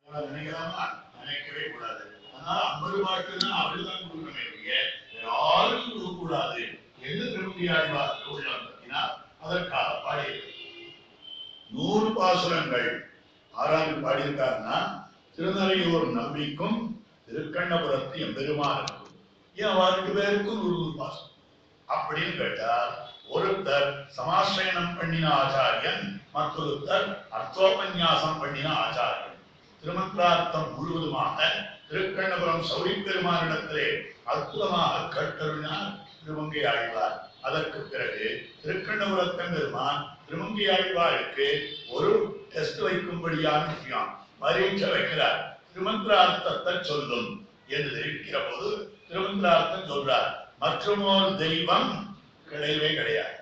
அதை நினைக்கலாமா நினைக்கவே கூடாது அதனால ஐம்பது பாட்டுன்னா அவரு தான் கொடுக்கணுமே ஒழிய வேற யாரும் கொடுக்க கூடாது என்று திருமதியாழ்வார் உள்ளம் பற்றினார் அதற்காக பாடியது நூறு பாசுரங்கள் ஆறாவது பாடியிருக்காருன்னா திருநறையூர் நம்பிக்கும் திருக்கண்ணபுரத்து எம்பெருமானுக்கும் ஏன் அவ ரெண்டு பேருக்கும் நூறு நூறு பாசுரம் அப்படின்னு கேட்டால் ஒருத்தர் சமாசிரயணம் பண்ணின ஆச்சாரியன் மற்றொருத்தர் அர்த்தோபன்யாசம் பண்ணின ஆச்சாரியன் திருமந்திரார்த்தம் முழுவதுமாக திருக்கண்ணபுரம் சௌரி பெருமானிடத்திலே அற்புதமாக கேட்டருளினார் திருமங்கை ஆழ்வார் அதற்கு பிறகு திருக்கண்ணபுரத்தன் பெருமான் திருமங்கை ஆழ்வாருக்கு ஒரு டெஸ்ட் வைக்கும்படியான விஷயம் பரீட்சை வைக்கிறார் திருமந்திரார்த்தத்தை சொல்லும் என்று தெரிவிக்கிற போது திருமந்திரார்த்தம் சொல்றார் மற்றுமோர் தெய்வம் கிடையவே கிடையாது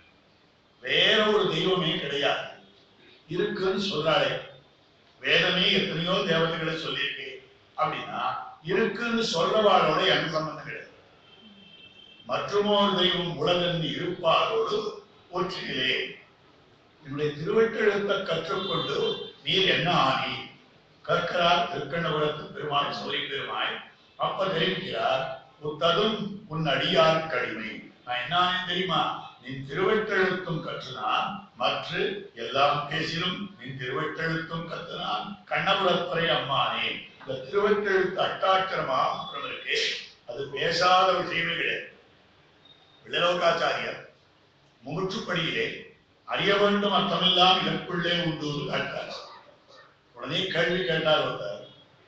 வேற ஒரு தெய்வமே கிடையாது இருக்குன்னு சொல்றாளே வேதமே எத்தனையோ தேவதைகளை சொல்லியிருக்கு அப்படின்னா இருக்குன்னு சொல்றவாளோட எனக்கு சம்பந்தம் கிடையாது மற்றுமோர் தெய்வம் உலகென்று இருப்பாரோடு ஒற்றிலே என்னுடைய திருவெட்டெழுத்தை கற்றுக்கொண்டு நீர் என்ன ஆனி கற்கிறார் திருக்கண்ணபுரத்து பெருமாள் சோரி பெருமாள் அப்ப தெரிவிக்கிறார் உத்ததும் உன் அடியார் கடிமை நான் என்ன ஆனேன் தெரியுமா நீ திருவெட்டெழுத்தும் கற்றுனான் மற்ற எல்லாம் பேசிலும் நீ திருவெட்டெழுத்தும் கற்றுனான் கண்ணபுரத்துறை அம்மானே இந்த திருவெட்டெழுத்து அட்டாட்சரமா அப்புறம் இருக்கு அது பேசாத விஷயமே கிடையாது வில்லலோகாச்சாரியர் முமுற்றுப்படியிலே அறிய வேண்டும் அர்த்தமெல்லாம் இதற்குள்ளே உண்டு காட்டார் உடனே கேள்வி கேட்டார் ஒருத்தர்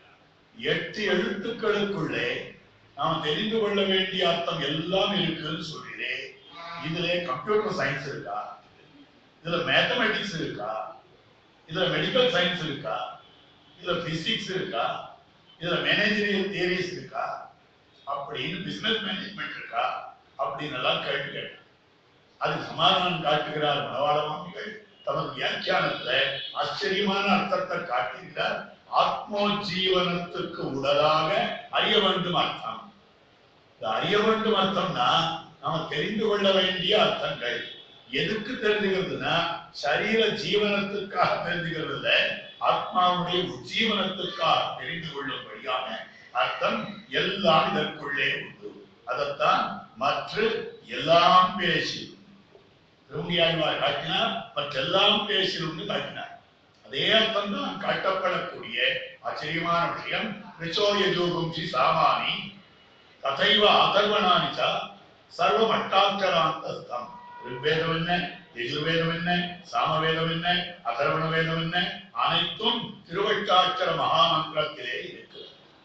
எட்டு எழுத்துக்களுக்குள்ளே நாம் தெரிந்து கொள்ள வேண்டிய அர்த்தம் எல்லாம் இருக்குன்னு சொல்றீரே இதுல கம்ப்யூட்டர் சயின்ஸ் இருக்கா இதுல மேத்தமெட்டிக்ஸ் இருக்கா இதுல மெடிக்கல் சயின்ஸ் இருக்கா இதுல பிசிக்ஸ் இருக்கா இதுல மேனேஜரியல் தியரிஸ் இருக்கா அப்படின்னு பிசினஸ் மேனேஜ்மெண்ட் இருக்கா அப்படின்னு எல்லாம் கேள்வி கேட்டார் அதுக்கு சமாதானம் காட்டுகிறார் மனவாள மாமிகள் தமது வியாக்கியானத்துல ஆச்சரியமான அர்த்தத்தை காட்டுகிறார் ஆத்மோஜீவனத்துக்கு உடலாக அறிய வேண்டும் அர்த்தம் இந்த அறிய வேண்டும் அர்த்தம்னா நாம தெரிந்து கொள்ள வேண்டிய அர்த்தங்கள் எதுக்கு தெரிஞ்சுக்கிறதுனா சரீர ஜீவனத்துக்காக தெரிஞ்சுக்கிறது இல்ல ஆத்மாவுடைய உஜ்ஜீவனத்துக்காக தெரிந்து கொள்ளும்படியான அர்த்தம் எல்லாம் இதற்குள்ளே உண்டு அதைத்தான் மற்ற எல்லாம் பேசி திரும்பியாழ்வார் காட்டினார் மற்றெல்லாம் பேசிலும்னு காட்டினார் அதே அர்த்தம் தான் காட்டப்படக்கூடிய ஆச்சரியமான விஷயம் ரிச்சோயஜோகும்சி சாமானி ததைவ அதர்வனானி ச சர்வம் அட்டாட்சராந்தஸ்தம் ரிக்வேதம் என்ன யஜுர்வேதம் என்ன சாமவேதம் என்ன அதர்வண வேதம் என்ன அனைத்தும் திருவட்டாட்சர மகாமந்திரத்திலே இருக்கு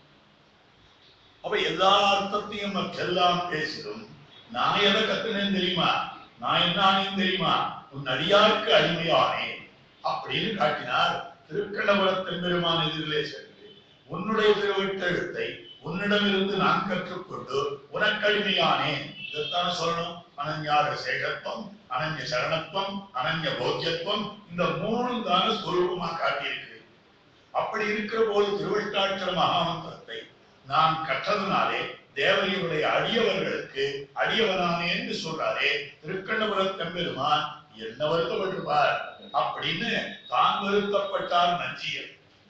அப்ப எல்லா அர்த்தத்தையும் மற்றெல்லாம் பேசிடும் நான் எதை கத்துனேன் தெரியுமா நான் என்ன ஆனேன் தெரியுமா உன் அடியாருக்கு அடிமையானேன் அப்படின்னு காட்டினார் திருக்கண்ணபுரத்தின் பெருமான் எதிரிலே சென்று உன்னுடைய திருவெட்டெழுத்தை உன்னிடமிருந்து நான் கற்றுக்கொண்டு உனக்கு அடிமையானேன் இதைத்தானே சொல்லணும் அனன்யார சேகத்துவம் அனன்ய சரணத்துவம் அனன்ய போக்கியத்துவம் இந்த மூணும் தானே சுரூபமா காட்டியிருக்கு அப்படி இருக்கிற போது திருவெட்டாட்சர மகாமந்திரத்தை நான் கற்றதுனாலே தேவதையுடைய அடியவர்களுக்கு அடியவனானே என்று சொல்றாரே திருக்கண்ணபுரத் பெருமான் என்ன வருத்தப்பட்டிருப்பார் அப்படின்னு தான் வருத்தப்பட்டார் நஞ்சியர்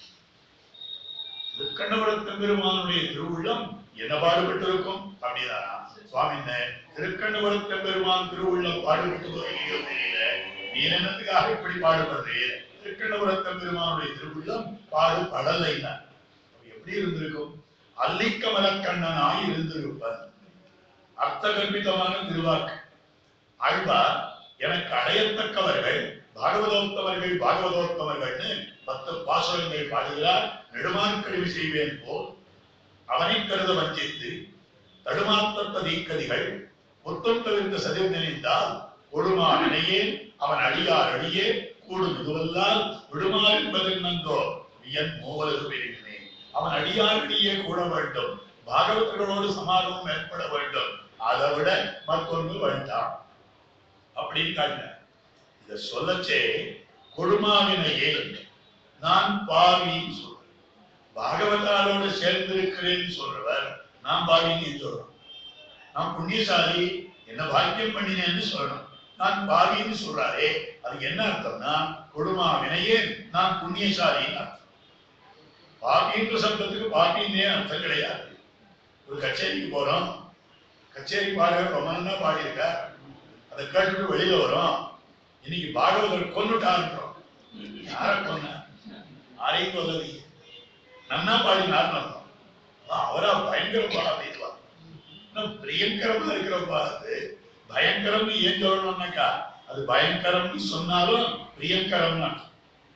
திருக்கண்ணபுரத் பெருமானுடைய திருவுள்ளம் என்ன பாடுபட்டிருக்கும் அப்படின்னா சுவாமி என்ன திருக்கண்ணபுரத் பெருமான் திருவுள்ளம் பாடுபட்டு போகிறீங்களோ தெரியல நீ என்னத்துக்காக இப்படி பாடுபடுறீ திருக்கண்ணபுரத் பெருமானுடைய திருவுள்ளம் பாடுபடலைன்னா எப்படி இருந்திருக்கும் அல்லிக்கமலக்கண்ணனாய் இருந்திருப்பன் அர்த்த கற்பிதமான திருவாக்கு ஆழ்வார் எனக்கு அடையத்தக்கவர்கள் பாகவதோத்தவர்கள் பாகவதோத்தவர்கள்னு பத்து பாசுரங்கள் பாடுகிறார் நெடுமான்கழிவு செய்வேன் போல் அவனை கருத வஞ்சித்து தடுமாத்தத்த நீக்கதிகள் முத்தம் தவிர்த்த சதிவு நினைந்தால் கொடுமா நினையே அவன் அடியார் அடியே கூடும் இதுவல்லால் விடுமாறு என்பதில் நந்தோ என் மூவலது பெருகினே அவன் அடியாரிடையே கூட வேண்டும் பாகவதர்களோடு சமாதமும் ஏற்பட வேண்டும் அதை விட மற்றொன்று வேண்டாம் அப்படின்னு காட்டினார் இத சொல்லச்சே கொடுமாவினையே நான் பாவின்னு சொல்றேன் பாகவதாரோடு சேர்ந்திருக்கிறேன்னு சொல்றவர் நான் பாவின்னு சொல்றோம் நான் புண்ணியசாலி என்ன பாக்கியம் பண்ணினேன்னு சொல்லணும் நான் பாவின்னு சொல்றாரே அதுக்கு என்ன அர்த்தம்னா கொடுமா வினையே நான் புண்ணியசாலின்னு அர்த்தம் பாப்பின்ற சப்தத்துக்கு பாப்பின்னே அர்த்தம் கிடையாது ஒரு கச்சேரிக்கு போறோம் கச்சேரி பாடகர் ரொம்ப நல்லா பாடியிருக்கா அதை கேட்டுட்டு வெளியில வரோம் இன்னைக்கு பாகவதர் கொண்டுட்டான்றோம் யார கொன்ன யாரையும் கொல்லது நன்னா பாடினார்னு அர்த்தம் அதான் அவரா பயங்கரமா அப்படின்வா இன்னும் பிரியங்கரமா இருக்கிறப்பா அது பயங்கரம்னு ஏன் சொல்லணும்னாக்கா அது பயங்கரம்னு சொன்னாலும் பிரியங்கரம்னு அர்த்தம்.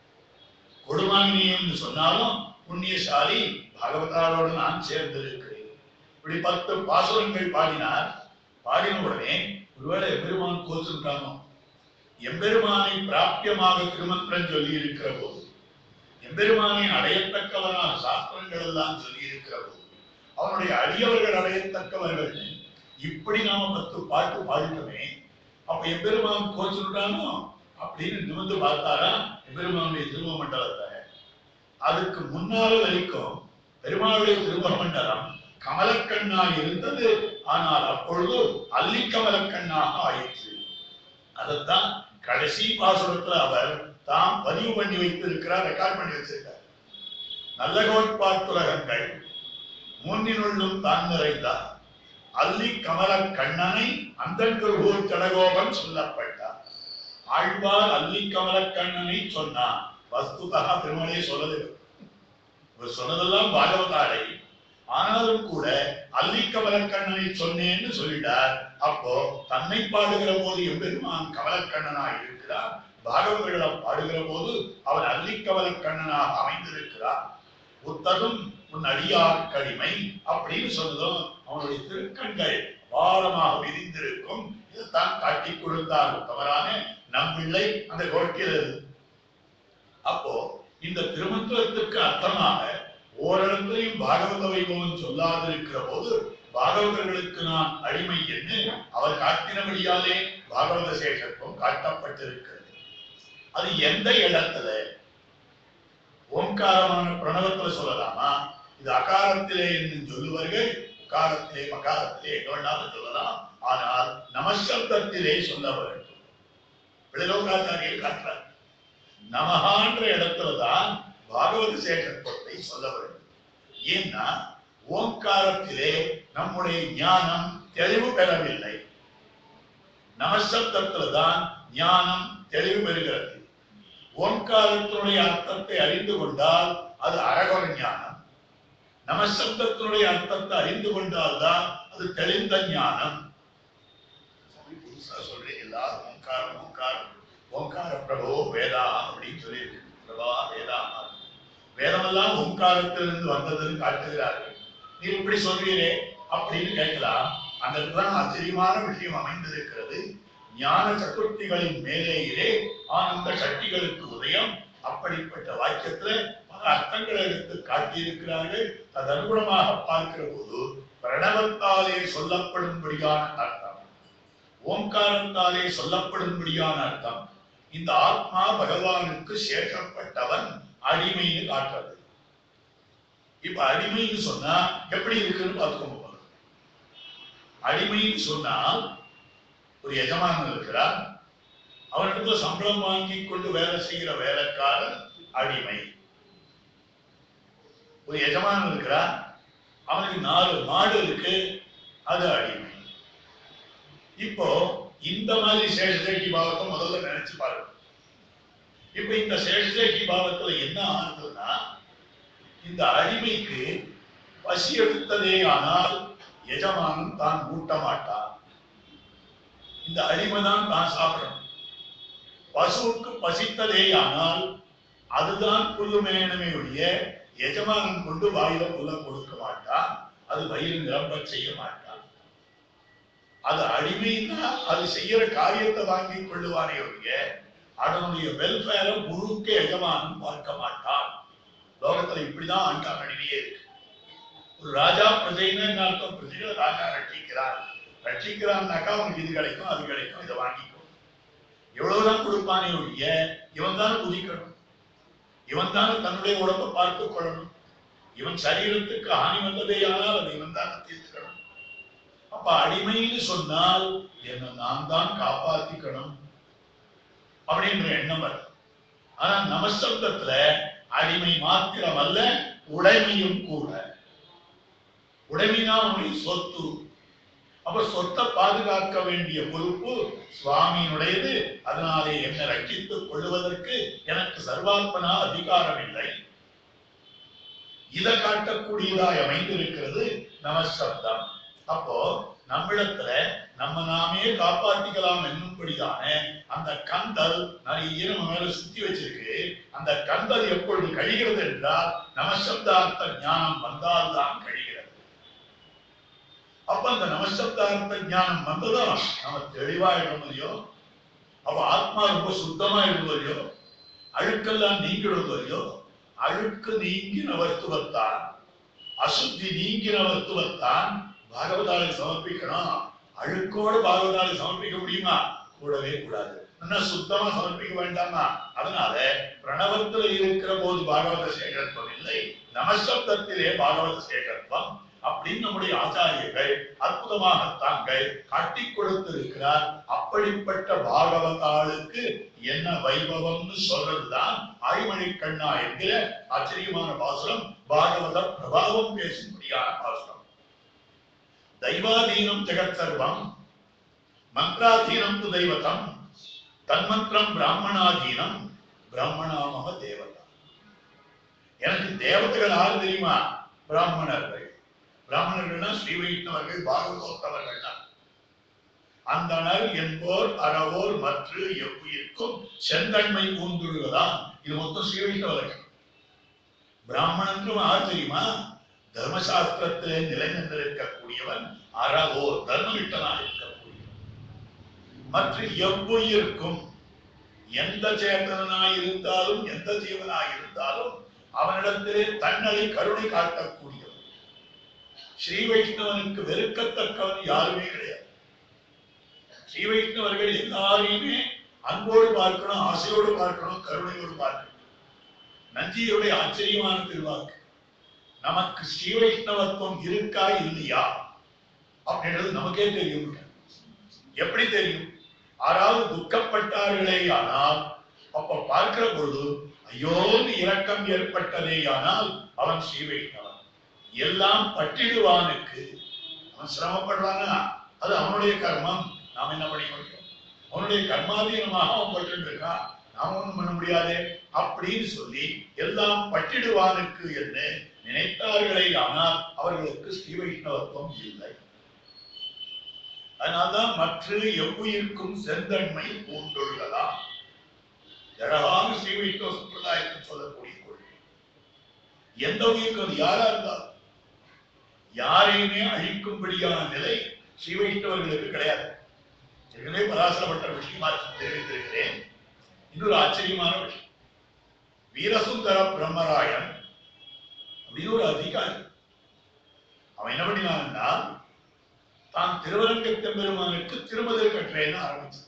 கொடுமாங்கினியம்னு சொன்னாலும் புண்ணியசாலி பகவதாரோடு நான் சேர்ந்திருக்கிறேன் இப்படி பத்து பாசுரங்கள் பாடினார் பாடின உடனே ஒருவேளை எம்பெருமான் கோச்சுட்டானோ எம்பெருமானை பிராபியமாக திருமந்திரம் சொல்லி இருக்கிற போது எம்பெருமானை அடையத்தக்கவனான சாஸ்திரங்கள் எல்லாம் சொல்லி இருக்கிற போது அவனுடைய அடியவர்கள் அடையத்தக்கவர்கள் இப்படி நாம பத்து பாட்டு பாடிட்டோமே அப்ப எம்பெருமான் கோச்சுட்டானோ அப்படின்னு நிமிர்ந்து பார்த்தாரா எம்பெருமானுடைய திரும மண்டலத்தை அதுக்கு முன்னால வரைக்கும் பெருமாளுடைய திருமண மண்டலம் கமலக்கண்ணாய் இருந்தது ஆனால் அப்பொழுது அல்லி கமலக்கண்ணாக ஆயிற்று அதைத்தான் கடைசி பாசுரத்துல அவர் தாம் பதிவு பண்ணி வைத்திருக்கிறார் ரெக்கார்ட் பண்ணி வச்சிருக்கார் நல்ல கோட்பாட்டுலகங்கள் முன்னினுள்ளும் தான் நிறைந்தார் அல்லி கமல கண்ணனை அந்தன்கருகூர் கடகோபன் சொல்லப்பட்டார் ஆழ்வார் அல்லி கமல கண்ணனை சொன்னார் வஸ்துதா திருமலையை சொல்லது இவர் சொன்னதெல்லாம் பாகவதாடை ஆனாலும் கூட அல்லி கமலக்கண்ணனை சொன்னேன்னு சொல்லிட்டார் அப்போ தன்னை பாடுகிற போது எம்பெருமான் கமலக்கண்ணனாய் இருக்கிறார் பாகவதர்களை பாடுகிற போது அவன் அல்லி கமலக்கண்ணனாக அமைந்திருக்கிறார் புத்ததும் உன் அடியார் கடிமை அப்படின்னு சொன்னதும் அவனுடைய திருக்கண்கள் அபாரமாக விரிந்திருக்கும் இதைத்தான் காட்டி கொடுத்தார் தவறான நம் பிள்ளை அந்த கோட்டில் அப்போ இந்த திருமந்திரத்துக்கு அர்த்தமாக ஓரிடத்திலையும் பாகவத வைபவம் சொல்லாதிருக்கிற போது பாகவதர்களுக்கு நான் அடிமை என்று அவர் காட்டினபடியாலே பாகவத சேஷத்துவம் காட்டப்பட்டிருக்கிறது அது எந்த இடத்துல ஓங்காரமான பிரணவத்துல சொல்லலாமா இது அகாரத்திலே என்று சொல்லுவார்கள் உகாரத்திலே மகாரத்திலே எங்க வேணாலும் சொல்லலாம் ஆனால் நமசப்தத்திலே சொல்ல வேண்டும் விடலோகாச்சாரியர் காட்டுறார் நமகான்ற இடத்துலதான் பாகவத சேகத்துவத்தை சொல்ல வேண்டும் ஏன்னா ஓங்காரத்திலே நம்முடைய ஞானம் தெளிவு பெறவில்லை நமசப்தத்துலதான் ஞானம் தெளிவு பெறுகிறது ஓங்காரத்தினுடைய அர்த்தத்தை அறிந்து கொண்டால் அது அரகர ஞானம் நமசப்தத்தினுடைய அர்த்தத்தை அறிந்து கொண்டால்தான் அது தெளிந்த ஞானம் புதுசா சொல்றேன் எல்லாரும் ஓங்காரம் ஓங்காரம் ஓங்கார பிரபோ வேதா அப்படின்னு சொல்லியிருக்கு பிரபா வேதா வேதமெல்லாம் ஓங்காரத்திலிருந்து வந்ததுன்னு காட்டுகிறார்கள் நீ இப்படி சொல்றீரே அப்படின்னு கேட்கலாம் அந்த இடத்துல ஆச்சரியமான விஷயம் அமைந்திருக்கிறது ஞான சதுர்த்திகளின் மேலேயே ஆனந்த சக்திகளுக்கு உதயம் அப்படிப்பட்ட வாக்கியத்துல பல அர்த்தங்களை எடுத்து காட்டியிருக்கிறார்கள் அது அனுகுணமாக பார்க்கிற போது பிரணவத்தாலே சொல்லப்படும்படியான அர்த்தம் ஓங்காரத்தாலே சொல்லப்படும்படியான அர்த்தம் இந்த ஆத்மா பகவானுக்கு சேஷப்பட்டவன் அடிமைன்னு காட்டுறது இப்ப அடிமைன்னு சொன்னா எப்படி இருக்குன்னு பார்த்துக்கோங்க முதல்ல. அடிமைன்னு சொன்னால் ஒரு எஜமானன் இருக்கிறார் அவனிடத்துல சம்பளம் வாங்கி கொண்டு வேலை செய்கிற வேலைக்காரன் அடிமை ஒரு எஜமானன் இருக்கிறார் அவனுக்கு நாலு மாடு இருக்கு அது அடிமை இப்போ இந்த மாதிரி சேஷசேகி பாவத்தை முதல்ல நினைச்சு பாருங்க இப்ப இந்த சேஷசேகி பாவத்துல என்ன ஆகுதுன்னா இந்த அடிமைக்கு பசி எடுத்ததே ஆனால் எஜமானன் தான் ஊட்ட மாட்டான் இந்த அடிமை தான் தான் சாப்பிடணும் பசுவுக்கு பசித்ததே ஆனால் அதுதான் புல்லு மேயணுமே ஒழிய எஜமானன் கொண்டு வாயில புல்ல கொடுக்க மாட்டான் அது வயிறு நிரம்ப செய்ய மாட்டான் அது அடிமைன்னா அது செய்யற காரியத்தை வாங்கி கொள்ளுவானே ஒழிய அதனுடைய வெல்ஃபேரை முழுக்க எஜமானன் பார்க்க மாட்டான் லோகத்துல இப்படிதான் ஆண்டாமணியே இருக்கு ஒரு ராஜா பிரஜைன்னு என்ன அர்த்தம் பிரஜைகளை ராஜா ரட்சிக்கிறார் ரட்சிக்கிறான்னாக்கா அவனுக்கு இது கிடைக்கும் அது கிடைக்கும் இதை வாங்கிக்கும் எவ்வளவுதான் கொடுப்பானே ஒழிய இவன் தான் குதிக்கணும் இவன் தான் தன்னுடைய உடம்பை பார்த்து கொள்ளணும் இவன் சரீரத்துக்கு ஹானி வந்ததே ஆனால் அதை இவன் தான் தீர்த்துக்கணும் அப்ப அடிமைன்னு சொன்னால் என்ன நான் தான் காப்பாத்திக்கணும் அப்படின்ற எண்ணம் வரும் ஆனா நமசப்தத்துல அடிமை மாத்திரம் அல்ல உடைமையும் கூட உடைமைனா அவனுடைய சொத்து அப்ப சொத்தை பாதுகாக்க வேண்டிய பொறுப்பு சுவாமியினுடையது அதனாலே என்னை ரட்சித்துக் கொள்வதற்கு எனக்கு சர்வாத்மனா அதிகாரம் இல்லை இதை காட்டக்கூடியதாய் அமைந்திருக்கிறது நமசப்தம் அப்போ நம்மிடத்துல நம்ம நாமே காப்பாற்றிக்கலாம் என்னும்படியான அந்த கந்தல் நிறைய நம்ம மேல சுத்தி வச்சிருக்கு அந்த கந்தல் எப்பொழுது கழிகிறது என்றால் நமசப்தார்த்த ஞானம் வந்தால்தான் கழிகிறது அப்ப அந்த நமசப்தார்த்த ஞானம் வந்ததும் நம்ம தெளிவாயிடும் இல்லையோ அப்ப ஆத்மா ரொம்ப சுத்தமா இல்லையோ அழுக்கெல்லாம் நீங்கிடுவது இல்லையோ அழுக்கு நீங்கின வஸ்துவத்தான் அசுத்தி நீங்கின வஸ்துவத்தான் பாகவதாளுக்கு சமர்ப்பிக்கணும் அழுக்கோடு பாகவதாளுக்கு சமர்ப்பிக்க முடியுமா கூடவே கூடாது என்ன சுத்தமா சமர்ப்பிக்க வேண்டாமா அதனால பிரணவத்தில் இருக்கிற போது பாகவத சேகரத்துவம் இல்லை நமசப்தத்திலே பாகவத சேகரத்துவம் அப்படின்னு நம்முடைய ஆச்சாரியர்கள் அற்புதமாக தாங்கள் காட்டிக் கொடுத்திருக்கிறார் அப்படிப்பட்ட பாகவதாளுக்கு என்ன வைபவம்னு சொல்றதுதான் ஆய்மணி கண்ணா என்கிற ஆச்சரியமான பாசுரம் பாகவத பிரபாவம் பேசும்படியான பாசுரம் தைவாதீனம் ஜெகத் சர்வம் மந்திராதீனம் து தெய்வதம் தன்மந்திரம் பிராமணாதீனம் பிராமணாமக தேவதா எனக்கு தேவதைகள் யாரு தெரியுமா பிராமணர்கள் பிராமணர்கள்னா ஸ்ரீ வைஷ்ணவர்கள் பாகவதோத்தவர்கள் தான் அந்தனர் என்போர் அறவோர் மற்ற எவ்வுயிர்க்கும் செந்தன்மை பூந்துடுவதாம் இது மொத்தம் ஸ்ரீ வைஷ்ணவர்கள் பிராமணன்றும் யார் தெரியுமா தர்மசாஸ்திரத்திலே நிலை நின்றிருக்கக்கூடியவன் அறவோர் தர்மவிட்டனாக இருக்கக்கூடியவன் மற்ற எவ்வுயிர்க்கும் எந்த சேத்தனாய் இருந்தாலும் எந்த ஜீவனாய் இருந்தாலும் அவனிடத்திலே தன்னலை கருணை காட்டக்கூடியவன் ஸ்ரீ வைஷ்ணவனுக்கு வெறுக்கத்தக்கவன் யாருமே கிடையாது ஸ்ரீ வைஷ்ணவர்கள் எல்லாரையுமே அன்போடு பார்க்கணும் ஆசையோடு பார்க்கணும் கருணையோடு பார்க்கணும் நஞ்சியுடைய ஆச்சரியமான திருவாக்கு நமக்கு ஸ்ரீ வைஷ்ணவத்துவம் இருக்கா இல்லையா அப்படின்றது நமக்கே தெரியும் எப்படி தெரியும் யாராவது துக்கப்பட்டார்களே ஆனால் அப்ப பார்க்கிற பொழுது ஐயோன்னு இரக்கம் ஏற்பட்டதே ஆனால் அவன் ஸ்ரீ வைஷ்ணவன் எல்லாம் பட்டிடுவானுக்கு அவன் சிரமப்படுறானா அது அவனுடைய கர்மம் நாம் என்ன பண்ணி முடியும் அவனுடைய கர்மாதீனமாக அவன் பட்டு இருக்கான் நாம் ஒண்ணும் பண்ண முடியாது அப்படின்னு சொல்லி எல்லாம் பட்டிடுவானுக்கு என்று நினைத்தார்களே ஆனால் அவர்களுக்கு ஸ்ரீ வைஷ்ணவத்துவம் இல்லை அதனால்தான் மற்ற எவ்வுயிருக்கும் செந்தன்மை பூண்டுள்ளதாம் அழகான ஸ்ரீ வைஷ்ணவ சம்பிரதாயத்தில் சொல்லக்கூடிய கொள்கை எந்த உயிருக்கு அது யாரா இருந்தாலும் யாரையுமே அழிக்கும்படியான நிலை ஸ்ரீ வைஷ்ணவர்களுக்கு கிடையாது ஏற்கனவே பராசரப்பட்ட விஷயமா தெரிவித்திருக்கிறேன் இன்னொரு ஆச்சரியமான விஷயம் வீரசுந்தர பிரம்மராயன் அப்படின்னு ஒரு அதிகாரி அவன் என்ன பண்ணினான்னா தான் திருவரங்கத்த பெருமானுக்கு திருமதில் கட்டுறேன்னு ஆரம்பிச்சான்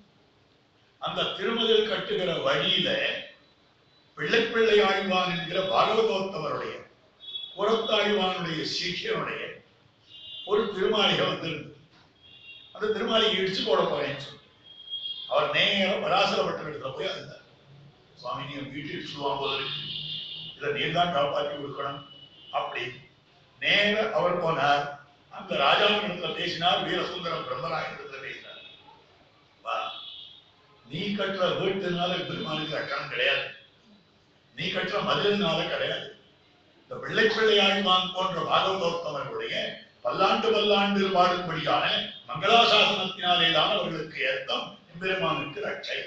அந்த திருமதில் கட்டுகிற வழியில பிள்ளை பிள்ளை ஆழ்வான் என்கிற பாகவதோத்தவருடைய புறத்தாழ்வானுடைய சிஷியனுடைய ஒரு திருமாளிகை வந்திருந்தது அந்த திருமாளிகை இடிச்சு போட போறேன்னு சொல்லி அவர் நேரம் பராசரப்பட்ட இடத்துல போய் இருந்தார் சுவாமி நீங்க வீட்டு இடிச்சுடுவாங்க போல இருக்கு இதை நீர் தான் காப்பாற்றி கொடுக்கணும் அப்படி நேர அவர் போனார் அந்த ராஜாவின் இடத்துல பேசினார் வீரசுந்தரம் பிரம்மராயன் இடத்துல பேசினார் வா நீ கட்டுற வீட்டுனால பெருமானுக்கு ரக்கணம் கிடையாது நீ கட்டுற மதிலினால கிடையாது இந்த பிள்ளை பிள்ளை ஆழ்வான் போன்ற பாகவதோத்தமர்களுடைய பல்லாண்டு பல்லாண்டு பாடும்படியான மங்களாசாசனத்தினாலே தான் அவர்களுக்கு ஏத்தம் எம்பெருமானுக்கு ரட்சை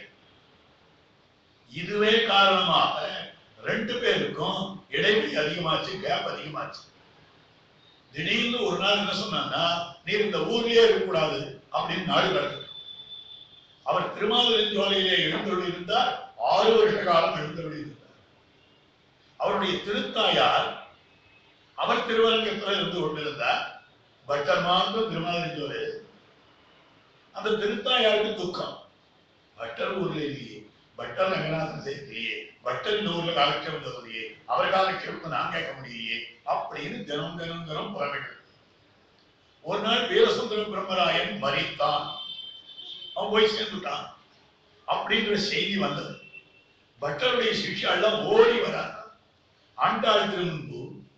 இதுவே காரணமாக ரெண்டு பேருக்கும் இடைவெளி அதிகமாச்சு கேப் அதிகமாச்சு திடீர்னு ஒரு நாள் என்ன சொன்னான்னா நீர் இந்த ஊர்லயே இருக்கக்கூடாது அப்படின்னு நாடு கடத்து அவர் திருமாவளவன் ஜோலையிலே எழுந்தொழி இருந்தார் ஆறு வருஷ காலம் எழுந்தொழி இருந்தார் அவருடைய திருத்தாயார் அவர் திருவரங்கத்தில் இருந்து கொண்டிருந்தார் பட்டர் மார்க்கும் திருமாவளவன் ஜோலை அந்த திருத்தாயாருக்கு துக்கம் பட்டர் ஊர்ல இல்லையே பட்டர் ரங்கநாதன் சேர்க்கலையே பட்டர் இந்த ஊர்ல காலட்சேபம் தரலையே அவர் காலட்சேபத்தை நான் கேட்க முடியலையே அப்படின்னு தினம் தினம் தினம் புறமிட்டு ஒரு நாள் வீரசுந்தர பிரம்மராயன் மறித்தான் அவன் போய் சேர்ந்துட்டான் அப்படிங்கிற செய்தி வந்தது பட்டருடைய சிஷ்யா எல்லாம் ஓடி வராங்க ஆண்டாள் திருமுன்பு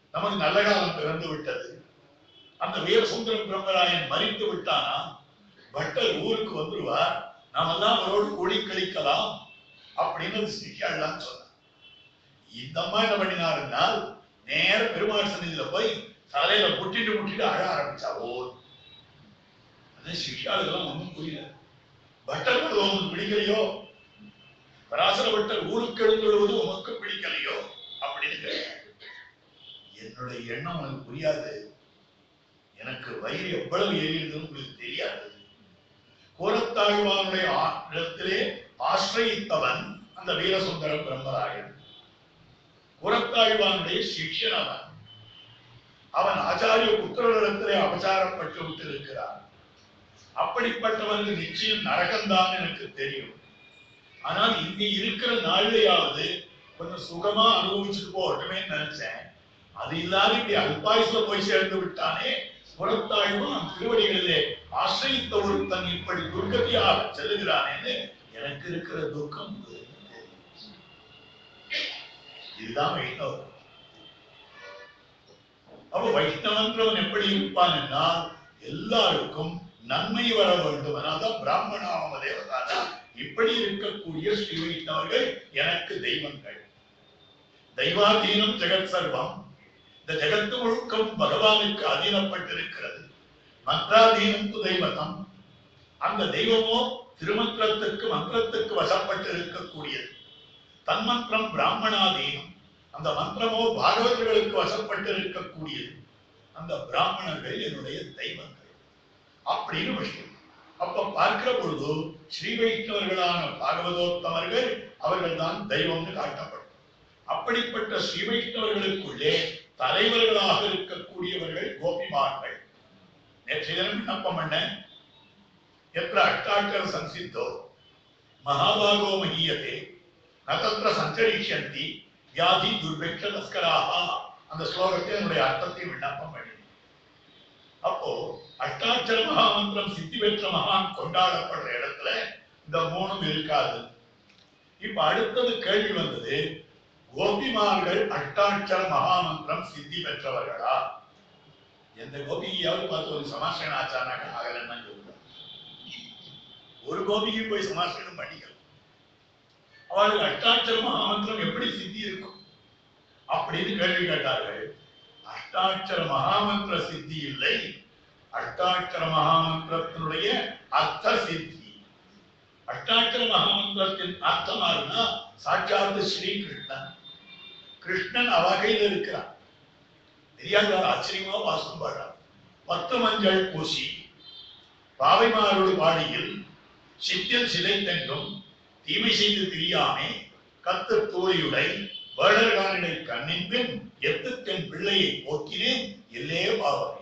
நமக்கு நல்ல காலம் பிறந்து விட்டது அந்த வீரசுந்தரம் பிரம்மராயன் மறித்து விட்டானா பட்டர் ஊருக்கு வந்துருவார் நாமெல்லாம் அவரோடு கூடி கழிக்கலாம் அப்படின்னு சிரிக்காள்லாம் சொன்னார் இந்த அம்மா என்ன பண்ணினாருன்னால் நேர பெருமாள் சன்னிதியில போய் தலையில முட்டிட்டு முட்டிட்டு அழ ஆரம்பிச்சா ஓ அது சிஷ்யாளுக்கெல்லாம் ஒண்ணும் புரியல பட்டர் வருவது உங்களுக்கு பிடிக்கலையோ பராசர பட்டர் ஊருக்கு எழுந்துழுவது உமக்கு பிடிக்கலையோ அப்படின்னு கேட்டார். என்னுடைய எண்ணம் உனக்கு புரியாது எனக்கு வயிறு எவ்வளவு எரியுதுன்னு உங்களுக்கு தெரியாது கோரத்தாழ்வானுடைய ஆ- இடத்திலே ஆசிரயித்தவன் அந்த வீரசுந்தர பிரம்மராயன் குரத்தாழ்வானுடைய சிஷ்யன் அவன் அவன் ஆச்சாரிய புத்திரரிடத்திலே அபச்சாரப்பட்டு விட்டிருக்கிறான் அப்படிப்பட்டவனுக்கு நிச்சயம் நரகம்தான் எனக்கு தெரியும் ஆனால் இங்க இருக்கிற நாள்லயாவது கொஞ்சம் சுகமா அனுபவிச்சுட்டு போகட்டுமே நினைச்சேன் அது இல்லாத இப்படி அல்பாயுசுல போய் சேர்ந்து விட்டானே புறத்தாழ்வும் திருவடிகளிலே ஆசிரித்த ஒருத்தன் இப்படி துர்கதியாக செல்லுகிறானேன்னு எனக்கு இருக்கிற துக்கம் உங்களுக்கு தெரியும். இதுதான் வைஷ்ணவம் அப்ப வைஷ்ணவன்றவன் எப்படி இருப்பான் என்றால் எல்லாருக்கும் நன்மை வர வேண்டும் அதனால்தான் பிராமணாம தேவதானா இப்படி இருக்கக்கூடிய ஸ்ரீ வைஷ்ணவர்கள் எனக்கு தெய்வங்கள் தெய்வாதீனம் ஜெகத் சர்வம் இந்த ஜெகத்து முழுக்கம் பகவானுக்கு அதீனப்பட்டிருக்கிறது மந்திராதீனம் து தெய்வதம் அந்த தெய்வமோ திருமந்திரத்துக்கு மந்திரத்துக்கு வசப்பட்டு இருக்கக்கூடியது தன்மந்திரம் பிராமணாதீனம் அந்த மந்திரமோ பாகவதர்களுக்கு வசப்பட்டு இருக்கக்கூடியது அந்த பிராமணர்கள் என்னுடைய தெய்வங்கள் அப்படின்னு விஷயம் அப்ப பார்க்கிற பொழுது ஸ்ரீ வைஷ்ணவர்களான பாகவதோத்தமர்கள் அவர்கள் தான் தெய்வம்னு காட்டப்படும் அப்படிப்பட்ட ஸ்ரீ வைஷ்ணவர்களுக்குள்ளே தலைவர்களாக இருக்கக்கூடியவர்கள் கோபிமார்கள் நேற்றைய தினம் விண்ணப்பம் பண்ண எത്ര அஷ்டாட்சர சம்சித்தோ மகாபாகோ மகீயதே நதத்திர சஞ்சரிஷந்தி வியாதி துர்பிக்ஷ தஸ்கராக அந்த ஸ்லோகத்தை என்னுடைய அர்த்தத்தை விண்ணப்பம் பண்ணி அப்போ அஷ்டாட்சர மகாமந்திரம் சித்தி பெற்ற மகான் கொண்டாடப்படுற இடத்துல இந்த மூணும் இருக்காது இப்ப அடுத்தது கேள்வி வந்தது கோபிமார்கள் அஷ்டாட்சர மகாமந்திரம் சித்தி பெற்றவர்களா எந்த கோபிகையாவது பார்த்து ஒரு சமாசன ஆச்சாராக ஆகலன்னு தான் சொல்லுவேன் ஒரு கோபிக்கு போய் சமாசனம் பண்ணிக்கலாம் அவளுக்கு அஷ்டாட்சர மகாமந்திரம் எப்படி சித்தி இருக்கும் அப்படின்னு கேள்வி கேட்டார்கள் அஷ்டாட்சர மகாமந்திர சித்தி இல்லை அஷ்டாட்சர மகாமந்திரத்தினுடைய அர்த்த சித்தி அஷ்டாட்சர மகாமந்திரத்தின் அர்த்தமாருன்னா சாட்சாத் ஸ்ரீ கிருஷ்ணன் கிருஷ்ணன் அவகையில் இருக்கிறான் பெரியார் ஆச்சரியமா வாசம் பாடுறார் பத்து மஞ்சள் பூசி பாவைமாரோடு பாடியில் சித்தில் சிதைத்தென்றும் தீமை செய்து திரியாமே கத்து தோழியுடை வேடர்கானிடை கண்ணின் பின் எத்துக்கென் பிள்ளையை போக்கினேன் எல்லே பாவமே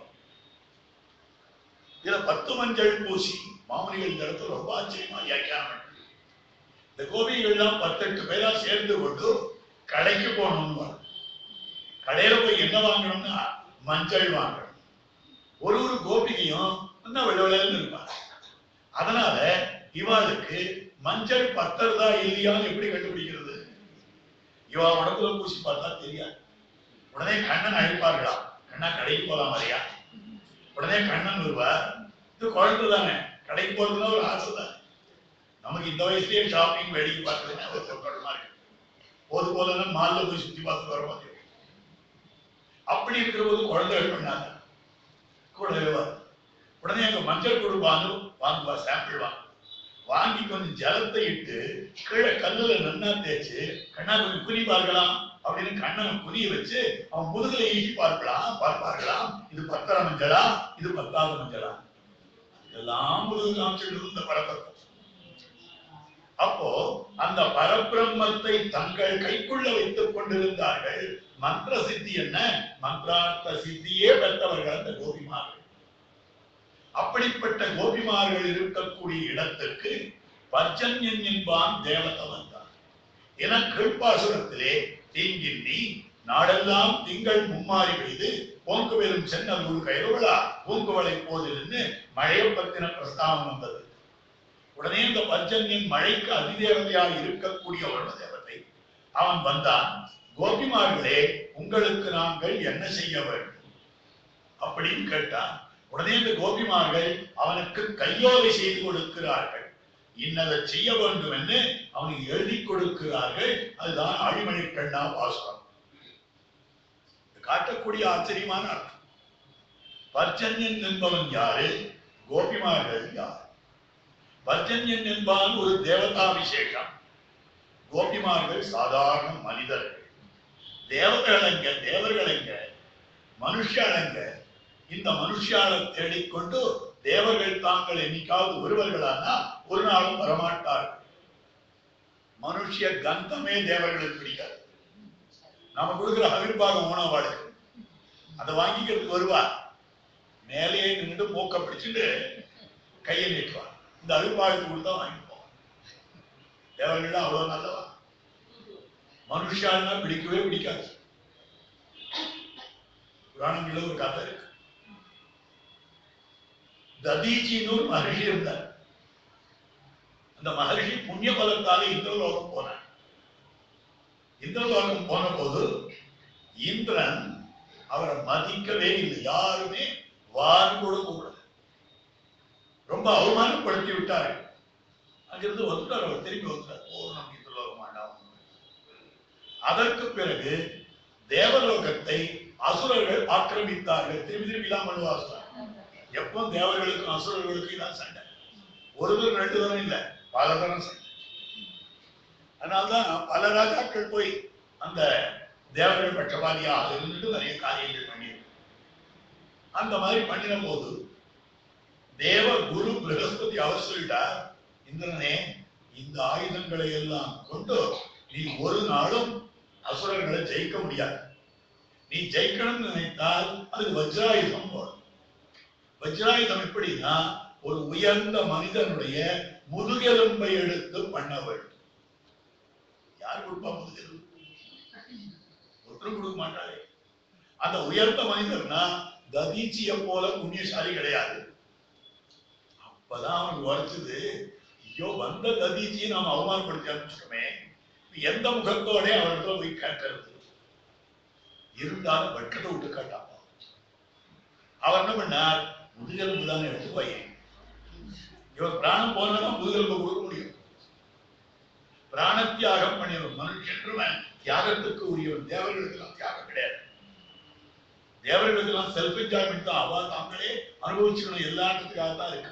இதுல பத்து மஞ்சள் பூசி மாமனிகள் இந்த இடத்துல ரொம்ப ஆச்சரியமா வியாக்கியானம் பண்ணி இந்த கோபிகள் எல்லாம் பத்தெட்டு பேரா சேர்ந்து கொண்டு கடைக்கு போகணும்னு கடையில போய் என்ன வாங்கணும்னா மஞ்சள் வாங்கணும் ஒரு ஒரு கோபிகையும் இன்னும் வெள்ளவெளன்னு இருப்பாங்க அதனால இவாளுக்கு மஞ்சள் பத்தறதா இல்லையான்னு எப்படி கண்டுபிடிக்கிறது இவா உடம்புல பூசி பார்த்தா தெரியாது உடனே கண்ணன் அழைப்பார்களாம் கண்ணா கடைக்கு போலாம் வரையா உடனே கண்ணன் வருவார் இது குழந்தை தானே கடைக்கு போறதுன்னா ஒரு ஆசை தான் நமக்கு இந்த வயசுலயே ஷாப்பிங் வேடிக்கை பார்க்கறதுன்னா ஒரு சந்தோஷமா இருக்கு போது போதுன்னு மால்ல போய் சுத்தி பார்த்துட்டு வர மாதிரி அப்படி இருக்கிற போது குழந்தைகள் பண்ணாங்க கூட எழுவார் உடனே அங்க மஞ்சள் கொடுப்பான்னு வாங்குவா சாம்பிள் வாங்க வாங்கி கொஞ்சம் ஜலத்தை இட்டு கீழே கல்லுல நன்னா தேய்ச்சு கண்ணா கொஞ்சம் குனி பார்க்கலாம் அப்படின்னு கண்ணனை குனிய வச்சு அவன் முதுகுல ஈசி பார்க்கலாம் பார்ப்பார்களாம் இது பத்தர மஞ்சளா இது பத்தாவது மஞ்சளா இதெல்லாம் முதுகு காமிச்சுட்டு இருந்த பரபரப்பு அப்போ அந்த பரபிரம்மத்தை தங்கள் கைக்குள்ள வைத்துக் கொண்டிருந்தார்கள் மந்திர சித்தி என்ன மந்திரார்த்த சித்தியே பெற்றவர்கள் அந்த கோபிமார்கள் அப்படிப்பட்ட கோபிமார்கள் இருக்கக்கூடிய இடத்துக்கு பர்ஜன்யன் என்பான் தேவதவன் தான் என கீழ்ப்பாசுரத்திலே தீங்கின்றி நாடெல்லாம் திங்கள் மும்மாறி பெய்து போங்கு வெறும் சென்னல் கயிறுகளா பூங்குவளை போதிலிருந்து மழையை பத்தின பிரஸ்தாபம் வந்தது உடனே இந்த பர்ஜன்யன் மழைக்கு அதிதேவதையாக இருக்கக்கூடிய வருண தேவதை அவன் வந்தான் கோபிமார்களே உங்களுக்கு நாங்கள் என்ன செய்ய வேண்டும் அப்படின்னு கேட்டான் உடனே இந்த கோபிமார்கள் அவனுக்கு கையோலை செய்து கொடுக்கிறார்கள் இன்னதை செய்ய வேண்டும் என்று அவனுக்கு எழுதி கொடுக்கிறார்கள் அதுதான் அழிமணி கண்ணா வாசகம் காட்டக்கூடிய ஆச்சரியமான அர்த்தம் பர்ஜன்யன் என்பவன் யாரு கோபிமார்கள் யார் பர்ஜன்யன் என்பான் ஒரு தேவதா விசேஷம் கோபிமார்கள் சாதாரண மனிதர்கள் தேவதைகளங்க தேவர்களங்க மனுஷாளங்க இந்த மனுஷாலை தேடிக்கொண்டு தேவர்கள் தாங்கள் என்னைக்காவது வருவர்களானா ஒரு நாளும் வரமாட்டார்கள் மனுஷிய கந்தமே தேவர்களுக்கு பிடிக்காது நாம கொடுக்குற அவிர்வாகம் உணவாளுக்கு அதை வாங்கிக்கிறதுக்கு வருவா மேலேயே நின்றுட்டு மூக்க பிடிச்சிட்டு கையை நீட்டுவான் இந்த அவிர்வாகத்தை கொடுத்தா வாங்கிப்போம் தேவர்கள் அவ்வளவு நல்லவா மனுஷான்னா பிடிக்கவே பிடிக்காது புராணங்கள்ல ஒரு கதை இருக்கு ததீச்சின்னு ஒரு மகர்ஷி இருந்தார் அந்த மகர்ஷி புண்ணிய பலத்தால இந்திரலோகம் போனார் இந்திரலோகம் போன போது இந்திரன் அவரை மதிக்கவே இல்லை யாருமே வான்னு கூட கூடாது ரொம்ப அவமானப்படுத்தி விட்டாரு அங்கிருந்து வந்துட்டார் அவர் திரும்பி வந்துட்டார் ஓ நம்ம இந்திரலோகம் வேண்டாம் அதற்கு பிறகு தேவலோகத்தை அசுரர்கள் ஆக்கிரமித்தார்கள் திரும்பி திரும்பி தான் பண்ணுவார்கள் எப்போ தேவர்களுக்கும் அசுரர்களுக்கும் தான் சண்டை ஒரு தரம் ரெண்டு தரம் இல்ல பல தரம் சண்டை அதனால்தான் பல ராஜாக்கள் போய் அந்த தேவர்கள் பட்சபாதியாக இருந்துட்டு நிறைய காரியங்கள் பண்ணியிருக்கு அந்த மாதிரி பண்ணின போது தேவ குரு பிரகஸ்பதி அவர் சொல்லிட்டார் இந்திரனே இந்த ஆயுதங்களை எல்லாம் கொண்டு நீ ஒரு நாளும் அசுரர்களை ஜெயிக்க முடியாது நீ ஜெயிக்கணும்னு நினைத்தால் அதுக்கு வஜ்ராயுதம் போடும் வஜ்ராயுதம் எப்படின்னா ஒரு உயர்ந்த மனிதனுடைய முதுகெலும்பை எடுத்து பண்ண வேண்டும் யார் கொடுப்பா முதுகெலும்பு ஒருத்தரும் கொடுக்க மாட்டாரே அந்த உயர்ந்த மனிதர்னா ததீச்சிய போல புண்ணியசாலி கிடையாது அப்பதான் அவனுக்கு உரைச்சது ஐயோ வந்த ததீச்சியை நாம் அவமானப்படுத்தி அனுப்பிச்சிட்டோமே எந்த முகத்தோட அவர்கிட்ட போய் கேட்கறது இருந்தாலும் வெட்கத்தை விட்டு காட்டாம அவர் என்ன பண்ணார் முதுகெலும்பு தானே எடுத்து பையன் இவர் பிராணம் போனதான் முதுகெலும்பு கொடுக்க முடியும் பிராண தியாகம் பண்ணியவன் மனுஷன் தியாகத்துக்கு உரியவன் தேவர்களுக்கெல்லாம் தியாகம் கிடையாது தேவர்களுக்கெல்லாம் செல்ஃப் என்ஜாய்மெண்ட் தான் அவா தாங்களே அனுபவிச்சுக்கணும் எல்லாத்துக்காக தான் இருக்கு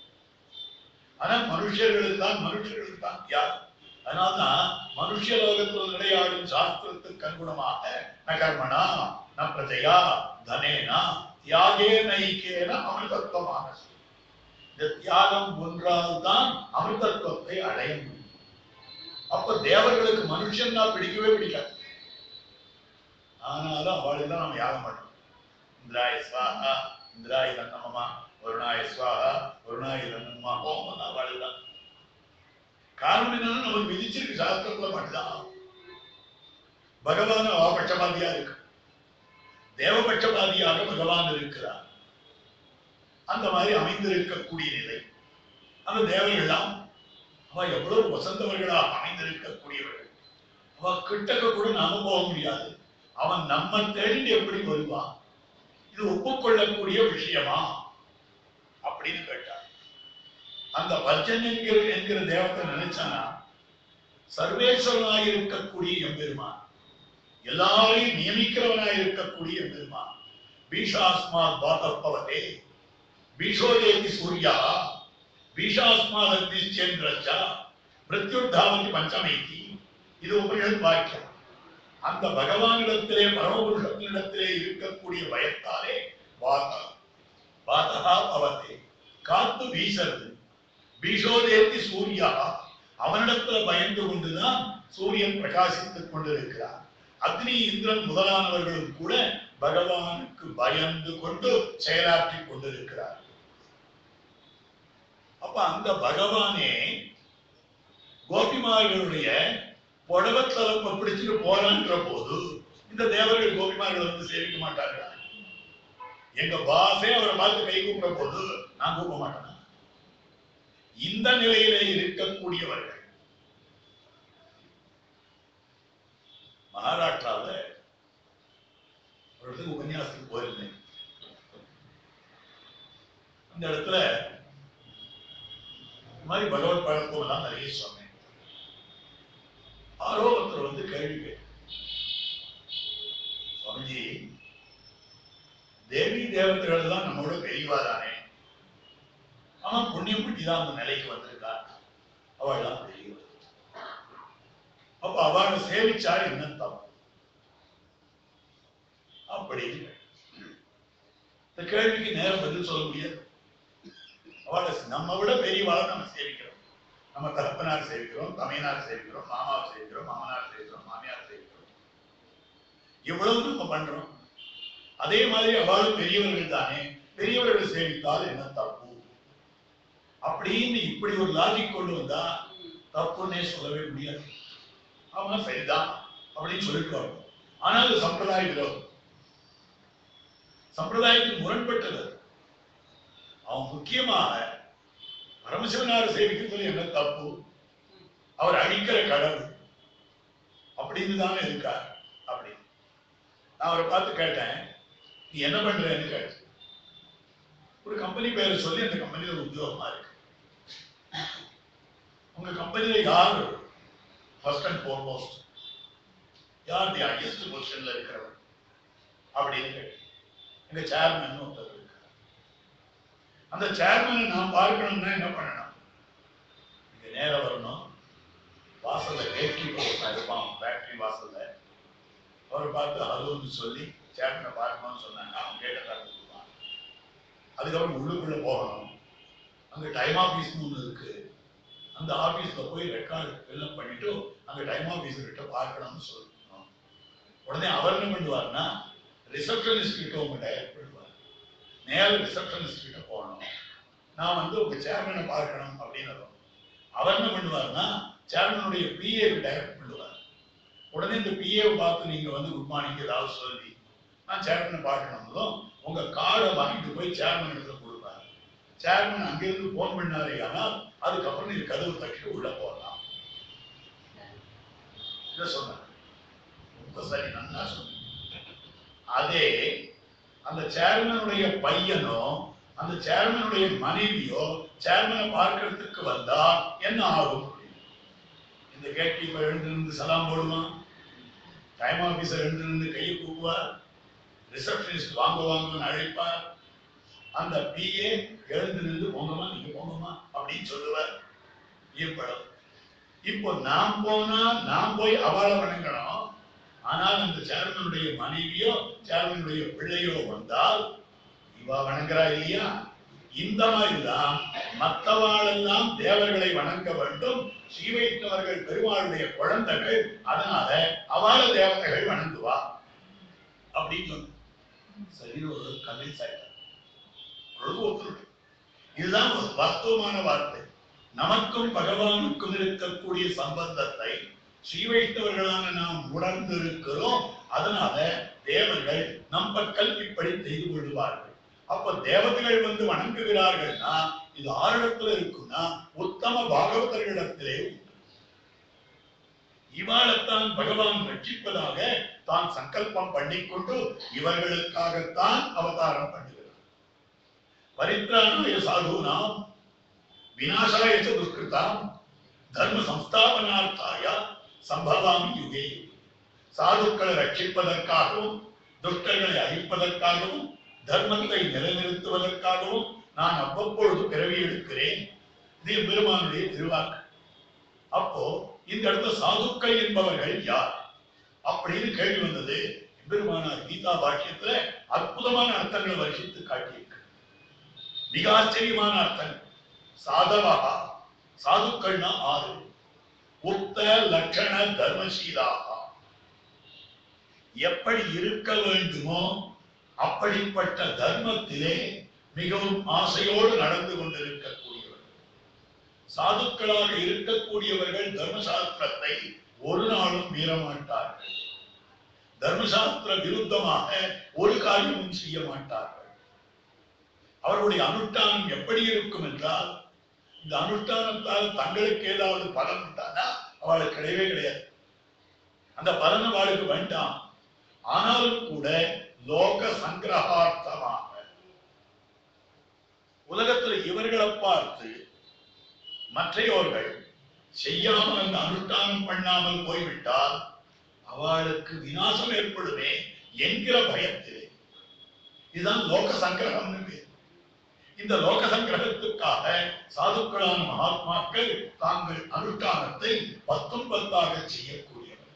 ஆனா மனுஷர்களுக்கு தான் மனுஷர்களுக்கு தான் தியாகம் அதனால்தான் மனுஷ லோகத்தில் விளையாடும் சாஸ்திரத்துக்கு அனுகுணமாக ந கர்மனா ந பிரஜையா தனேனா தியாகே நைக்கேன அமிர்தத்துவமாக இந்த தியாகம் ஒன்றால் தான் அமிர்தத்துவத்தை அடைய முடியும் அப்ப தேவர்களுக்கு மனுஷன் தான் பிடிக்கவே பிடிக்காது ஆனாலும் அவளுக்கு நம்ம யாகம் பண்ணணும் இந்திராய ஸ்வாஹா இந்திராய தன்னமமா வருணாய ஸ்வாஹா வருணாய தன்னமா ஹோமம் அவளுக்கு தான் காரணம் என்னன்னா நமக்கு விதிச்சிருக்கு சாஸ்திரத்துல மட்டும்தான் பகவான் அவபட்சபாதியா இருக்கு தேவபட்சபாதியாக பகவான் இருக்கிறார் அந்த மாதிரி அமைந்திருக்கக்கூடிய நிலை அந்த தேவர்கள்லாம் அவ எவ்வளவு வசந்தவர்களாக அமைந்திருக்கக்கூடியவர்கள் அவ கிட்டக்க கூட நாம போக முடியாது அவன் நம்ம தேடி எப்படி வருவான் இது ஒப்புக்கொள்ளக்கூடிய விஷயமா அப்படின்னு கேட்டார் அந்த பஞ்சன் என்கிற என்கிற தேவத்தை நினைச்சானா சர்வேஸ்வரனாக இருக்கக்கூடிய எம்பெருமான் எல்லாரையும் நியமிக்கிறவனாய் இருக்கக்கூடிய எம்பெருமான் பீஷாஸ்மாத் பாதப்பவதே பீஷோதேதி சூர்யா பீஷாஸ்மாத் அக்னிச்சேந்திரச்சா மிருத்யுர்தாவதி பஞ்சமைதி இது உபனிஷத் வாக்கியம் அந்த பகவானிடத்திலே பரமபுருஷத்தினிடத்திலே இருக்கக்கூடிய பயத்தாலே வாதா வாதகா பவத்தே காத்து வீசறது பீஷோதேத்தி சூர்யா அவனிடத்துல பயந்து கொண்டுதான் சூரியன் பிரகாசித்துக் கொண்டிருக்கிறார் அக்னி இந்திரன் முதலானவர்களும் கூட பகவானுக்கு பயந்து கொண்டு செயலாற்றிக் கொண்டிருக்கிறார் அப்ப அந்த பகவானே கோபிமார்களுடைய புடவத்தலப்ப பிடிச்சிட்டு போறான்ற போது இந்த தேவர்கள் கோபிமார்கள் வந்து சேவிக்க மாட்டார்களா எங்க பாசே அவரை பார்த்து கை கூப்பிட போது நான் கூப்பிட மாட்டேன் இந்த நிலையிலே இருக்கக்கூடியவர்கள் மகாராஷ்டிராவில் ஒரு இடத்துக்கு உபன்யாசத்துக்கு போயிருந்தேன் அந்த இடத்துல இந்த மாதிரி பகவத் பழக்கம் எல்லாம் நிறைய சொன்னேன் ஆரோ ஒருத்தர் வந்து கேள்வி கேட்டார். சுவாமிஜி தேவி தேவதைகள் தான் நம்மளோட பெரியவா தானே அவன் புண்ணியம் பண்ணி தான் அந்த நிலைக்கு வந்திருக்கா அவள் தான் பெரியவள் அப்ப அவளை சேவிச்சா என்ன தப்பு அப்படின்னு இந்த கேள்விக்கு நேரம் பதில் சொல்ல முடியாது அவளை நம்ம விட பெரியவாளை நம்ம சேவிக்கிறோம் நம்ம தகப்பனார் சேவிக்கிறோம் தமையனார் சேவிக்கிறோம் மாமாவை சேவிக்கிறோம் மாமனார் சேவிக்கிறோம் மாமியார் சேவிக்கிறோம் இவ்வளவு நம்ம பண்றோம் அதே மாதிரி அவளும் பெரியவர்கள் தானே பெரியவர்கள் சேவித்தால் என்ன தப்பு அப்படின்னு இப்படி ஒரு லாஜிக் கொண்டு வந்தா தப்புன்னே சொல்லவே முடியாது ஆமா சரிதான் அப்படின்னு சொல்லிட்டு வரணும் ஆனால் அது சம்பிரதாய விரோதம் சம்பிரதாயத்துக்கு முரண்பட்டது அது. அவன் முக்கியமாக பரமசிவனார் சேவிக்கிறதுல என்ன தப்பு அவர் அடிக்கிற கடவுள் அப்படின்னு தானே இருக்கார் அப்படி நான் அவரை பார்த்து கேட்டேன் நீ என்ன பண்றேன்னு கேட்டேன் ஒரு கம்பெனி பேரை சொல்லி அந்த கம்பெனில ஒரு உத்தியோகமா இருக்கு உங்க கம்பெனில யார் ஃபர்ஸ்ட் அண்ட் foremost யார் தி ஹையஸ்ட் பொசிஷன்ல இருக்கிறவர் அப்படின்னு கேட்டேன் எங்க சேர்மன் ஒருத்தர் இருக்கார் அந்த சேர்மனை நான் பார்க்கணும்னா என்ன பண்ணணும் இங்க நேரம் வரணும் வாசல்ல கேட் கீப்பர் இருப்பான் ஃபேக்டரி வாசல்ல அவரை பார்த்து ஹலோன்னு சொல்லி சேர்மனை பார்க்கணும்னு சொன்னாங்க அவன் கேட்ட கார்டு கொடுப்பான் அதுக்கப்புறம் உள்ளுக்குள்ள போகணும் அங்க டைம் ஆபீஸ்னு ஒண்ணு இருக்கு அந்த ஆபீஸ்ல போய் ரெக்கார்டு ஃபில்அப் பண்ணிட்டு அங்க டைம் ஆபீசர் கிட்ட பார்க்கணும்னு சொல்லணும் உடனே அவர் என்ன பண்ணுவார்னா ரிசப்ஷனிஸ்ட் கிட்ட உங்க டைரக்ட் பண்ணுவார் நேர ரிசப்ஷனிஸ்ட் கிட்ட போகணும் நான் வந்து உங்க சேர்மனை பார்க்கணும் அப்படின்னு வரும். அவர் என்ன பண்ணுவார்னா சேர்மனுடைய பிஏக்கு டைரக்ட் பண்ணுவார் உடனே இந்த பிஏவை பார்த்து நீங்க வந்து குட் மார்னிங் ஏதாவது சொல்லி நான் சேர்மனை பார்க்கணும்னதும் உங்க கார்டை வாங்கிட்டு போய் சேர்மன் இடத்துல கொடுப்பார் சேர்மன் அங்கிருந்து போன் பண்ணாரே ஆனால் அதுக்கப்புறம் நீங்க கதவு தட்டிட்டு உள்ள போகலாம் இதை சொன்னார் ரொம்ப சரி நல்லா சொன்னீங்க அதே அந்த சேர்மனுடைய பையனோ அந்த சேர்மனுடைய மனைவியோ சேர்மனை பார்க்கறதுக்கு வந்தா என்ன ஆகும் இந்த கேட் கீப்பர் எழுந்து நின்று சலாம் போடுவான் டைம் ஆபீசர் எழுந்து நின்று கையை கூப்புவார் ரிசப்ஷனிஸ்ட் வாங்க வாங்கன்னு அழைப்பார் அந்த பிஏ எழுந்து நின்று போங்கம்மா நீங்க போங்கம்மா அப்படின்னு சொல்லுவார் ஈர்ப்படம் இப்போ நாம் போனா நாம் போய் அவளை வணங்கணும் ஆனால் அந்த சேர்மனுடைய மனைவியோ சேர்மனுடைய பிள்ளையோ வந்தால் இவா வணங்குறா இல்லையா இந்த மாதிரிதான் மற்றவாளெல்லாம் தேவர்களை வணங்க வேண்டும் ஸ்ரீ வைஷ்ணவர்கள் பெருமாளுடைய குழந்தைகள் அதனால அவள தேவதைகள் வணங்குவா அப்படின்னு சொன்ன சரி ஒரு கன்வின்ஸ் ஆயிட்டார் பொழுது ஒத்துருட்டு இதுதான் ஒரு வாஸ்தவமான வார்த்தை நமக்கும் பகவானுக்கும் இருக்கக்கூடிய சம்பந்தத்தை ஸ்ரீ வைஷ்ணவர்களான நாம் உணர்ந்திருக்கிறோம் அதனால தேவர்கள் நம் பக்கல் இப்படி செய்து கொள்வார்கள் அப்ப தேவதைகள் வந்து வணங்குகிறார்கள்னா இது ஆரிடத்துல இருக்குன்னா உத்தம பாகவதர்களிடத்திலே உண்டு இவாளைத்தான் பகவான் ரட்சிப்பதாக தான் சங்கல்பம் பண்ணிக்கொண்டு இவர்களுக்காகத்தான் அவதாரம் பண்ணுகிறார் பரித்ராணாய சாதுனாம் விநாசாய ச துஷ்கிருதாம் தர்ம சம்ஸ்தாபனார்த்தாய சம்பவாமி யுகே சாதுக்களை ரட்சிப்பதற்காகவும் துஷ்டர்களை அழிப்பதற்காகவும் தர்மத்தை நிலைநிறுத்துவதற்காகவும் நான் அவ்வப்பொழுது பிறவி எடுக்கிறேன் இது பெருமானுடைய திருவாக்கு அப்போ இந்த இடத்துல சாதுக்கள் என்பவர்கள் யார் அப்படின்னு கேள்வி வந்தது பெருமானார் கீதா பாஷ்யத்துல அற்புதமான அர்த்தங்களை வருஷித்து காட்டியிருக்கு மிக ஆச்சரியமான அர்த்தங்கள் சாதவா சாதுக்கள்னா ஆறு உத்த லட்சண தர்மசீலாகா எப்படி இருக்க வேண்டுமோ அப்படிப்பட்ட தர்மத்திலே மிகவும் ஆசையோடு நடந்து கொண்டிருக்கக்கூடியவர்கள் சாதுக்களாக இருக்கக்கூடியவர்கள் தர்மசாஸ்திரத்தை ஒரு நாளும் மீறமாட்டார்கள் தர்மசாஸ்திர விருத்தமாக ஒரு காரியமும் செய்ய மாட்டார்கள் அவர்களுடைய அனுஷ்டானம் எப்படி இருக்கும் என்றால் இந்த அனுஷ்டானத்தால் தங்களுக்கு ஏதாவது பலன் உண்டானா அவளுக்கு கிடையவே கிடையாது அந்த பலன் அவளுக்கு வேண்டாம் ஆனாலும் கூட லோக சங்கிரகார்த்தமாக உலகத்துல இவர்களை பார்த்து மற்றையோர்கள் செய்யாமல் அந்த அனுஷ்டானம் பண்ணாமல் போய்விட்டால் அவளுக்கு விநாசம் ஏற்படுமே என்கிற பயத்திலே இதுதான் லோக சங்கிரகம்னு பேர் இந்த லோக சங்கிரகத்துக்காக சாதுக்களான மகாத்மாக்கள் தாங்கள் அனுஷ்டானத்தை பத்தும் பத்தாக செய்யக்கூடியவர்கள்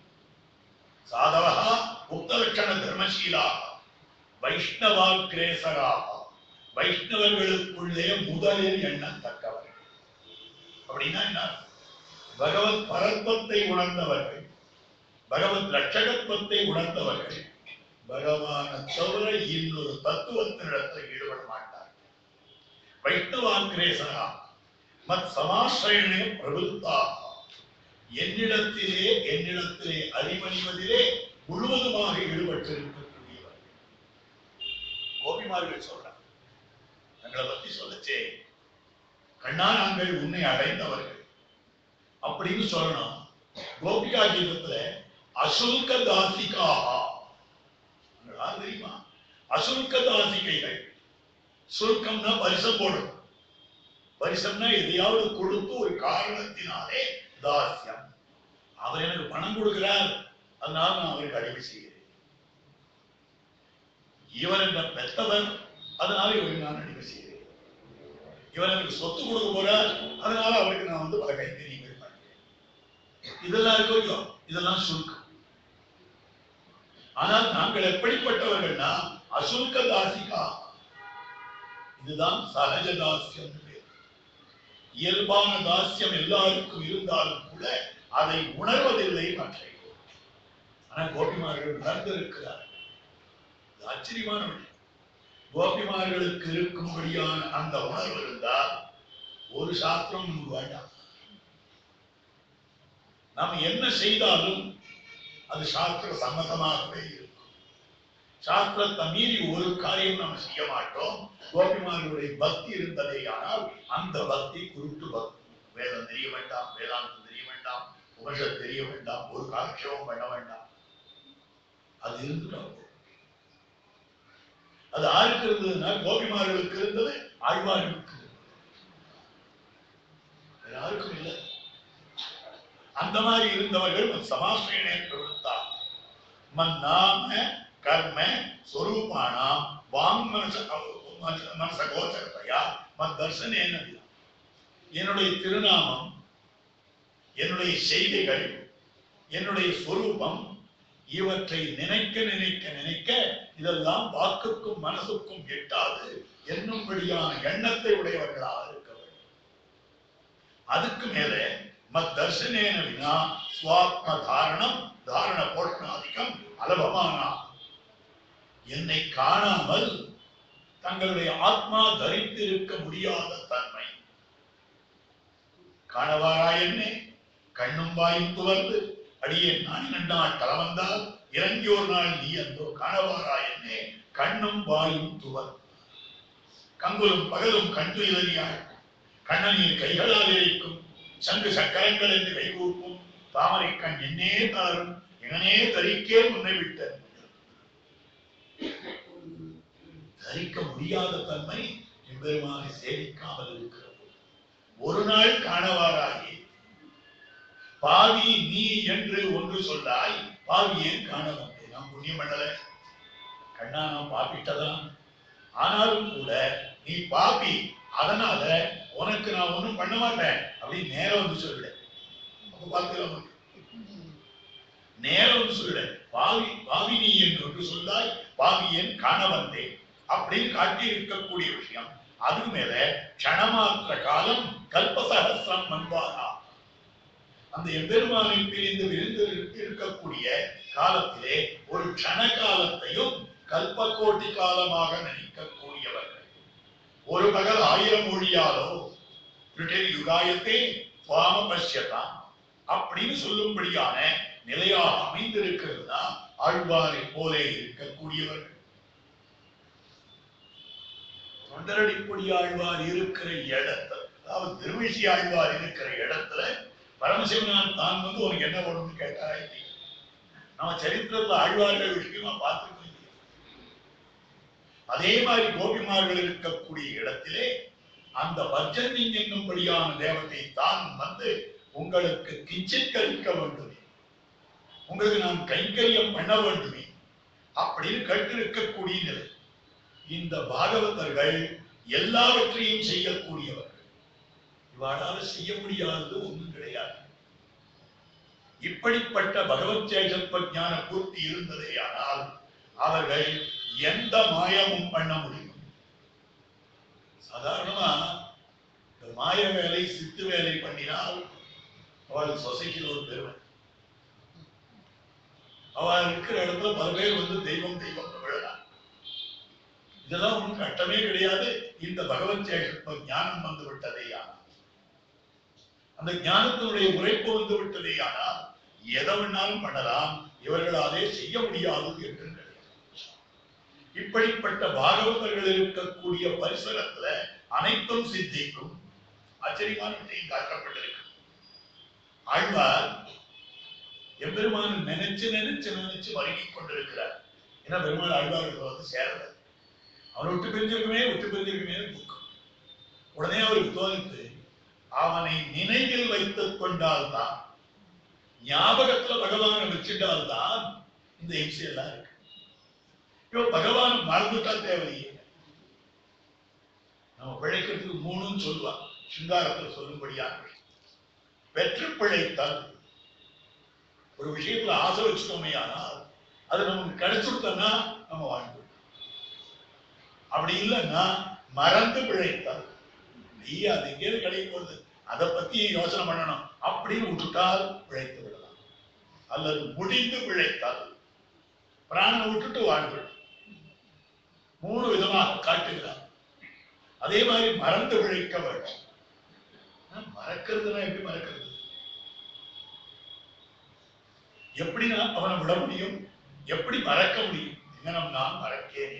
சாதவா உக்தலட்சண தர்மசீலா வைஷ்ணவாக்கிரேசரா வைஷ்ணவர்களுக்குள்ளே முதலில் எண்ணத்தக்கவர்கள் அப்படின்னா என்ன பகவத் பரத்வத்தை உணர்ந்தவர்கள் பகவத் லட்சகத்துவத்தை உணர்ந்தவர்கள் பகவான தவிர இன்னொரு தத்துவத்தினிடத்தில் ஈடுபட மாட்டார் வைஷ்ணவாங்கிரேசனா மத் சமாசிரயணே பிரபுத்தா என்னிடத்திலே என்னிடத்திலே அடிமணிவதிலே முழுவதுமாக ஈடுபட்டிருக்கக்கூடியவர் கோபிமார்கள் சொல்றாங்க தங்களை பத்தி சொல்லச்சே கண்ணா நாங்கள் உன்னை அடைந்தவர்கள் அப்படின்னு சொல்லணும் கோபிகா கீதத்துல அசுல்க தாசிகாஹா யார் தெரியுமா அசுல்க தாசிகைகள் சுருக்கம்னா பரிசம் போடும் பரிசம்னா எதையாவது கொடுத்து ஒரு காரணத்தினாலே தாசியம் அவர் எனக்கு பணம் கொடுக்கிறார் அதனால நான் அவருக்கு அடிமை செய்கிறேன் இவர் என்ன பெத்தவர் அதனால இவருக்கு நான் அடிமை செய்கிறேன் இவர் எனக்கு சொத்து கொடுக்க போறார் அதனால அவருக்கு நான் வந்து பல கைத்தறிகள் பண்றேன் இதெல்லாம் இருக்கோ இல்லையோ இதெல்லாம் சுருக்கம் ஆனால் நாங்கள் எப்படிப்பட்டவர்கள்னா அசுல்க தாசிகா இதுதான் சகஜ தாசியம் பேர். இயல்பான தாசியம் எல்லாருக்கும் இருந்தாலும் கூட அதை உணர்வதில்லை மற்ற ஆனா கோபிமார்கள் உணர்ந்திருக்கிறார்கள் இது ஆச்சரியமான விஷயம் கோபிமார்களுக்கு இருக்கும்படியான அந்த உணர்வு இருந்தால் ஒரு சாஸ்திரம் நமக்கு வேண்டாம் நாம் என்ன செய்தாலும் அது சாஸ்திர சம்மதமாகவே இருக்கும் சாஸ்திரத்தை மீறி ஒரு காரியம் நாம் செய்ய மாட்டோம் கோபிமார்களுடைய பக்தி இருந்ததே ஆனால் அந்த பக்தி குருட்டு பக்தி வேதம் தெரிய வேண்டாம் வேதாந்தம் தெரிய வேண்டாம் உபனிஷத் தெரிய வேண்டாம் ஒரு காலக்ஷேபம் பண்ண வேண்டாம் அது இருந்துட்டோம் அது யாருக்கு இருந்ததுன்னா கோபிமார்களுக்கு இருந்தது ஆழ்வார்களுக்கு இருந்தது. வேற யாருக்கும் இல்லை அந்த மாதிரி இருந்தவர்கள் சமாசிரியனே பிரவருத்தா மன் நாம கர்ம ஸ்வரூபானாம் வாங் மனச மனச கோச்சரத்தையா மத் தர்சனேன என்னுடைய திருநாமம் என்னுடைய செய்திகள் என்னுடைய ஸ்வரூபம் இவற்றை நினைக்க நினைக்க நினைக்க இதெல்லாம் வாக்குக்கும் மனசுக்கும் எட்டாது என்னும்படியான எண்ணத்தை உடையவர்களாக இருக்க வேண்டும் அதுக்கு மேலே மத் தர்சனேன வினா சுவாத்ம தாரணம் தாரண போஷணாதிக்கம் அலபமானா என்னை காணாமல் தங்களுடைய ஆத்மா தரித்து இருக்க முடியாத தன்மை காணவாரா என்னே கண்ணும் வாயும் துவர்ந்து அடியே நான் நன்னாள் கலவந்தால் இறங்கி ஒரு நாள் நீ அந்தோ காணவாரா என்னே கண்ணும் வாயும் துவர்ந்து கங்குலும் பகலும் கண்டு இலறியாள் கண்ணனின் கைகளால் இழைக்கும் சங்கு சக்கரங்கள் என்று கைகூப்பும் தாமரை கண் என்னே தளரும் எங்கனே தரிக்கே முன்னை விட்ட தரிக்க முடியாத தன்மை எம்பெருமானை சேவிக்காமல் இருக்கிறது ஒரு நாள் காணவாராகி பாவி நீ என்று ஒன்று சொல்லாய் பாவி ஏன் காண வந்தேன் நான் புண்ணியம் பண்ணல கண்ணா நான் பாப்பிட்டதான் ஆனாலும் கூட நீ பாப்பி அதனால உனக்கு நான் ஒண்ணும் பண்ண மாட்டேன் அப்படின்னு நேரம் வந்து சொல்லிட்டேன் அப்ப பார்த்துக்கலாம் நேரம் வந்து சொல்லிட்டேன் பாவி பாவி நீ என்று ஒன்று சொல்லாய் பாவி ஏன் காண வந்தேன் அப்படின்னு காட்டி இருக்கக்கூடிய விஷயம் அதுக்கு மேல க்ஷணமாத்திர காலம் கல்பசகசிரம் மண்பாரா அந்த எம்பெருமானை பிரிந்து விரிந்து இருக்கக்கூடிய காலத்திலே ஒரு க்ஷண காலத்தையும் கல்பகோட்டி காலமாக நினைக்கக்கூடியவர்கள் ஒரு பகல் ஆயிரம் மொழியாலோ பிரிட்டில் யுகாயத்தே சுவாம பஷ்யதா அப்படின்னு சொல்லும்படியான நிலையாக அமைந்திருக்கிறது தான் ஆழ்வாரை போலே இருக்கக்கூடியவர்கள் தொண்டரடிப்பொடி ஆழ்வார் இருக்கிற இடத்துல அதாவது திருவிழி ஆழ்வார் இருக்கிற இடத்துல பரமசிவனார் தான் வந்து உனக்கு என்ன வேணும்னு கேட்டாரா இல்லையா நம்ம சரித்திரத்துல ஆழ்வார்கள் விஷயமா பார்த்துருக்கோம் இல்லையா? அதே மாதிரி கோபிமார்கள் இருக்கக்கூடிய இடத்திலே அந்த பஜ்ஜன் என்னும்படியான தேவத்தை தான் வந்து உங்களுக்கு கிஞ்சித் கழிக்க வேண்டுமே உங்களுக்கு நான் கைங்கரியம் பண்ண வேண்டுமே அப்படின்னு கேட்டிருக்கக்கூடிய நிலை இந்த பாகவதர்கள் எல்லாவற்றையும் செய்யக்கூடியவர்கள் இவ்வாறாக செய்ய முடியாதது ஒன்றும் கிடையாது இப்படிப்பட்ட பகவத் சேஷத்வ ஞான பூர்த்தி இருந்ததே ஆனால் அவர்கள் எந்த மாயமும் பண்ண முடியும் சாதாரணமா இந்த மாய வேலை சித்து வேலை பண்ணினால் அவள் சொசைட்டியில் ஒரு பெருமை அவள் இருக்கிற இடத்துல பல பேர் வந்து தெய்வம் தெய்வம் விழலாம் இதெல்லாம் ஒன்றும் கட்டமே கிடையாது இந்த பகவத் சேஷத்துவ ஞானம் வந்து விட்டதே ஆனால் அந்த ஞானத்தினுடைய உரைப்பு வந்து விட்டதே ஆனால் எதை வேணாலும் பண்ணலாம் இவர்களாலே செய்ய முடியாது என்று கிடையாது இப்படிப்பட்ட பாகவதர்கள் இருக்கக்கூடிய பரிசரத்துல அனைத்தும் சித்திக்கும் ஆச்சரியமான விஷயம் காட்டப்பட்டிருக்கு ஆழ்வார் எம்பெருமான் நினைச்சு நினைச்சு நினைச்சு வருகிக் கொண்டிருக்கிறார் ஏன்னா பெருமாள் ஆழ்வார்கள் வந்து சேரல அவன் விட்டு பிரிஞ்சிருக்குமே விட்டு பிரிஞ்சிருக்குமே துக்கம் உடனே அவருக்கு தோணித்து அவனை நினைவில் வைத்துக் கொண்டால்தான் ஞாபகத்துல பகவானை வச்சுட்டால்தான் இந்த இம்சை எல்லாம் இருக்கு இப்போ பகவான் மறந்துட்டா தேவையே நம்ம பிழைக்கிறதுக்கு மூணுன்னு சொல்லுவான் சிங்காரத்துல சொல்லும்படியான விஷயம் பெற்று பிழைத்தால் ஒரு விஷயத்துல ஆசை வச்சுட்டோமே ஆனால் அது நமக்கு கிடைச்சுட்டோம்னா நம்ம வாழ்ந்துடும் அப்படி இல்லைன்னா மறந்து பிழைத்தால் ஐயா அது எங்கேயாவது கிடைக்க போகுது அதை பத்தி யோசனை பண்ணணும் அப்படின்னு விட்டுட்டால் பிழைத்து விடலாம் அல்லது முடிந்து பிழைத்தால் பிராணனை விட்டுட்டு வாழ்ந்துடும் மூணு விதமாக காட்டுகிறார் அதே மாதிரி மறந்து பிழைக்க வேண்டும் ஆனா, மறக்கிறதுனா எப்படி மறக்கிறது எப்படி நான் அவனை விட முடியும் எப்படி மறக்க முடியும் எங்கனம் நான் மறக்கேனே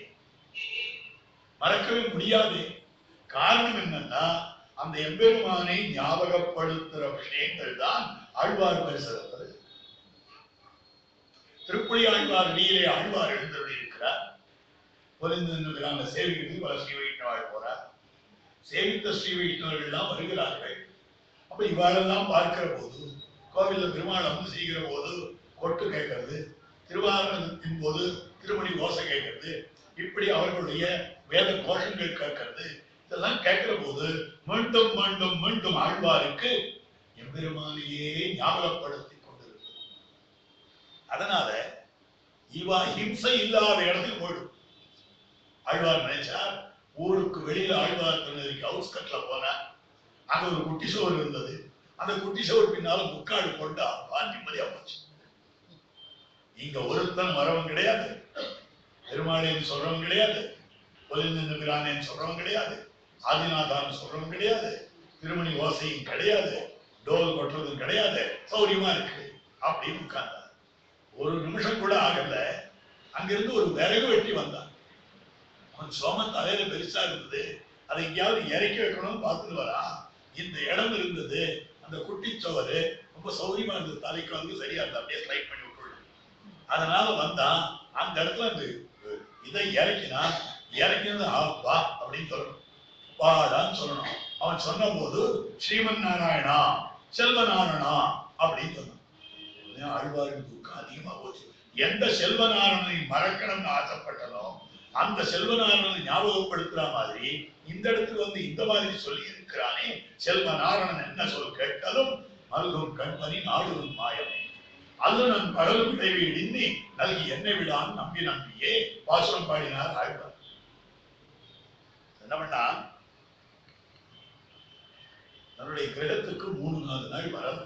மறக்கவே முடியாது காரணம் என்னன்னா அந்த எம்பெருமானை ஞாபகப்படுத்துற விஷயங்கள் தான் ஆழ்வார் பேசுறது திருப்புளி ஆழ்வார் அடியிலே ஆழ்வார் எழுந்தருளி இருக்கிறார் பொருந்திருக்கிற அந்த சேவிக்கிறது பல ஸ்ரீ வைஷ்ணவாள் போறார் சேவித்த ஸ்ரீ வைஷ்ணவர்கள் எல்லாம் வருகிறார்கள் அப்ப இவ்வாறெல்லாம் பார்க்கிற போது கோவில்ல திருமாலம் செய்கிற போது கொட்டு கேட்கறது திருவாரணத்தின் போது திருமணி ஓசை கேட்கறது இப்படி அவர்களுடைய வேத கோஷங்கள் கேட்கறது இதெல்லாம் கேட்கிற போது மீண்டும் மீண்டும் மீண்டும் ஆழ்வாருக்கு எம்பெருமானையே ஞாபகப்படுத்திக் கொண்டிருக்கு அதனால இவா ஹிம்சை இல்லாத இடத்துக்கு போயிடும் ஆழ்வார் நினைச்சார் ஊருக்கு வெளியில ஆழ்வார் திருநெறிக்கு அவுட்ஸ்கட்ல போனார் அங்க ஒரு குட்டி சோறு இருந்தது அந்த குட்டி சோறு பின்னால முக்காடு கொண்டா நிம்மதியா போச்சு இங்க ஒருத்தன் வரவன் கிடையாது பெருமாளைன்னு சொல்றவன் கிடையாது பொலிந்து பிரானேன்னு சொல்றவன் கிடையாது ஆதிநாதான் சொல்றவன் கிடையாது திருமணி ஓசையும் கிடையாது டோல் கொட்டுறதும் கிடையாது சௌரியமா இருக்கு அப்படின்னு உட்கார்ந்தார் ஒரு நிமிஷம் கூட ஆகல அங்கிருந்து ஒரு விறகு வெட்டி வந்தான் அவன் சோம தலையில பெருசா இருந்தது அதை எங்கேயாவது இறக்கி வைக்கணும்னு பார்த்துட்டு வரான் இந்த இடம் இருந்தது அந்த குட்டி சோறு ரொம்ப சௌரியமா இருந்தது தலைக்கு வந்து சரியா இருந்தது அப்படியே ஸ்லைட் பண்ணி விட்டுள்ளேன் அதனால வந்தான் அந்த இடத்துல அந்த இதை இறக்கினா இறக்கினது ஆப்பா அப்படின்னு சொல்லணும் வாடான்னு சொல்லணும் அவன் சொன்ன போது ஸ்ரீமன் நாராயணா செல்வ நாராயணா அப்படின்னு சொன்னான் உடனே ஆழ்வாரின் துக்கம் அதிகமா போச்சு எந்த செல்வநாராயணனை மறக்கணும்னு ஆசைப்பட்டனோ அந்த செல்வநாராயணனை ஞாபகப்படுத்துற மாதிரி இந்த இடத்துல வந்து இந்த மாதிரி சொல்லி இருக்கிறானே செல்வநாராயணன் என்ன சொல் கேட்டாலும் மல்கும் கண்பனி நாடுவும் மாயமே அல்லனன் பகலும் விளைவி இடிந்தி நல்கி என்னை விடான் நம்பி நம்பியே பாசுரம் பாடினார் ஆழ்வார் என்ன பண்ணா தன்னுடைய கிரகத்துக்கு மூணு நாலு நாள் வரல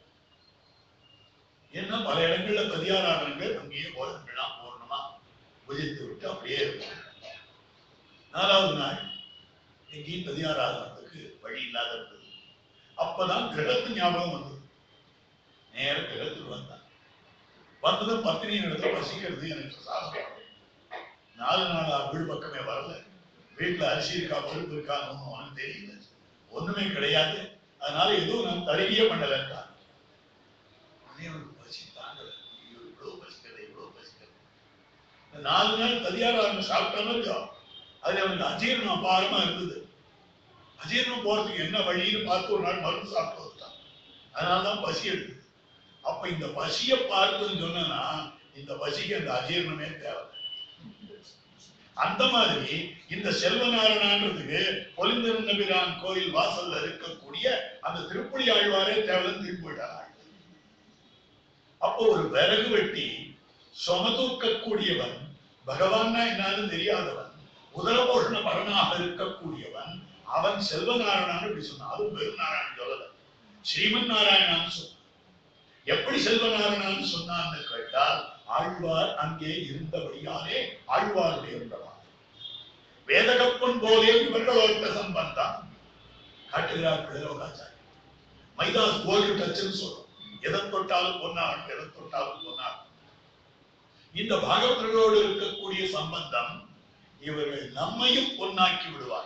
ஏன்னா பல இடங்கள்ல பதியாராதனங்கள் அங்கேயே போதங்கள்லாம் பூர்ணமா புஜித்து விட்டு அப்படியே இருக்கும் நாலாவது நாள் எங்கேயும் பதியாராதனத்துக்கு வழி இல்லாத இருந்தது அப்பதான் கிரகத்து ஞாபகம் வந்தது நேர கிரகத்துக்கு வந்தான் வந்ததும் பத்தினியின் இடத்துல பசிக்கிறது எனக்கு சாப்பிடும் நாலு நாளா வீடு பக்கமே வரல வீட்டுல அரிசி இருக்கா பருப்பு இருக்கான்னு ஒண்ணும் அவனுக்கு தெரியல ஒண்ணுமே கிடையாது அதனால எதுவும் நான் தருகியே பண்ணலன்றான் உடனே அவனுக்கு பசி தாங்கல ஐயோ, இவ்வளவு பசிக்கிறது இவ்வளவு பசிக்கிறது இந்த நாலு நாள் ததியாரா சாப்பிட்டாலும் இல்லையோ அதுல அவனுக்கு அஜீரணம் அபாரமா இருந்தது அஜீரணம் போறதுக்கு என்ன வழின்னு பார்த்து ஒரு நாள் மருந்து சாப்பிட்டு வந்துட்டான் அதனாலதான் பசி எடுக்குது அப்ப இந்த பசியை பார்த்துன்னு சொன்னா இந்த பசிக்கு அந்த அஜீரணமே தேவை அந்த மாதிரி இந்த செல்வநாராயணன்றதுக்கு பொலிந்திருந்தபிரான் கோயில் வாசல்ல இருக்கக்கூடிய அந்த திருப்புலி ஆழ்வாரே தேவலன் திரும்பி போயிட்டார் அப்போ ஒரு விறகு வெட்டி சுமதூக்கக்கூடியவன் பகவான்னா என்னன்னு தெரியாதவன் உதரபோஷண பரனாக இருக்கக்கூடியவன் அவன் செல்வநாராயணன் இப்படி சொன்னான் அதுவும் வெறும் நாராயணன் சொல்லல ஸ்ரீமன் நாராயணான்னு சொன்னான் எப்படி செல்வநாராயணன் சொன்னான்னு கேட்டால் ஆழ்வார் அங்கே இருந்தபடியாலே ஆழ்வாருடைய உண்டவன் வேதகப்பன் போலே இவர்களோட்ட சம்பந்தம் காட்டுகிறார் பிள்ளரோகாச்சாரி மைதாஸ் கோல்டு டச்சுன்னு சொல்றோம் எதை தொட்டாலும் பொன்னாள் எதை தொட்டாலும் பொன்னாள் இந்த பாகவதர்களோடு இருக்கக்கூடிய சம்பந்தம் இவர்கள் நம்மையும் பொன்னாக்கி விடுவார்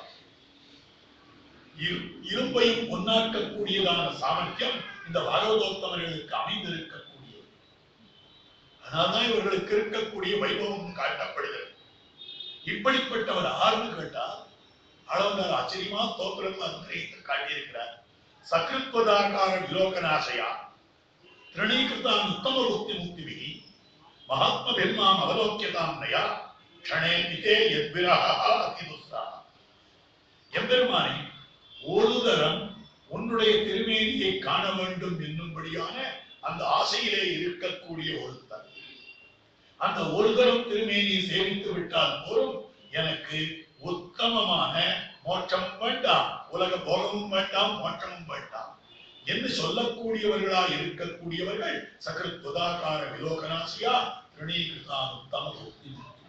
இரு- இரும்பையும் பொன்னாக்கக்கூடியதான சாமர்த்தியம் இந்த பாகவதோத்தமர்களுக்கு அமைந்திருக்கக்கூடியது அதனால்தான் இவர்களுக்கு இருக்கக்கூடிய வைபவம் காட்டப்படுகிறது இப்படிப்பட்டவர் ஆறுன்னு கேட்டால் அளவந்தார் ஆச்சரியமா தோற்றத்தில் அனுகிரகித்து காட்டியிருக்கிறார் சகிருத்வதாகார விலோகநாசயா திருணீகிருதான் உத்தம புக்தி முக்திபிகி மகாத்ம பெருமாம் அவலோக்கியதாம் நயா க்ஷணே நிதே எத்விரஹா அதிதுஸ்ரா எம்பெருமானே ஒரு தரம் உன்னுடைய திருமேனியை காண வேண்டும் என்னும்படியான அந்த ஆசையிலே இருக்கக்கூடிய ஒருத்தன் அந்த ஒரு தரம் திருமேனியை சேவித்து விட்டால் போதும் எனக்கு உத்தமமான மோட்சம் வேண்டாம் உலக போகமும் வேண்டாம் மோட்சமும் வேண்டாம் என்று சொல்லக்கூடியவர்களா இருக்கக்கூடியவர்கள் சகருத்வதாகார விலோகனாசியா திருணீகிருதான் உத்தம புத்தி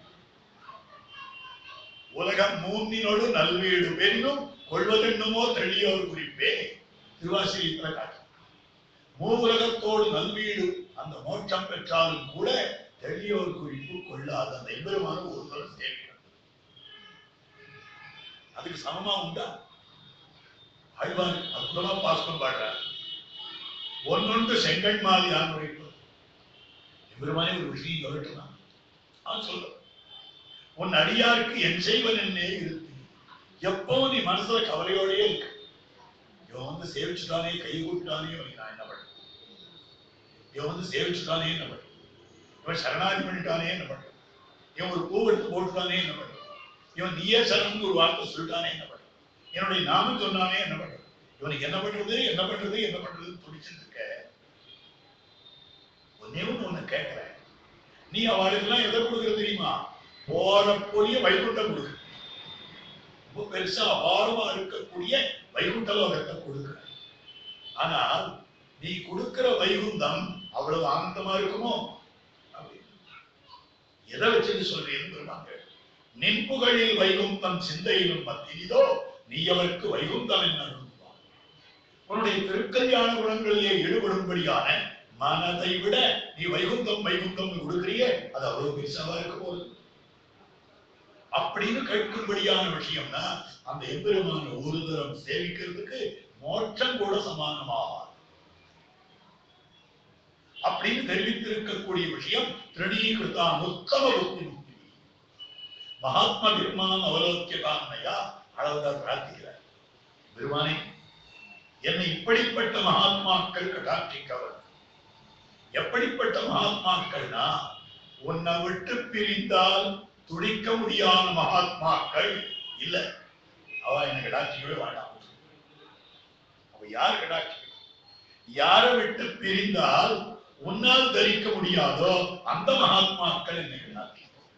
உலகம் மூன்றினோடு நல்வீடு பெரினும் கொள்வதென்னுமோ தெளியோர் குறிப்பே திருவாசிரியத்துல காட்டு மூவுலகத்தோடு நல்வீடு அந்த மோட்சம் பெற்றாலும் கூட தெளியோர் குறிப்பு கொள்ளாத அந்த எம்பெருமான ஒரு தரம் சேவிக்கிறது அதுக்கு சமமா உண்டா ஆழ்வார் அற்புதமா பாஸ்கம் பாடுறார் ஒன்னொன்று செங்கண் மாலி ஆண் உரைப்பு எம்பெருமானே ஒரு விஷயம் சொல்லட்டுமா அவன் சொல்ற உன் அடியாருக்கு என் செய்வன் என்னே இருக்கு எப்போ நீ மனசுல கவலையோடயே இருக்கு இவன் வந்து சேவிச்சுட்டானே கை கூட்டானே இவனுக்கு நான் என்ன பண்றது இவன் வந்து சேவிச்சுட்டானே என்ன பண்றது இவன் சரணாதி பண்ணிட்டானே என்ன பண்றது இவன் ஒரு பூ எடுத்து போட்டுட்டானே என்ன பண்றது இவன் நீயே சரணம் ஒரு வார்த்தை சொல்லிட்டானே என்ன பண்றது என்னுடைய நாமம் சொன்னானே என்ன பண்றது இவனுக்கு என்ன பண்றது என்ன பண்றது என்ன பண்றதுன்னு துடிச்சுட்டு இருக்க ஒன்னே ஒண்ணு உன்னை கேட்கிறேன் நீ அவளுக்கெல்லாம் எதை கொடுக்குற தெரியுமா போற பொழிய வைகுண்டம் கொடுக்குற ரொம்ப பெருசா அபாரமா இருக்கக்கூடிய வைகுண்ட லோகத்தை கொடுக்குற ஆனால் நீ கொடுக்கிற வைகுந்தம் அவ்வளவு ஆனந்தமா இருக்குமோ அப்படி. எதை வச்சுட்டு சொல்றீன்னு சொல்றாங்க நின்புகளில் வைகுந்தம் சிந்தையிலும் மத்தியிலோ நீ அவருக்கு வைகுந்தம் என்ன அருள்வாய். உன்னுடைய திருக்கல்யாண குணங்களிலே ஈடுபடும்படியான மனதை விட நீ வைகுந்தம் வைகுந்தம் கொடுக்கிறியே அது அவ்வளவு பெருசாவா இருக்க போகுது அப்படின்னு கேட்கும்படியான விஷயம்னா அந்த எம்பெருமான ஒரு தரம் சேவிக்கிறதுக்கு மோட்சம் கூட சமானமாகும் அப்படின்னு தெரிவித்திருக்கக்கூடிய விஷயம் திருடீகிருதான் உத்தம புத்தி முக்தி மகாத்மா பெருமான் அவலோக்கியதான்மையா அளவுதான் பிரார்த்திக்கிறார் பெருமானே என்னை இப்படிப்பட்ட மகாத்மாக்கள் கடாட்சிக்கவர் எப்படிப்பட்ட மகாத்மாக்கள்னா உன்னை விட்டு பிரிந்தால் துடிக்க முடியாத மகாத்மாக்கள் இல்ல அவ என்னை கடாட்சிக்கவே வேண்டாம் அவ யார் கடாட்சி யாரை விட்டு பிரிந்தால் உன்னால் தரிக்க முடியாதோ அந்த மகாத்மாக்கள் என்னை கடாட்சி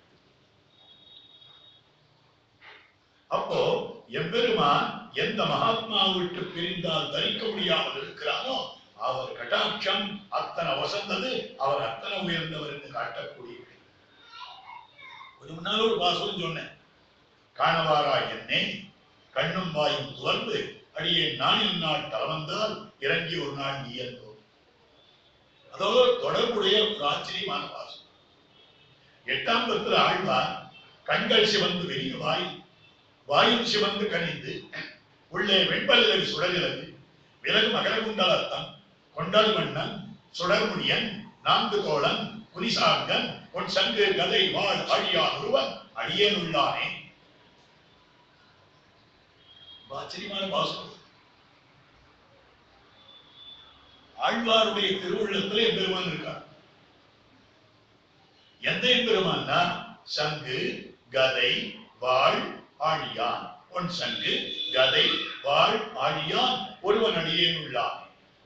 அப்போ எம்பெருமான் எந்த மகாத்மா விட்டு பிரிந்தால் தரிக்க முடியாமல் இருக்கிறானோ அவர் கடாட்சம் அத்தனை வசந்தது அவர் அத்தனை உயர்ந்தவர் என்று காட்டக்கூடிய கொஞ்சம் முன்னால ஒரு வாசகம் சொன்னேன் காணவாரா என்னை கண்ணும் வாயும் துவர்ந்து அடியே நானில் நாள் தளவந்தால் இறங்கி ஒரு நாள் நீ என்போம் அதோட தொடர்புடைய ஒரு ஆச்சரியமான வாசம் எட்டாம் பத்துல ஆழ்வார் கண்கள் சிவந்து வெளிய வாய் வாயும் சிவந்து கனிந்து உள்ளே வெண்பல்லவி சுடர்கிறது விலகு மகரகுண்டலத்தம் கொண்டல் மன்னன் சுடர்முடியன் நான்கு தோழன் புலிசார்கன் பொன் சங்கு கதை வாழ் ஆழியான் ஒருவன் அடியேன் உள்ளானே ரொம்ப ஆச்சரியமான பாசம் ஆழ்வாருடைய திருவுள்ளத்துல எம்பெருமான் இருக்கார் எந்த எம்பெருமான்னா சங்கு கதை வாழ் ஆழியான் பொன் சங்கு கதை வாழ் ஆழியான் ஒருவன் அடியேன் உள்ளான்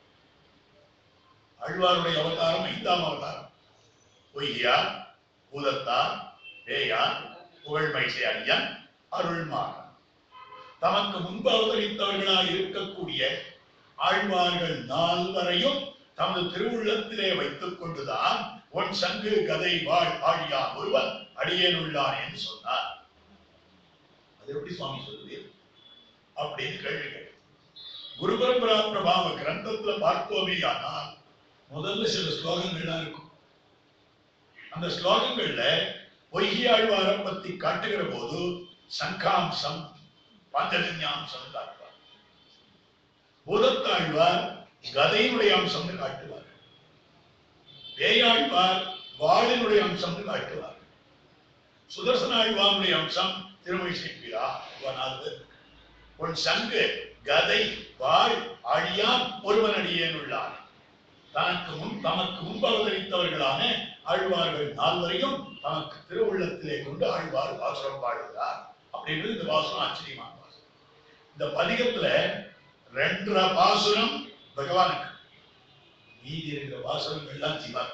ஆழ்வாருடைய அவதாரம் ஐந்தாம் அவதாரம் பொய்யார் பூதத்தார் பேயார் புகழ்மைசை அடியான் அருள்மாறன் தமக்கு முன்பு அவதரித்தவர்களாய் இருக்கக்கூடிய ஆழ்வார்கள் நால்வரையும் தமது திருவுள்ளத்திலே வைத்துக் கொண்டுதான் உன் சங்கு கதை வாழ் ஆழியான் ஒருவன் அடியேனுள்ளான் என்று சொன்னார் அது எப்படி சுவாமி சொல்லுவீர் அப்படின்னு கேள்வி கேட்டு குரு பரம்பரா பிரபாவ கிரந்தத்துல பார்த்தோமே ஆனால் முதல்ல சில ஸ்லோகங்கள்லாம் இருக்கும் அந்த ஸ்லோகங்கள்ல பொய்கி ஆழ்வாரை பத்தி காட்டுகிற போது சங்காம்சம் பஞ்சஜன்யாம்சம் காட்டுவார் பூதத்தாழ்வார் கதையினுடைய அம்சம்னு காட்டுவார் பேயாழ்வார் வாளினுடைய அம்சம்னு காட்டுவார் சுதர்சன ஆழ்வாருடைய அம்சம் திருமணி சேர்க்கிறார் உன் சங்கு கதை வாழ் அழியான் ஒருவன் அடியேன் உள்ளான் தனக்கு முன் தமக்கு முன்பு அவதரித்தவர்களான ஆழ்வார்கள் நால்வரையும் தமக்கு திருவுள்ளத்திலே கொண்டு ஆழ்வார் பாசுரம் பாடுகிறார் அப்படின்றது இந்த பாசுரம் ஆச்சரியமான பாசுரம் இந்த பதிகத்துல ரெண்டரை பாசுரம் பகவானுக்கு மீதி இருக்கிற பாசுரங்கள் எல்லாம் ஜீவாத்மா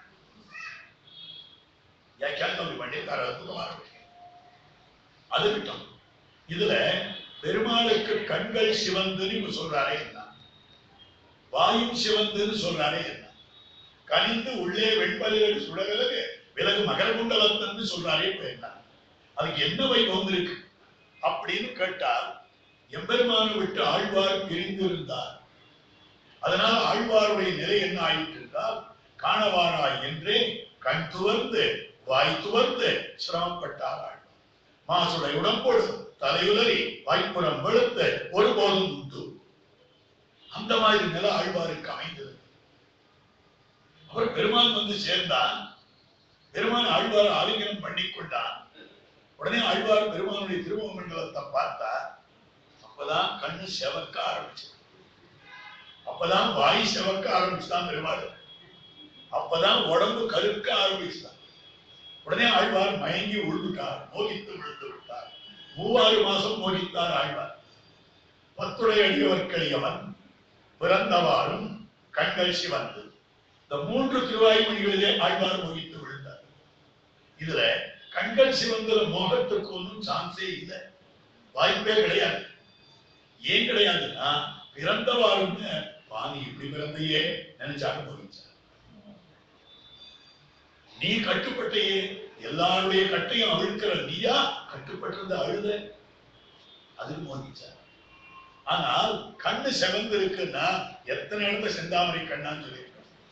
வியாக்கியானம் அப்படி பண்ணியிருக்காரு அற்புதமான விஷயம் அது விட்டோம் இதுல பெருமாளுக்கு கண்கள் சிவந்துன்னு இப்ப சொல்றாரே என்ன வாயும் சிவந்துன்னு சொல்றாரே என்ன கனிந்து உள்ளே வெண்பலிகள் சுடகலகு விலகு மகர குண்டலத்தன்னு சொல்றாரே இப்ப என்ன அதுக்கு என்ன வைபவம் இருக்கு அப்படின்னு கேட்டால் எம்பெருமானை விட்டு ஆழ்வார் பிரிந்திருந்தார் அதனால் ஆழ்வாருடைய நிலை என்ன ஆயிற்று என்றால் காணவாராய் என்றே கண் துவர்ந்து வாய் துவர்ந்து சிரமப்பட்டார் ஆழ்வார் மாசுடை உடம்போடு தலையுலறி வாய்ப்புறம் வெளுத்து ஒருபோதும் உண்டு அந்த மாதிரி நிலை ஆழ்வாருக்கு அமைந்தது அவர் பெருமான் வந்து சேர்ந்தான் பெருமான் ஆழ்வார் ஆலிங்கனம் பண்ணி கொண்டான் உடனே ஆழ்வார் பெருமானுடைய திருமுக மண்டலத்தை பார்த்தார் அப்பதான் கண்ணு செவக்க ஆரம்பிச்சு அப்பதான் வாய் செவக்க ஆரம்பிச்சுதான் பெருமாள் அப்பதான் உடம்பு கருக்க ஆரம்பிச்சுதான் உடனே ஆழ்வார் மயங்கி விழுந்துட்டார் மோகித்து விழுந்து விட்டார் மூவாறு மாசம் மோகித்தார் ஆழ்வார் பத்துடைய அடியவர்களியவன் பிறந்தவாறும் கண்கள் சிவந்து இந்த மூன்று திருவாய்மொழிகளிலே ஆழ்வார் மோகித்து விழுந்தார் இதுல கண்கள் சிவந்துல மோகத்துக்கு ஒன்றும் சான்ஸே இல்லை வாய்ப்பே கிடையாது ஏன் கிடையாதுன்னா பிறந்தவாறுன்னு பாதி இப்படி பிறந்தையே நினைச்சாங்க மோகிச்சார் நீ கட்டுப்பட்டையே எல்லாருடைய கட்டையும் அவிழ்க்கிற நீயா கட்டுப்பட்டிருந்த அழுத அது மோகிச்சார் ஆனால் கண்ணு செவந்து இருக்குன்னா எத்தனை இடத்துல செந்தாமரை கண்ணான்னு சொல்லியிருக்கோம்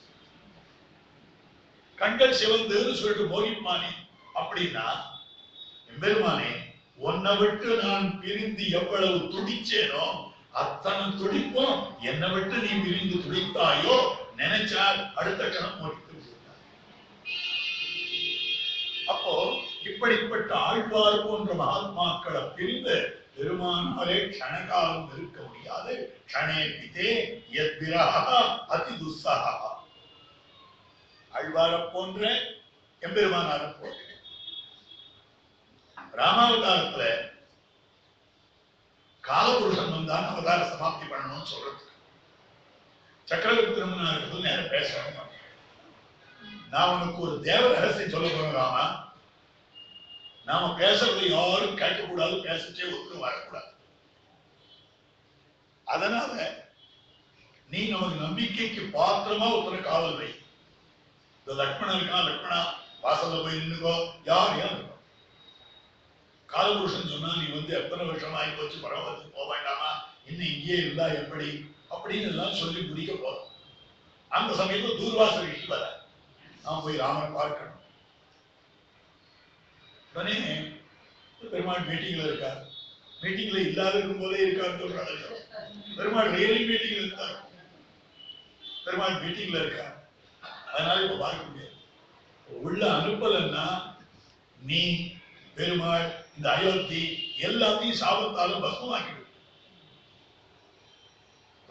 கண்கள் சிவந்துன்னு சொல்லிட்டு மோகிப்பானே அப்படின்னா எம்பெருமானே உன்னை விட்டு நான் பிரிந்து எவ்வளவு துடிச்சேனோ அத்தனை துடிப்பும் என்னை விட்டு நீ பிரிந்து துடித்தாயோ நினைச்சால் அடுத்த கணம் மோகித்து விட்டார் அப்போ இப்படிப்பட்ட ஆழ்வார் போன்ற மகாத்மாக்களை பிரிந்து பெருமானாலே க்ஷணகாலம் இருக்க முடியாது க்ஷணே பிதே எத்பிரஹா அதி துஸ்ஸஹா ஆழ்வார போன்ற எம்பெருமானார போன்ற ராமாவதாரத்துல காலபுருஷன் வந்தான் அவதார சமாப்தி பண்ணணும்னு சொல்றது சக்கரவர்த்தி திருமணம் நேரம் பேசுறாங்க நான் உனக்கு ஒரு தேவ ரகசியம் சொல்ல போறேன் ராமா நாம பேசுறதை யாரும் கேட்கக்கூடாது பேசச்சே ஒருத்தரும் வரக்கூடாது அதனால நீ நமக்கு நம்பிக்கைக்கு பாத்திரமா ஒருத்தரை காவல் வை இந்த லக்ஷ்மணன் இருக்கான் லக்ஷ்மணா வாசல்ல போய் நின்னுக்கோ யார் யார் இருக்கும் காலபுருஷன் சொன்னா நீ வந்து எத்தனை வருஷம் ஆகி போச்சு பரவாயில்ல போக வேண்டாமா இன்னும் இங்கேயே இருந்தா எப்படி அப்படின்னு எல்லாம் சொல்லி முடிக்க போறோம் அந்த சமயத்துல தூர்வாச ரிஷி வர நான் போய் ராமனை பார்க்கணும் உடனே பெருமாள் மீட்டிங்ல இருக்கார் மீட்டிங்ல இல்லாத இருக்கும் போதே இருக்காருன்னு சொல்றாங்க பெருமாள் ரியலி மீட்டிங்ல இருக்கார் பெருமாள் மீட்டிங்ல இருக்கார் அதனால இப்ப பார்க்க முடியாது உள்ள அனுப்பலன்னா நீ பெருமாள் இந்த அயோத்தி எல்லாத்தையும் சாபத்தாலும் பஸ்மமாக்கிடும்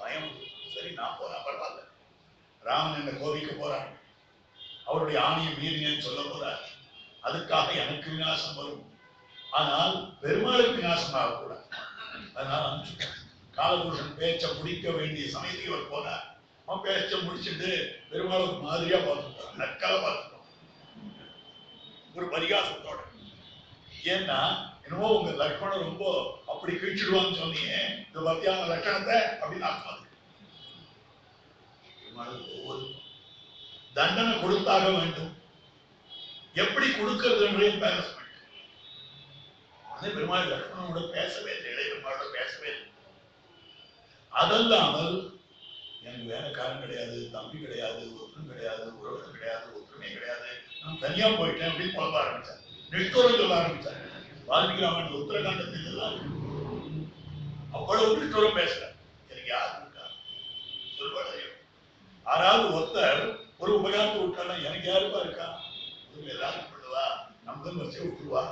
பயம் சரி நான் போனா பரவாயில்ல ராமன் என்ன கோபிக்க போறான் அவருடைய ஆணையை மீறினேன்னு சொல்ல போறார் அதுக்காக எனக்கு விநாசம் வரும் ஆனால் பெருமாளுக்கு விநாசம் ஆகக்கூடாது அதனால அனுப்பிச்சுட்டார் காலபுருஷன் பேச்ச முடிக்க வேண்டிய சமயத்துக்கு அவர் போனார் அவன் பேச்ச முடிச்சுட்டு பெருமாள் ஒரு மாதிரியா பார்த்துட்டான் நக்கலா பார்த்துட்டான் ஒரு பரிகாசத்தோட ஏன்னா என்னமோ உங்க லக்ஷ்மணன் ரொம்ப அப்படி கிழிச்சிடுவான்னு சொன்னீங்க இந்த பத்தியான லட்சணத்தை அப்படின்னு அர்த்தம் அதுக்கு. பெருமாள் ஒவ்வொரு தண்டனை கொடுத்தாக வேண்டும் எப்படி கொடுக்கிறது பேலன்ஸ் அதே பெருமாள் லக்ஷ்மணனோட பேசவே இல்லை இளைய பெருமாளோட பேசவே இல்லை அதல்லாமல் எனக்கு வேலைக்காரன் கிடையாது தம்பி கிடையாது ஒருத்தரும் கிடையாது உறவினர் கிடையாது ஒற்றுமை கிடையாது நான் தனியா போயிட்டேன் அப்படின்னு புலம்ப ஆரம்பிச்சேன் நிஷ்டூரம் சொல்ல ஆரம்பிச்சார் வால்மீகி ராமன் உத்தரகாண்டத்தில் எல்லாம் அவ்வளவு நிஷ்டூரம் பேசுறேன் எனக்கு யார் இருக்கா சொல்வாடையோ யாராவது ஒருத்தர் ஒரு உபகாரத்தை விட்டானா எனக்கு யாருப்பா இருக்கா இவங்க எல்லாரும் பண்ணுவா நம்ம வச்சு விட்டுருவா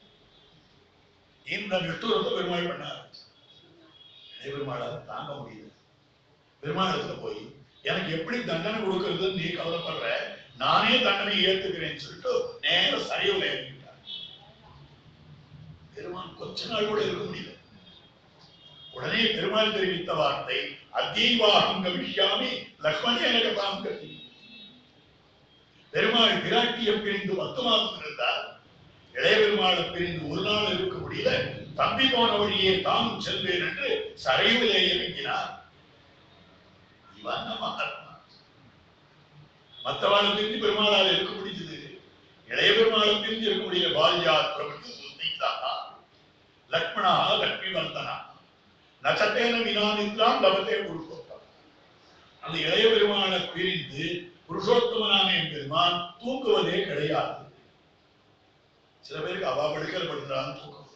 இந்த நிஷ்டூரத்தை பெருமாள் பண்ண ஆரம்பிச்சார் இளைய பெருமாளால் தாங்க முடியல பெருமாளத்துல போய் எனக்கு எப்படி தண்டனை கொடுக்கறதுன்னு நீ கவலைப்படுற நானே தண்டனை ஏத்துக்கிறேன்னு சொல்லிட்டு நேர சரிவில் இறங்கிட்டார் பெருமாள் கொஞ்ச நாள் கூட இருக்க முடியல உடனே பெருமாள் தெரிவித்த வார்த்தை அத்தீவாகம் கவிஷ்யாமி லக்ஷ்மணே எனக்கு தாம் கத்தி பெருமாள் பிராட்டியை பிரிந்து பத்து மாதம் இருந்தார் இளைய பெருமாளை பிரிந்து ஒரு நாள் இருக்க முடியல தம்பி போன வழியே தானும் செல்வேன் என்று சரைவிலே இறங்கினார் இவன் தான் மகாத்மா மற்றவாளை பிரிந்து பெருமாளால் இருக்க முடிஞ்சது இளைய பெருமாளை பிரிந்து இருக்க முடியல பால்யா பிரபுத்து சுத்திதா லக்ஷ்மணா லக்ஷ்மி வந்தனா நச்சத்தேன வினானித்தான் லபத்தே புருஷோத்தம் அந்த இளைய பெருமாளை பிரிந்து புருஷோத்தமனான என் பெருமான் தூங்குவதே கிடையாது சில பேருக்கு அவா படுக்கல் படுக்கிறான்னு தூக்கம் வரும்.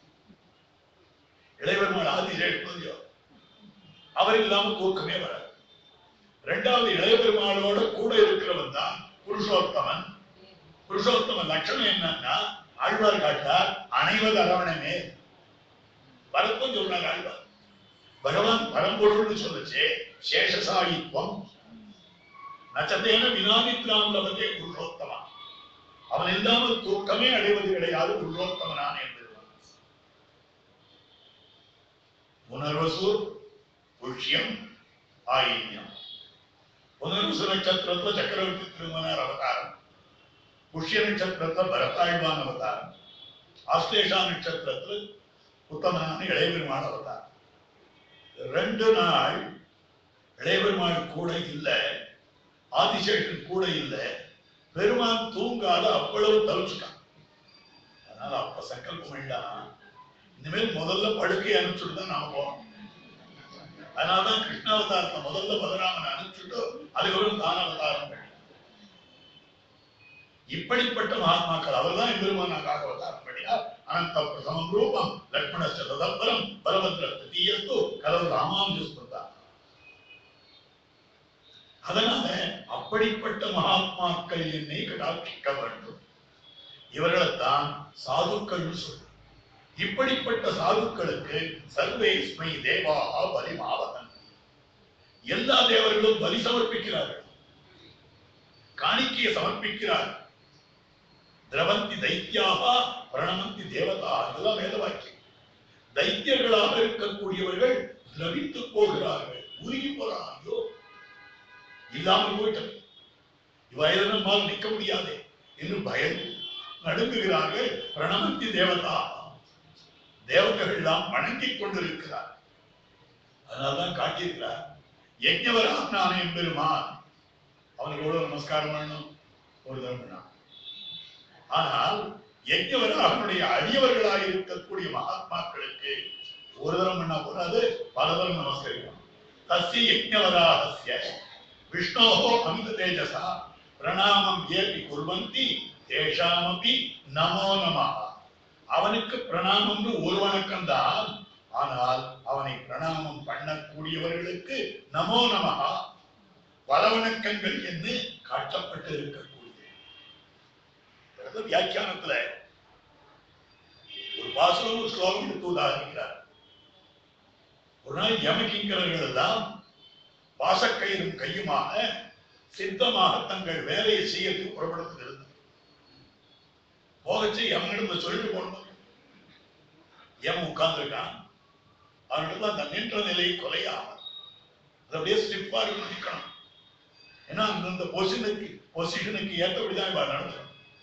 இளைய பெருமாள் ஆதிசேஷன் அவர் இல்லாம தூக்கமே வராது ரெண்டாவது இளைய பெருமாளோட கூட இருக்கிறவன் தான் புருஷோத்தமன் புருஷோத்தமன் லட்சணம் என்னன்னா ஆழ்வார் காட்டார் அனைவது அரவணமே பரத்தம் சொல்றாங்க ஆழ்வார் பகவான் பரம்பொருள்னு சொல்லுச்சு சேஷசாயித்வம் நச்சத்தேன வினாமித்ராம் லபத்தே புருஷோத்தமன் அவன் இல்லாமல் தூக்கமே அடைவது கிடையாது புருஷோத்தமனான என்பதுதான் புனர்வசூர் புஷ்யம் ஆயின்யம் புனர்வசு நட்சத்திரத்துல சக்கரவர்த்தி திருமணர் அவதாரம் புஷ்ய நட்சத்திரத்துல பரத்தாழ்வான் அவதாரம் ஆஸ்லேஷா நட்சத்திரத்துல உத்தமனான இளையபெருமான அவதாரம் ரெண்டு நாள் இளையபெருமாள் கூட இல்ல ஆதிசேஷன் கூட இல்ல பெருமான் தூங்காத அவ்வளவு தவிச்சுட்டான் அதனால அப்ப சங்கல்பம் வேண்டாம் இனிமேல் முதல்ல படுக்கை அனுப்பிச்சுட்டு தான் நாம போறோம் அதனாலதான் கிருஷ்ணாவதாரத்தை முதல்ல பலராமனை அனுப்பிச்சுட்டு அதுக்கப்புறம் தான அவதாரம் பண்ணி இப்படிப்பட்ட மகாத்மாக்கள் அவர்தான் எம்பெருமானாக அவதாரம் பண்ணினார் அனந்த பிரசமம் ரூபம் லக்ஷ்மண சததம்பரம் பலபத்ர தீயஸ்து கலவு ராமானுஜஸ்பதா அதனால அப்படிப்பட்ட மகாத்மாக்கள் என்னை கடாட்சிக்க வேண்டும் இவர்களைத்தான் சாதுக்கள் சொல்றோம் இப்படிப்பட்ட சாதுக்களுக்கு சர்வேஸ்மை தேவாக பலிமாவதன் எல்லா தேவர்களும் பலி சமர்ப்பிக்கிறார்கள் காணிக்கையை சமர்ப்பிக்கிறார்கள் திரவந்தி தைத்தியாக பிரணமந்தி தேவதா இதெல்லாம் வேத வாக்கியம் தைத்தியர்களாக இருக்கக்கூடியவர்கள் திரவித்து போகிறார்கள் உருகி போறான் ஐயோ இல்லாமல் போயிட்டது இவ்வயதனால் நிற்க முடியாதே என்று பயந்து நடுங்குகிறார்கள் பிரணமந்தி தேவதா தேவதைகள் எல்லாம் வணங்கிக் கொண்டிருக்கிறார் அதனால்தான் காட்டியிருக்கிறார் யஜ்ஞவராம் நான் எம்பெருமான் அவனுக்கு எவ்வளவு நமஸ்காரம் பண்ணணும் ஒரு தரம் பண்ணான் ஆனால் யஜ்ஞவராகனுடைய அடியவர்களாக இருக்கக்கூடிய மகாத்மாக்களுக்கு ஒரு தரம் பண்ணா போறாது பலதரம் நமஸ்கரிக்கணும் தஸ்ய யஜ்ஞவராகஸ்ய விஷ்ணோஹோ அமித தேஜசா பிரணாமம் ஏபி குர்வந்தி தேஷாமபி நமோ நமஹ அவனுக்கு பிரணாமம்னு ஒரு வணக்கம் தான் ஆனால் அவனை பிரணாமம் பண்ணக்கூடியவர்களுக்கு நமோ நமஹா பல வணக்கங்கள் என்று காட்டப்பட்டு இருக்கக்கூடிய அதாவது வியாக்கியானத்துல ஒரு பாசுரம் ஒரு ஸ்லோகம் எடுத்து உதாரிக்கிறார் ஒரு நாள் யமகிங்கரர்கள் எல்லாம் வாசக்கயிறும் கையுமாக சித்தமாக தங்கள் வேலையை செய்யறதுக்கு புறப்படுத்துகிறது போகச்சு எவனிடம் சொல்லிட்டு போகணும் எவன் உட்கார்ந்துருக்கான் அவனிடத்துல அந்த நின்ற நிலை கொலையாமல் அது அப்படியே ஸ்டிப்பா இருக்கு நிற்கணும் ஏன்னா அந்தந்த பொசிஷனுக்கு பொசிஷனுக்கு ஏற்றபடிதான் இவ நடந்துடும்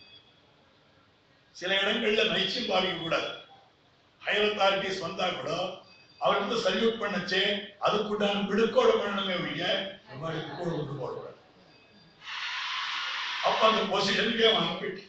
சில இடங்கள்ல நைச்சியம் பாவிக்க கூடாது ஹையர் அத்தாரிட்டிஸ் வந்தா கூட அவர் வந்து சல்யூட் பண்ணச்சே அதுக்குண்டான விடுக்கோட பண்ணணுமே ஒழிய இந்த மாதிரி கூட விட்டு போடக்கூடாது அப்ப அந்த பொசிஷனுக்கே அவன் போயிட்டு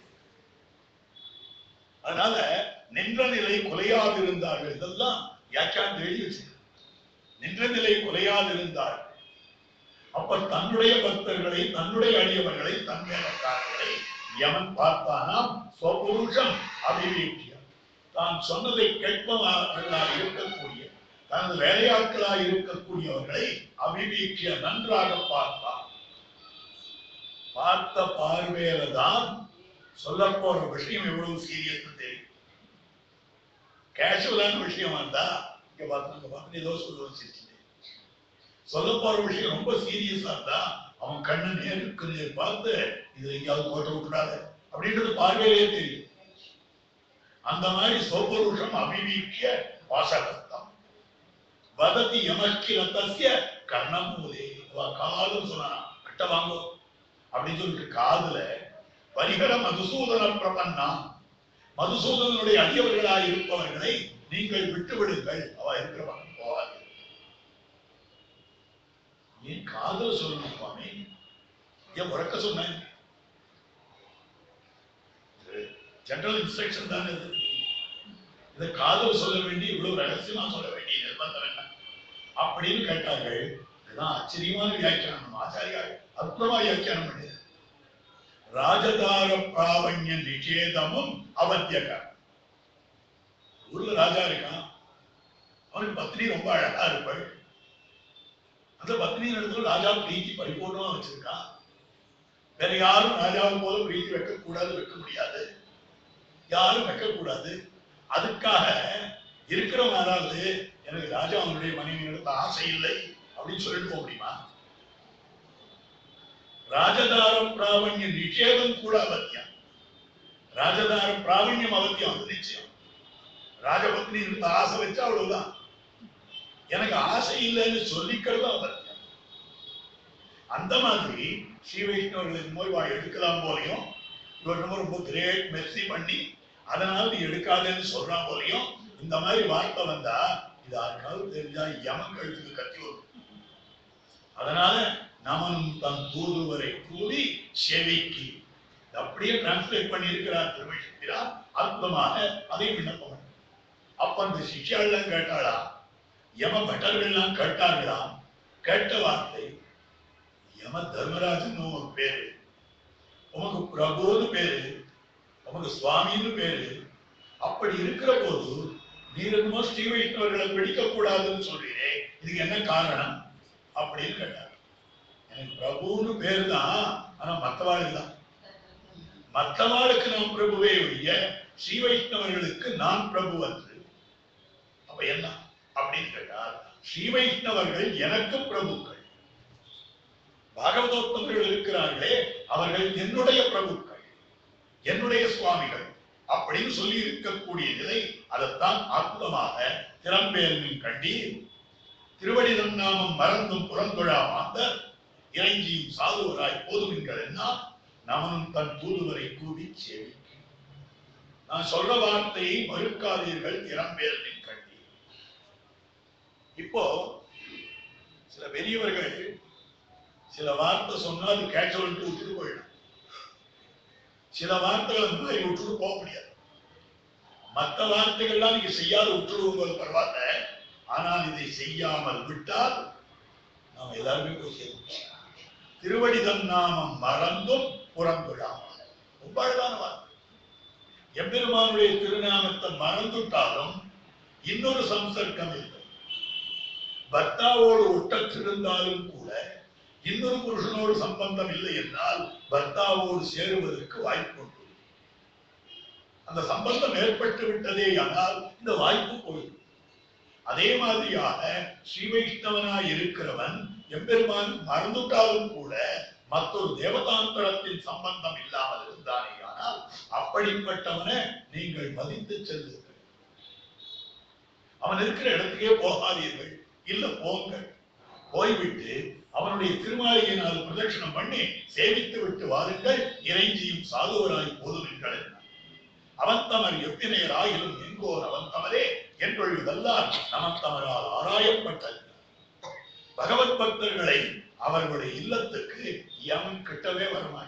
அதனால நின்ற நிலை குலையாதிருந்தார்கள் இதெல்லாம் வியாக்கியானம் எழுதி வச்சிருக்கு நின்ற நிலை குலையாதிருந்தார்கள் அப்ப தன்னுடைய பக்தர்களை தன்னுடைய அடியவர்களை தன்மையாளர்களை யமன் பார்த்தானாம் ஸ்வபுருஷம் அபிவேக்கியம் தான் சொன்னதை கேட்பவர்களாக இருக்கக்கூடிய தனது வேலையாட்களாக இருக்கக்கூடியவர்களை அபிவேக்கிய நன்றாக பார்த்தான் பார்த்த பார்வையில தான் சொல்ல போற விஷயம் எவ்வளவு சீரியஸ் தெரியும் கேஷுவலான விஷயம் வந்தா இங்க பார்த்து அங்க பார்த்து ஏதோ சொல்லுவோம் சிரிச்சுட்டு சொல்ல போற விஷயம் ரொம்ப சீரியஸா இருந்தா அவன் கண்ணு நேருக்கு நேர் பார்த்து இது எங்கேயாவது கோட்டை விட்டுறாத அப்படின்றது பார்வையிலே தெரியும் அந்த மாதிரி சோபருஷம் அபிவீக்கிய வாசகத்தம் வததி யமக்கிரத்தசிய கர்ணமூலே காலம் சொன்னான் கிட்ட வாங்கோ அப்படின்னு சொல்லிட்டு காதுல பரிகர மதுசூதன பிரபன்னா மதுசூதனுடைய அடியவர்களாய் இருப்பவர்களை நீங்கள் விட்டு விடுங்கள் அவ இருக்கிற பக்கம் போவாது ஏன் காதல சொல்லணும் சுவாமி ஏன் உறக்க சொன்னேன் ஜெனரல் இன்ஸ்ட்ரக்ஷன் தானே இது இதை காதல் சொல்ல வேண்டி இவ்வளவு ரகசியமா சொல்ல வேண்டிய நிர்பந்தம் என்ன அப்படின்னு கேட்டார்கள் இதுதான் ஆச்சரியமான வியாக்கியானம் ஆச்சாரியார் அற்புதமா வியாக்கியானம் பண்ணியது ராஜதார பிராவண்ய நிஷேதமும் அவத்தியக ஊர்ல ராஜா இருக்கான் அவனுக்கு பத்னி ரொம்ப அழகா இருப்பாள் அந்த பத்னி இடத்துல ராஜா பிரீத்தி பரிபூர்ணமா வச்சிருக்கான் வேற யாரும் ராஜாவை போல பிரீத்தி வைக்க கூடாது வைக்க முடியாது யாரும் வைக்க கூடாது அதுக்காக இருக்கிறவங்க யாராவது எனக்கு ராஜா அவனுடைய மனைவி நடத்த ஆசை இல்லை அப்படின்னு சொல்லிட்டு போக முடியுமா ராஜதார பிராவண்ய நிஷேதம் கூட அவத்தியம் ராஜதார பிராவண்யம் அவத்தியம் அது நிச்சயம் ராஜபத்னி இருந்த ஆசை வச்சா அவ்வளவுதான் எனக்கு ஆசை இல்லைன்னு சொல்லிக்கிறது அவத்தியம் அந்த மாதிரி ஸ்ரீ வைஷ்ணவர்களின் நோய் வாய் எடுக்கலாம் போலையும் இவர் ரொம்ப ரொம்ப கிரேட் மெர்சி பண்ணி அதனால நீ எடுக்காதேன்னு சொல்றான் போலையும் இந்த மாதிரி வார்த்தை வந்தா இது யாருக்காவது தெரிஞ்சா யமன் கழுத்துக்கு கத்தி வரும் அதனால நமனும் தன் தூதுவரை கூடி செவிக்கு இது அப்படியே டிரான்ஸ்லேட் பண்ணி இருக்கிறார் திருமணிக்கிறார் அற்புதமாக அதை விண்ணப்பம் பண்ணார். அப்ப அந்த சிஷ்யாள்லாம் கேட்டாளா யம பட்டர்கள்லாம் கேட்டார்களாம் கேட்ட வார்த்தை யம தர்மராஜன் ஒரு பேரு உமக்கு பிரபுன்னு பேரு உமக்கு சுவாமின்னு பேரு அப்படி இருக்கிற போது நீர் என்னமோ ஸ்ரீ வைஷ்ணவர்களை பிடிக்க கூடாதுன்னு சொல்றீரே இதுக்கு என்ன காரணம் அப்படின்னு கேட்டார் எனக்கு பிரபுன்னு பேர் தான் ஆனா மத்தவாள் தான் மத்தவாளுக்கு நான் பிரபுவே ஒழிய ஸ்ரீ வைஷ்ணவர்களுக்கு நான் பிரபு அன்று அப்ப என்ன அப்படின்னு கேட்டார் ஸ்ரீ வைஷ்ணவர்கள் எனக்கு பிரபுக்கள் பாகவதோத்தமர்கள் இருக்கிறார்களே அவர்கள் என்னுடைய பிரபுக்கள் என்னுடைய சுவாமிகள் அப்படின்னு சொல்லி இருக்கக்கூடிய நிலை அதைத்தான் அற்புதமாக திறம்பேரின் கண்டீர் திருவடிதம் நாமம் மறந்தும் புறந்தொழா மாந்தர் இறைஞ்சியும் சாதுவராய் போதுவீங்கள் என்ன நமனும் தன் தூதுவரை கூடி சேவிக்கும் நான் சொல்ற வார்த்தையை மறுக்காதீர்கள் திறம்பேரின் கண்டீர் இப்போ சில பெரியவர்கள் சில வார்த்தை சொன்னா அது கேட்சவன்ட்டு விட்டுட்டு போயிடும் சில வார்த்தைகள் அந்த மாதிரி விட்டுட்டு போக முடியாது மற்ற வார்த்தைகள்லாம் நீங்க செய்யாத விட்டுடுவோங்க பரவாயில்ல ஆனால் இதை செய்யாமல் விட்டால் நாம் எல்லாருமே போய் சேர்ப்போம் திருவடிதம் நாமம் மறந்தும் புறந்துடாமல் ரொம்ப அழகான வார்த்தை எம்பெருமானுடைய திருநாமத்தை மறந்துட்டாலும் இன்னொரு சம்சர்க்கம் இல்லை பர்த்தாவோடு ஒட்டத்திருந்தாலும் கூட இன்னொரு புருஷனோடு சம்பந்தம் இல்லை என்றால் பர்த்தாவோடு சேருவதற்கு வாய்ப்பு உண்டு அந்த சம்பந்தம் ஏற்பட்டு விட்டதே ஆனால் இந்த வாய்ப்பு போயிடும் அதே மாதிரியாக ஸ்ரீ வைஷ்ணவனாய் இருக்கிறவன் எம்பெருமான் மறந்துட்டாலும் கூட மற்றொரு தேவதாந்தரத்தின் சம்பந்தம் இல்லாமல் இருந்தானே ஆனால் அப்படிப்பட்டவனை நீங்கள் மதித்து செல்லுங்கள் அவன் இருக்கிற இடத்துக்கே போகாதீர்கள் இல்ல போங்கள் போய்விட்டு அவனுடைய திருமாளிகையினால் பிரதட்சணம் பண்ணி சேவித்து விட்டு வாருங்கள் இறைஞ்சியும் சாதுவராய் போதுவீர்கள் என்றார். அவன் தமர் எப்பினையர் ஆயிலும் எங்கோர் அவன் தமரே என்றொழுதெல்லாம் நமத்தமரால் ஆராயப்பட்டது பகவத் பக்தர்களை அவர்களுடைய இல்லத்துக்கு யமன் கிட்டவே வரமாட்டான்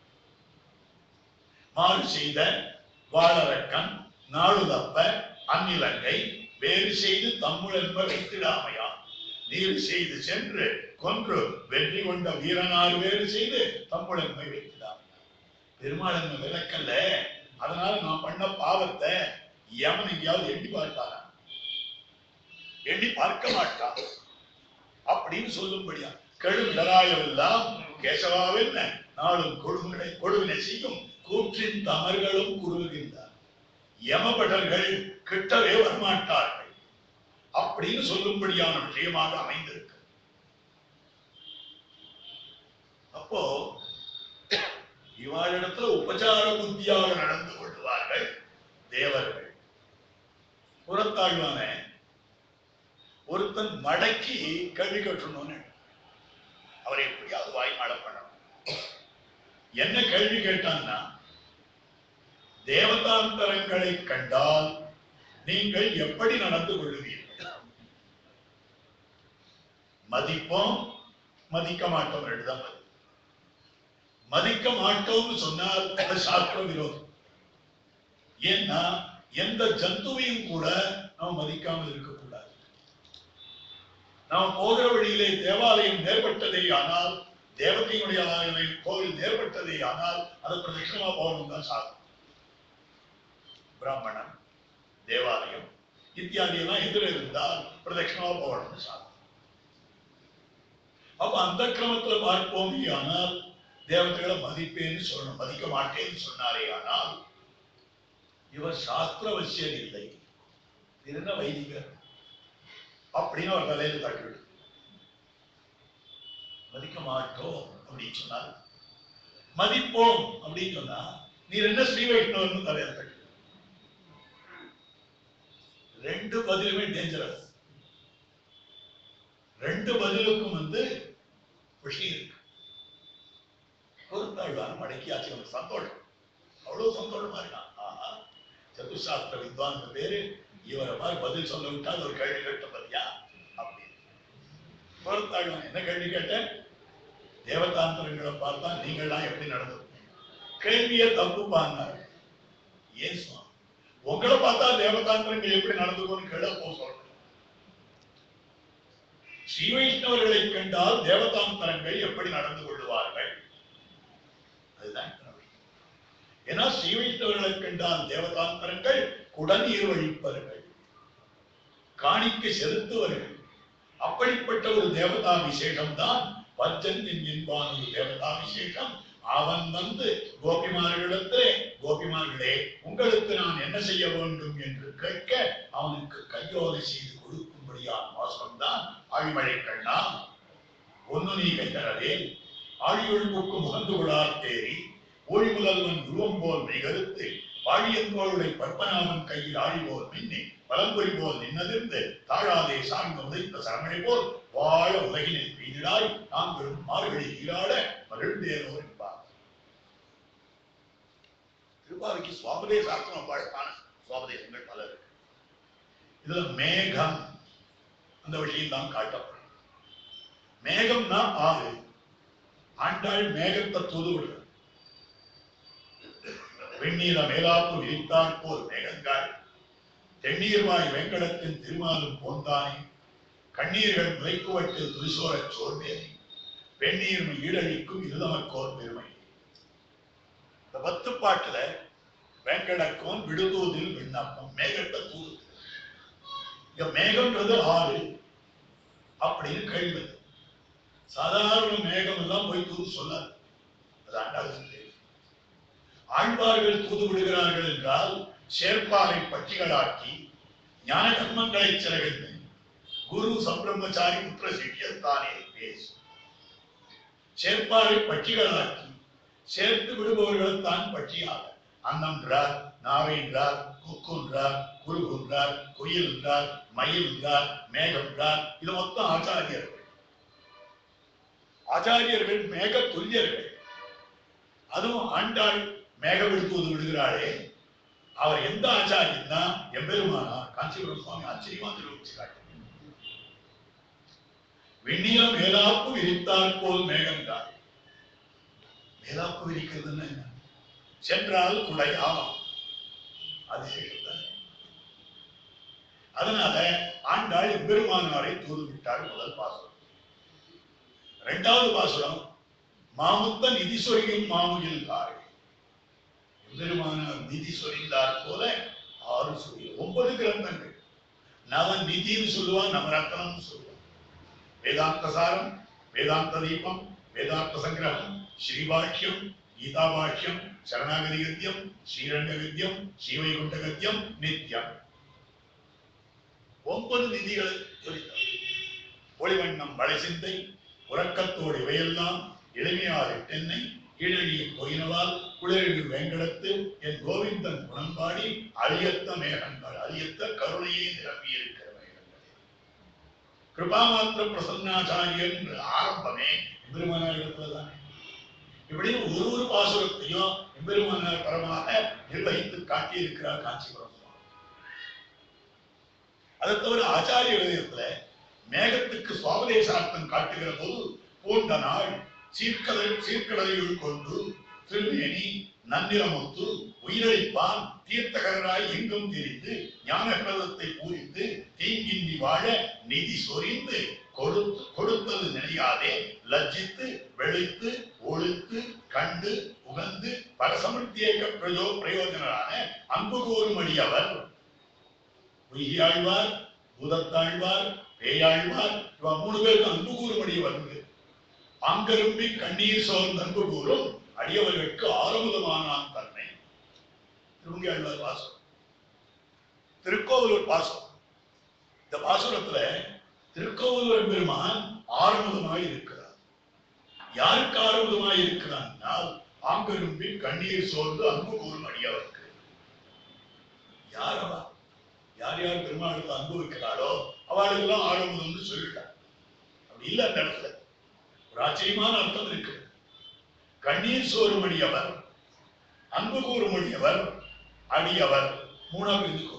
மாறு செய்த வாழறக்கன் நாளுதப்ப அந்நிலங்கை வேறு செய்து தம்முழன்ப வைத்திடாமையா நீர் செய்து சென்று கொன்று வெற்றி கொண்ட வீரனார் வேறு செய்து தம்முழன்பை வைத்திடாமையா பெருமாள் என்ன விளக்கல்ல அதனால நான் பண்ண பாவத்தை யமன் எங்கேயாவது எண்ணி பார்த்தாரா எண்ணி பார்க்க மாட்டான் அப்படின்னு சொல்லும்படியா கெழுடராயவெல்லாம் கேசவாவென்ன நாளும் கொடுவினை கொடுவினை செய்யும் கூற்றின் தமர்களும் குறுகின்றார் யமபடர்கள் கிட்டவே வரமாட்டார்கள் அப்படின்னு சொல்லும்படியான விஷயமாக அமைந்திருக்கு அப்போ இவாளிடத்துல உபச்சார புத்தியாக நடந்து கொள்வார்கள் தேவர்கள் புறத்தாழ்வான ஒருத்தன் மடக்கி கல்வி கட்டணும்னு அவரை எப்படியாவது வாய்மாட பண்ணணும் என்ன கேள்வி கேட்டான்னா தேவதாந்தரங்களை கண்டால் நீங்கள் எப்படி நடந்து கொள்ளுவீர்கள் மதிப்போம் மதிக்க மாட்டோம் ரெண்டுதான் பதில். மதிக்க மாட்டோம்னு சொன்னால் அது சாஸ்திர விரோதம் ஏன்னா எந்த ஜந்துவையும் கூட நாம் மதிக்காமல் இருக்கக்கூடாது நாம் போகிற வழியிலே தேவாலயம் நேர்பட்டதே ஆனால் தேவதையினுடைய ஆலயம் கோவில் நேர்பட்டதே ஆனால் அது பிரதட்சணமா போகணும் தான் சாதம் பிராமணன் தேவாலயம் இத்தியாதி எல்லாம் எதிர இருந்தால் பிரதட்சணமா போகணும்னு சாதம் அப்ப அந்த கிரமத்துல பார்ப்போம் ஆனால் தேவதைகளை மதிப்பேன்னு சொல்லணும் மதிக்க மாட்டேன்னு சொன்னாரே ஆனால் இவர் சாஸ்திரவசியர் இல்லை என்ன வைதிகர் அப்படின்னு அவர் தலையில தட்டிவிடு மதிக்க மாட்டோம் அப்படின்னு சொன்னார் மதிப்போம் அப்படின்னு சொன்னா நீர் என்ன ஸ்ரீ வைஷ்ணவர்னு தலையில தட்டி ரெண்டு பதிலுமே டேஞ்சரஸ் ரெண்டு பதிலுக்கும் வந்து விஷயம் இருக்கு பொறுத்தாழ்வான மடக்கியாச்சு அவனுக்கு சந்தோஷம் அவ்வளவு சந்தோஷமா இருக்கான் ஆஹா சதுசாஸ்திர வித்வான் பேரு இவரை மாதிரி பதில் சொல்ல விட்டால் ஒரு கேள்வி கேட்ட பதியா அப்படின்னு பொறுத்தாழ்வான் என்ன கேள்வி கேட்டேன் தேவதாந்திரங்களை பார்த்தா நீங்கள்லாம் எப்படி நடந்து கேள்வியை தப்பு பாங்க ஏன் சுவாமி உங்களை பார்த்தா தேவதாந்திரங்கள் எப்படி நடந்துக்கோன்னு கேட போ சொல்றேன் ஸ்ரீ வைஷ்ணவர்களை கண்டால் தேவதாந்திரங்கள் எப்படி நடந்து கொள்வார்கள் அதுதான் இந்த விஷயம். ஏன்னா ஸ்ரீ வைஷ்ணவர்களை கண்டால் தேவதாந்திரங்கள் குடநீர் வழிப்பவர்கள் காணிக்கை செலுத்துவர்கள் அப்படிப்பட்ட ஒரு தேவதா விசேஷம் தான் பஞ்சந்தின் என்பான் ஒரு தேவதா விசேஷம் அவன் வந்து கோபிமார்களிடத்திலே கோபிமார்களே உங்களுக்கு நான் என்ன செய்ய வேண்டும் என்று கேட்க அவனுக்கு கையோலை செய்து கொடுக்கும்படியான மோசம்தான் ஆழிமழை கண்ணா ஒன்னு நீ கைத்தரவே ஆழியொழுப்புக்கு முகந்து விழார் தேறி ஒளி முதல்வன் உருவம் போல் மெய்கருத்து வாழியந்தோளுடைய பற்பனாமன் கையில் ஆழி போல் மின்னி பலம்பொறி போல் நின்னதிர்ந்து தாழாதே சார்ந்த உதைத்த சரமணி போல் வாழ உலகினில் பெய்திடாய் நாங்களும் மார்கழி நீராட மகிழ்ந்தேனோ என்பார் திருப்பாவைக்கு சுவாபதேச அர்த்தம் வாழ்க்கான சுவாபதேசங்கள் பல இருக்கு இதுல மேகம் அந்த விஷயம் தான் காட்டப்படும் மேகம்னா ஆறு ஆண்டாள் மேகத்தை தூது விடுறது வெண்ணீர மேலாப்பு விரித்தாற் போல் மேகங்கள் தென்னீர்வாய் வெங்கடத்தின் திருமாலும் போந்தானே கண்ணீர்கள் முளைக்குவட்டில் துரிசோரச் சோர்ந்தேனே பெண்ணீர் ஈடழிக்கும் இருதமக்கோர் பெருமை இந்த பத்து பாட்டுல வெங்கடக்கோன் விடுதூதில் விண்ணப்பம் மேகத்தை தூது இங்க மேகம்ன்றது ஆறு அப்படின்னு கேள்வி வருது. சாதாரண மேகம் எல்லாம் போய் தூது சொல்லாது அது ஆண்டாளுக்கு தெரியும் ஆழ்வார்கள் தூது விடுகிறார்கள் என்றால் சேர்ப்பாரை பட்டிகளாக்கி ஞான கர்மங்களை சிறகின்றன குரு சம்பிரம்மச்சாரி புத்திர சிஷ்யத்தானே பேசு சேர்ப்பாரை பட்சிகளாக்கி சேர்த்து விடுபவர்களைத்தான் பட்சியாக அன்னம்ன்றார் நாவைன்றார் கொக்குன்றார் குருகுன்றார் குயில்ன்றார் மயில்ன்றார் மேகம்ன்றார் இது மொத்தம் ஆச்சாரியர்கள் ஆச்சாரியர்கள் மேக துல்லியர்கள் அதுவும் ஆண்டாள் மேகம் எடுத்து விடுகிறாளே அவர் எந்த ஆச்சாரியன்னா எம்பெருமானார் காஞ்சிபுரம் சுவாமி ஆச்சரியமா நிரூபிச்சு காட்டு விண்ணிலம் மேலாப்பு விரித்தாற் போல் மேகங்காள் மேலாப்பு விரிக்கிறதுன்னு என்ன சென்றால் குடை ஆமாம் அதிசயம் தானே. அதனால ஆண்டாள் எம்பெருமானாரை தூது விட்டார் முதல் பாசுரம் இரண்டாவது பாசுரம் மாமுத்த நிதி சொரியும் மாமுகில் காய் எம்பெருமானார் நிதி சொரிந்தார் போல ஆறு சொல்லி ஒன்பது கிரந்தங்கள் நவ நிதின்னு சொல்லுவான் நவரத்னம் சொல்லுவான் வேதாந்த சாரம் வேதாந்த தீபம் வேதாந்த சங்கிரகம் ஸ்ரீபாஷ்யம் கீதா பாஷ்யம் சரணாகதி கத்தியம் ஸ்ரீரங்க கத்தியம் ஸ்ரீவைகுண்ட கத்தியம் நித்யம் ஒன்பது நிதிகளை சொல்லித்தார் ஒளிவண்ணம் மழை சிந்தை உறக்கத்தோடு இவையெல்லாம் எளிமையாறு தென்னை கீழடியை பொயினவால் குளிரழு வேங்கடத்து என் கோவிந்தன் குணம்பாடி அழியத்த மேகங்கள் அழியத்த கருணையை நிரம்பி இருக்கிற மேகங்கள் கிருபாமாத்திர பிரசன்னாச்சாரியன் என்ற ஆரம்பமே எம்பெருமானார் இடத்துலதானே இப்படி ஒரு ஒரு பாசுரத்தையும் எம்பெருமானார் பரமாக நிர்வகித்து காட்டியிருக்கிறார் காஞ்சிபுரம் சுவாமி. அதை தவிர ஆச்சாரிய விதயத்துல மேகத்துக்கு சுவாபதேசார்த்தம் காட்டுகிற போது பூண்ட நாள் சீர்கடல் சீர்கடலையுள் கொண்டு திருமேனி நன்னிறமுத்து உயிரளிப்பான் தீர்த்தகராய் எங்கும் திரிந்து ஞான பிரதத்தை பூரித்து தீங்கின்றி வாழ நிதி சொரிந்து கொடுத்து கொடுத்தது நினையாதே லஜ்ஜித்து வெளுத்து ஒழுத்து கண்டு உகந்து பரசமர்த்தியேக பிரயோ பிரயோஜனரான அன்பு கோரும் அடியவர் உய்யாழ்வார் பூதத்தாழ்வார் பேயாழ்வார் இவ மூணு பேருக்கு அன்பு கூறும் அடியவர் அங்கரும்பி கண்ணீர் சோர்ந்த அன்பு கூறும் அடியவர்களுக்கு ஆரம்பமானான் தன்னை திருவங்கியாழ்வார் பாசம் திருக்கோவிலூர் பாசம் இந்த பாசுரத்துல திருக்கோவிலூர் பெருமான் ஆரம்பமாய் இருக்கிறார் யாருக்கு ஆரம்பமாய் இருக்கிறார் ஆங்கரும்பி கண்ணீர் சோர்ந்து அன்பு கூறும் அடியவருக்கு யார் அவா யார் யார் பெருமாளுக்கு அன்பு வைக்கிறாளோ அவளுக்கெல்லாம் ஆரம்பம்னு சொல்லிட்டார் அப்படி இல்லை அந்த இடத்துல ஒரு ஆச்சரியமான அர்த்தம் இருக்கு கண்ணீர் சோறும் அடியவர் அன்பு கூறும் அடியவர் அடியவர் மூணாவது இருந்துக்கும்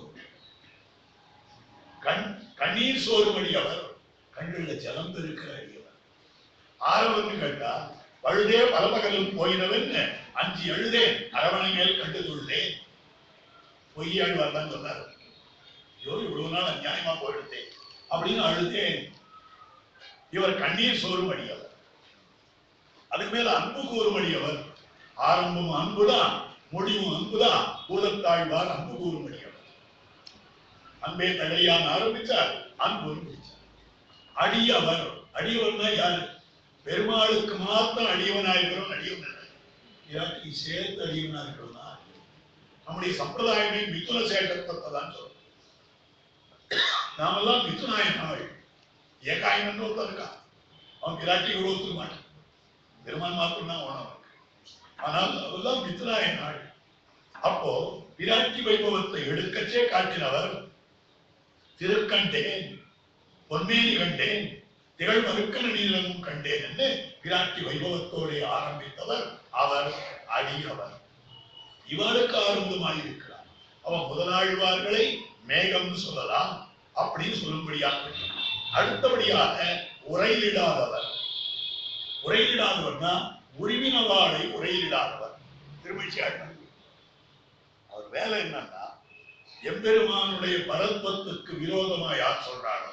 கண் கண்ணீர் சோறும் அடியவர் கண்ணுள்ள ஜலம் இருக்கிற அடியவர் ஆரவன்னு கேட்டா பழுதே பலபகலும் போயினவன் அஞ்சு எழுதேன் அரவணை மேல் கண்டு தொழுதேன் பொய்யாழ்வார் தான் சொன்னார் ஐயோ இவ்வளவு நாள் அநியாயமா போயிடுதே அப்படின்னு அழுதேன் இவர் கண்ணீர் சோறும் அடியவர் அதுக்கு மேல அன்பு கூறும் அடியவர் ஆரம்பம் அன்புதான் முடிவும் அன்புதான் பூதத்தாழ்வார் அன்பு கூறும் அடியவர் அன்பே தகையான் ஆரம்பிச்சார் அன்பு முடிச்சார் அடியவர் அடியவர்னா யாரு பெருமாளுக்கு மாத்திரம் அடியவனாயிருக்கிறோம் அடியவன் இல்லை. இல்லாட்டி சேர்த்து அடியவனா இருக்கிறோம்னா நம்முடைய சம்பிரதாயமே மிதுன சேட்டத்தை தான் சொல்றோம் நாமெல்லாம் மிதுனாயனாள் ஏகாயனன்னு ஒருத்தன் இருக்கான் அவன் பிராட்டி கூட ஒத்துக்க மாட்டான் பெருமான் மாத்திரம் தான் உணவு ஆனால் அதெல்லாம் மிதுனாயனாள் அப்போ பிராட்டி வைபவத்தை எடுக்கச்சே காட்டினவர் திருக்கண்டேன் பொன்மேனி கண்டேன் திகழ் மறுக்க நீளமும் கண்டேன் என்று பிராட்டி வைபவத்தோடு ஆரம்பித்தவர் அவர் அடியவர் இவருக்கு ஆரம்பமாயிருக்கிறார் அவன் முதலாழ்வார்களை மேகம்னு சொல்லலாம் அப்படின்னு சொல்லும்படியாக அடுத்தபடியாக உரையிடாதவர் உரையிடாதவர்னா உரிவினவாளை உரையிடாதவர் திருமச்சியாள் அவர் வேலை என்னன்னா எம்பெருமானுடைய பரத்வத்துக்கு விரோதமா யார் சொல்றாரோ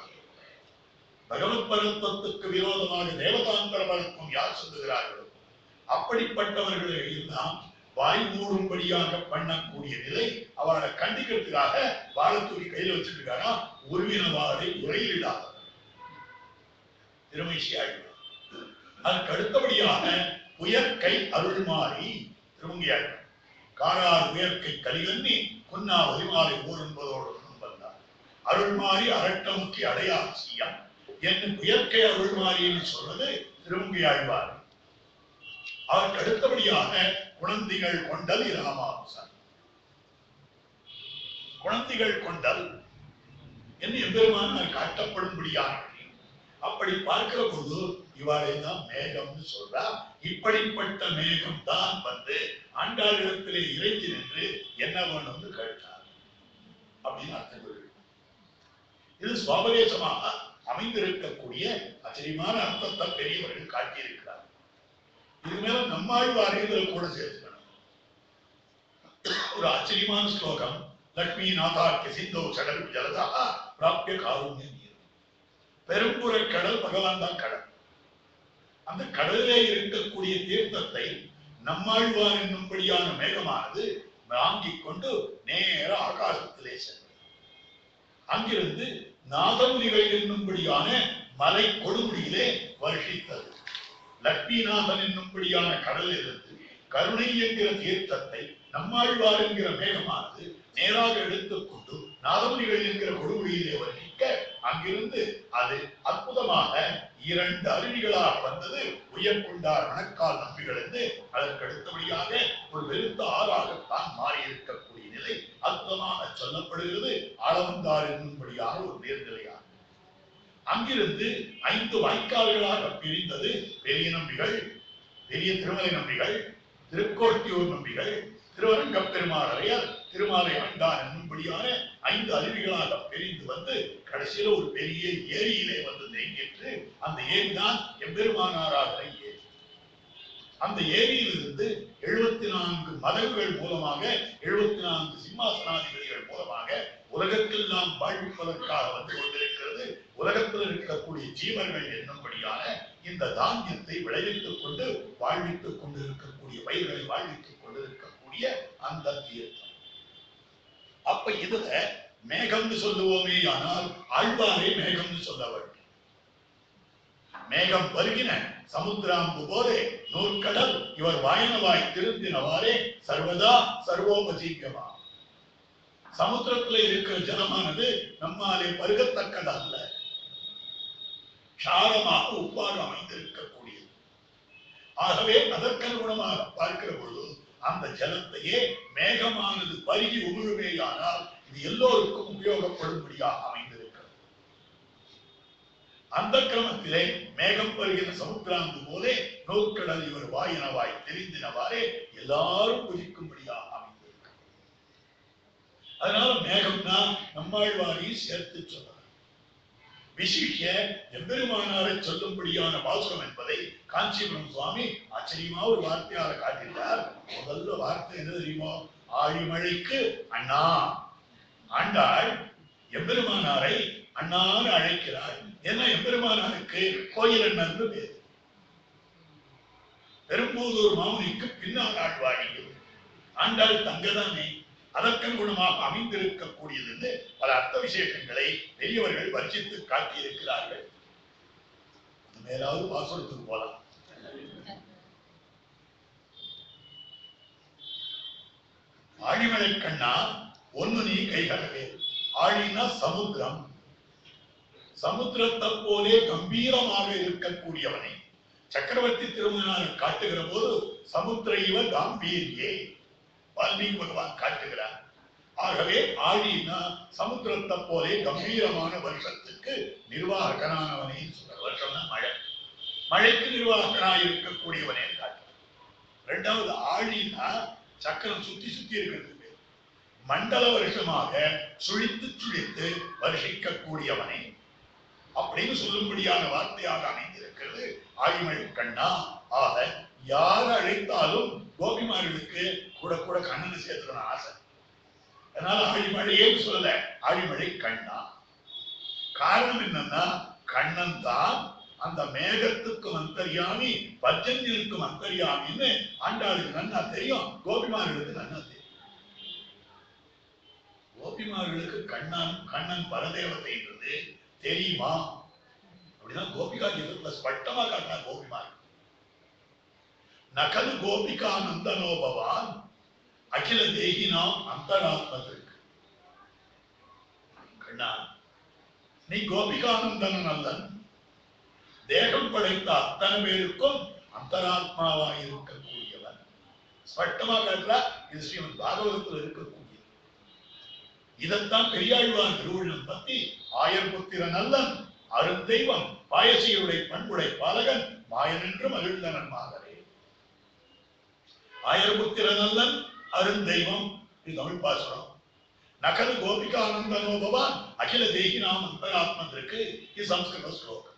பகவத் பரத்வத்துக்கு விரோதமாக தேவதாந்தர பரத்வம் யார் சொல்லுகிறார்களோ அப்படிப்பட்டவர்களை எல்லாம் வாய் மூடும்படியாக பண்ணக்கூடிய நிலை அவளை கண்டிக்கிறதுக்காக வாழத்தூரி கையில வச்சுட்டு இருக்காரா உருவின வாழை உரையிடாதவர் திருமைசி ஆழ்வார் அதற்கு அடுத்தபடியாக உயர்கை அருள்மாறி திருமங்கி ஆழ்வார் காரார் உயர்கை கலிகண்ணி குன்னா ஒலிமாலை ஊர் என்பதோடு வந்தார் அருள்மாறி அரட்டமுக்கி அடையாட்சியம் என்று இயற்கை அருள்மாறின்னு சொல்றது திருமங்கை ஆழ்வார் அவருக்கு அடுத்தபடியாக குழந்தைகள் கொண்டல் இராமானுசன் குழந்தைகள் கொண்டல் என்று எம்பெருமானார் காட்டப்படும்படியாக அப்படி பார்க்கிற போது இவாளை தான் மேகம்னு சொல்றா இப்படிப்பட்ட மேகம் தான் வந்து ஆண்டாளிடத்திலே இறைஞ்சி நின்று என்ன வேணும்னு கேட்டார் அப்படின்னு அர்த்தம் கொள்ளும். இது சுவாபதேசமாக அமைந்திருக்கக்கூடிய ஆச்சரியமான அர்த்தத்தை பெரியவர்கள் காட்டியிருக்கிறார் இது மேல நம்மாழ்வாரை இதுல கூட சேர்த்துக்கணும் ஒரு ஆச்சரியமான ஸ்லோகம் லக்ஷ்மி நாதாக்கிய சிந்தோ சடல் ஜலதா பிராப்பிய காருண்யம் பெரும்புற கடல் பகவான் தான் கடல் அந்த கடலிலே இருக்கக்கூடிய தீர்த்தத்தை நம்மாழ்வார் என்னும்படியான மேகமானது வாங்கிக் கொண்டு நேர ஆகாசத்திலே சென்றது அங்கிருந்து நாதமுனிகள் என்னும்படியான மலை கொடுமுடியிலே வருஷித்தது லக்ஷ்மிநாதன் என்னும்படியான கடலிலிருந்து கருணை என்கிற தீர்த்தத்தை நம்மாழ்வார் என்கிற மேகமானது நேராக எடுத்துக்கொண்டு நாதமுனிகள் என்கிற கொடுமுடியிலே வருகிக்க அங்கிருந்து அது அற்புதமாக இரண்டு அருவிகளாக வந்தது உயர்கொண்டார் மணக்கால் நம்பிகள் என்று அதற்கு அடுத்தபடியாக ஒரு வெறுத்த ஆறாகத்தான் மாறி இருக்கக்கூடிய நிலை அற்புதமாக சொல்லப்படுகிறது ஆளவந்தார் என்னும்படியாக ஒரு நீர்நிலையாகும் அங்கிருந்து ஐந்து வாய்க்கால்களாக பிரிந்தது பெரிய நம்பிகள் பெரிய திருமலை நம்பிகள் திருக்கோட்டியூர் நம்பிகள் திருவரங்கப் பெருமாளையர் திருமாலை ஆண்டான் என்னும்படியான ஐந்து அருவிகளாக பிரிந்து வந்து கடைசியில ஒரு பெரிய ஏரியிலே வந்து தேங்கிற்று அந்த ஏரி தான் எம்பெருமானாராகிற ஏரி அந்த ஏரியிலிருந்து எழுபத்தி நான்கு மதகுகள் மூலமாக எழுபத்தி நான்கு சிம்மாசனாதிபதிகள் மூலமாக உலகத்தெல்லாம் வாழ்விப்பதற்காக வந்து கொண்டிருக்கிறது உலகத்தில் இருக்கக்கூடிய ஜீவர்கள் என்னும்படியான இந்த தானியத்தை விளைவித்துக் கொண்டு வாழ்வித்துக் கொண்டிருக்கக்கூடிய பயிர்களை வாழ்வித்துக் கொண்டிருக்கக்கூடிய அந்த தீர்த்தம் அப்ப இதுல மேகம்னு சொல்லுவோமே ஆனால் ஆழ்வாரே மேகம்னு சொல்ல வேண்டும் மேகம் பருகின சமுத்திராம்பு போலே நூற்கடல் இவர் வாயனவாய் திருந்தினவாறே சர்வதா சர்வோபஜீவியமா சமுத்திரத்துல இருக்கிற ஜலமானது நம்மாலே பருகத்தக்கது அல்ல சாரமாக உப்பாக அமைந்திருக்கக்கூடியது ஆகவே அதற்கனுகுணமாக பார்க்கிற பொழுது அந்த ஜலத்தையே மேகமானது பருகி உமிழுமேயானால் இது எல்லோருக்கும் உபயோகப்படும்படியாக அமைந்திருக்கிறது அந்த கிரமத்திலே மேகம் பருகின சமுத்திராந்து போலே நோக்கடல் இவர் வாயினவாய் தெரிந்தினவாறே எல்லாரும் புதிக்கும்படியாக அமைந்திருக்கிறது அதனால மேகம்னா நம்மாழ்வாரையும் சேர்த்து சொல்லலாம் விசிஷ்ய எம்பெருமானாரை சொல்லும்படியான பாசுரம் என்பதை காஞ்சிபுரம் சுவாமி ஆச்சரியமா ஒரு வார்த்தையால காட்டிட்டார் முதல்ல வார்த்தை என்ன தெரியுமோ ஆழிமழைக்கு அண்ணா ஆண்டாள் எம்பெருமானாரை அண்ணான்னு அழைக்கிறார் என்ன எம்பெருமானாருக்கு கோயில் அண்ணன் பேர் பெரும்பூதூர் மாமுனிக்கு பின்னால் ஆழ்வாழியும் ஆண்டாள் தங்கதானே அதற்கனுகுணமாக அமைந்திருக்கக்கூடியது என்று பல அர்த்த விசேஷங்களை பெரியவர்கள் வர்ச்சித்து காட்டியிருக்கிறார்கள் அது மேலாவது பாசுரத்துக்கு போலாம் ஆழிமலை கண்ணா ஒன்னு நீ கைகளவே ஆழினா சமுத்திரம் சமுத்திரத்தை போலே கம்பீரமாக இருக்கக்கூடியவனை சக்கரவர்த்தி திருமணம் காட்டுகிற போது சமுத்திர இவ காம்பீரியே வால்மீகி பகவான் காட்டுகிறார் ஆகவே ஆழினா சமுத்திரத்தை போலே கம்பீரமான வருஷத்துக்கு நிர்வாகனானவனே சொல்ற வருஷம்னா மழை மழைக்கு நிர்வாகனாய் இருக்கக்கூடியவனே காட்டுறார் ரெண்டாவது ஆழினா சக்கரம் சுத்தி சுத்தி இருக்கிறது பேர். மண்டல வருஷமாக சுழித்து சுழித்து வருஷிக்கக்கூடியவனே அப்படின்னு சொல்லும்படியான வார்த்தையாக அமைந்திருக்கிறது ஆழிமழை கண்ணா ஆக யார் அழைத்தாலும் கோபிமார்களுக்கு கூட கூட கண்ணனை சேர்த்துக்கணும் ஆசை அதனால ஆழிமழையே சொல்லல ஆழிமழை கண்ணா காரணம் என்னன்னா கண்ணன் தான் அந்த மேகத்துக்கும் அந்தரியாமி பஜன்யனுக்கும் அந்தரியாமின்னு ஆண்டாளுக்கு நன்னா தெரியும் கோபிமார்களுக்கு நன்னா தெரியும் கோபிமார்களுக்கு கண்ணன் கண்ணன் பரதேவதைன்றது தெரியுமா அப்படின்னா கோபிகா கீதத்துல ஸ்பஷ்டமா காட்டினா கோபிமார்கள் நகல் கோபிகா நந்தனோ பவான் அகில தேகினாம் அந்தராத்மத்திற்கு கண்ணா நீ கோபிகானந்தன் அல்லன் தேகம் படைத்த அத்தனை பேருக்கும் அந்தராத்மாவாய் இருக்கக்கூடியவன் ஸ்பஷ்டமா காட்டுறா இது ஸ்ரீமத் பாகவதத்தில் இருக்கக்கூடியது இதைத்தான் பெரியாழ்வான் திருவுள்ளம் பத்தி ஆயர் புத்திரன் அல்லன் அருந்தெய்வம் பாயசியுடைய பண்புடை பாலகன் மாயன் என்று மகிழ்ந்தனன் மாதரே ஆயர் புத்திரன் அல்லன் அருந்தெய்வம் இது தமிழ் பாசுரம் நகல் கோபிகானந்தனோ பவான் அகில தேகி நாம் அந்தராத்மத்திற்கு இது சம்ஸ்கிருத ஸ்லோகம்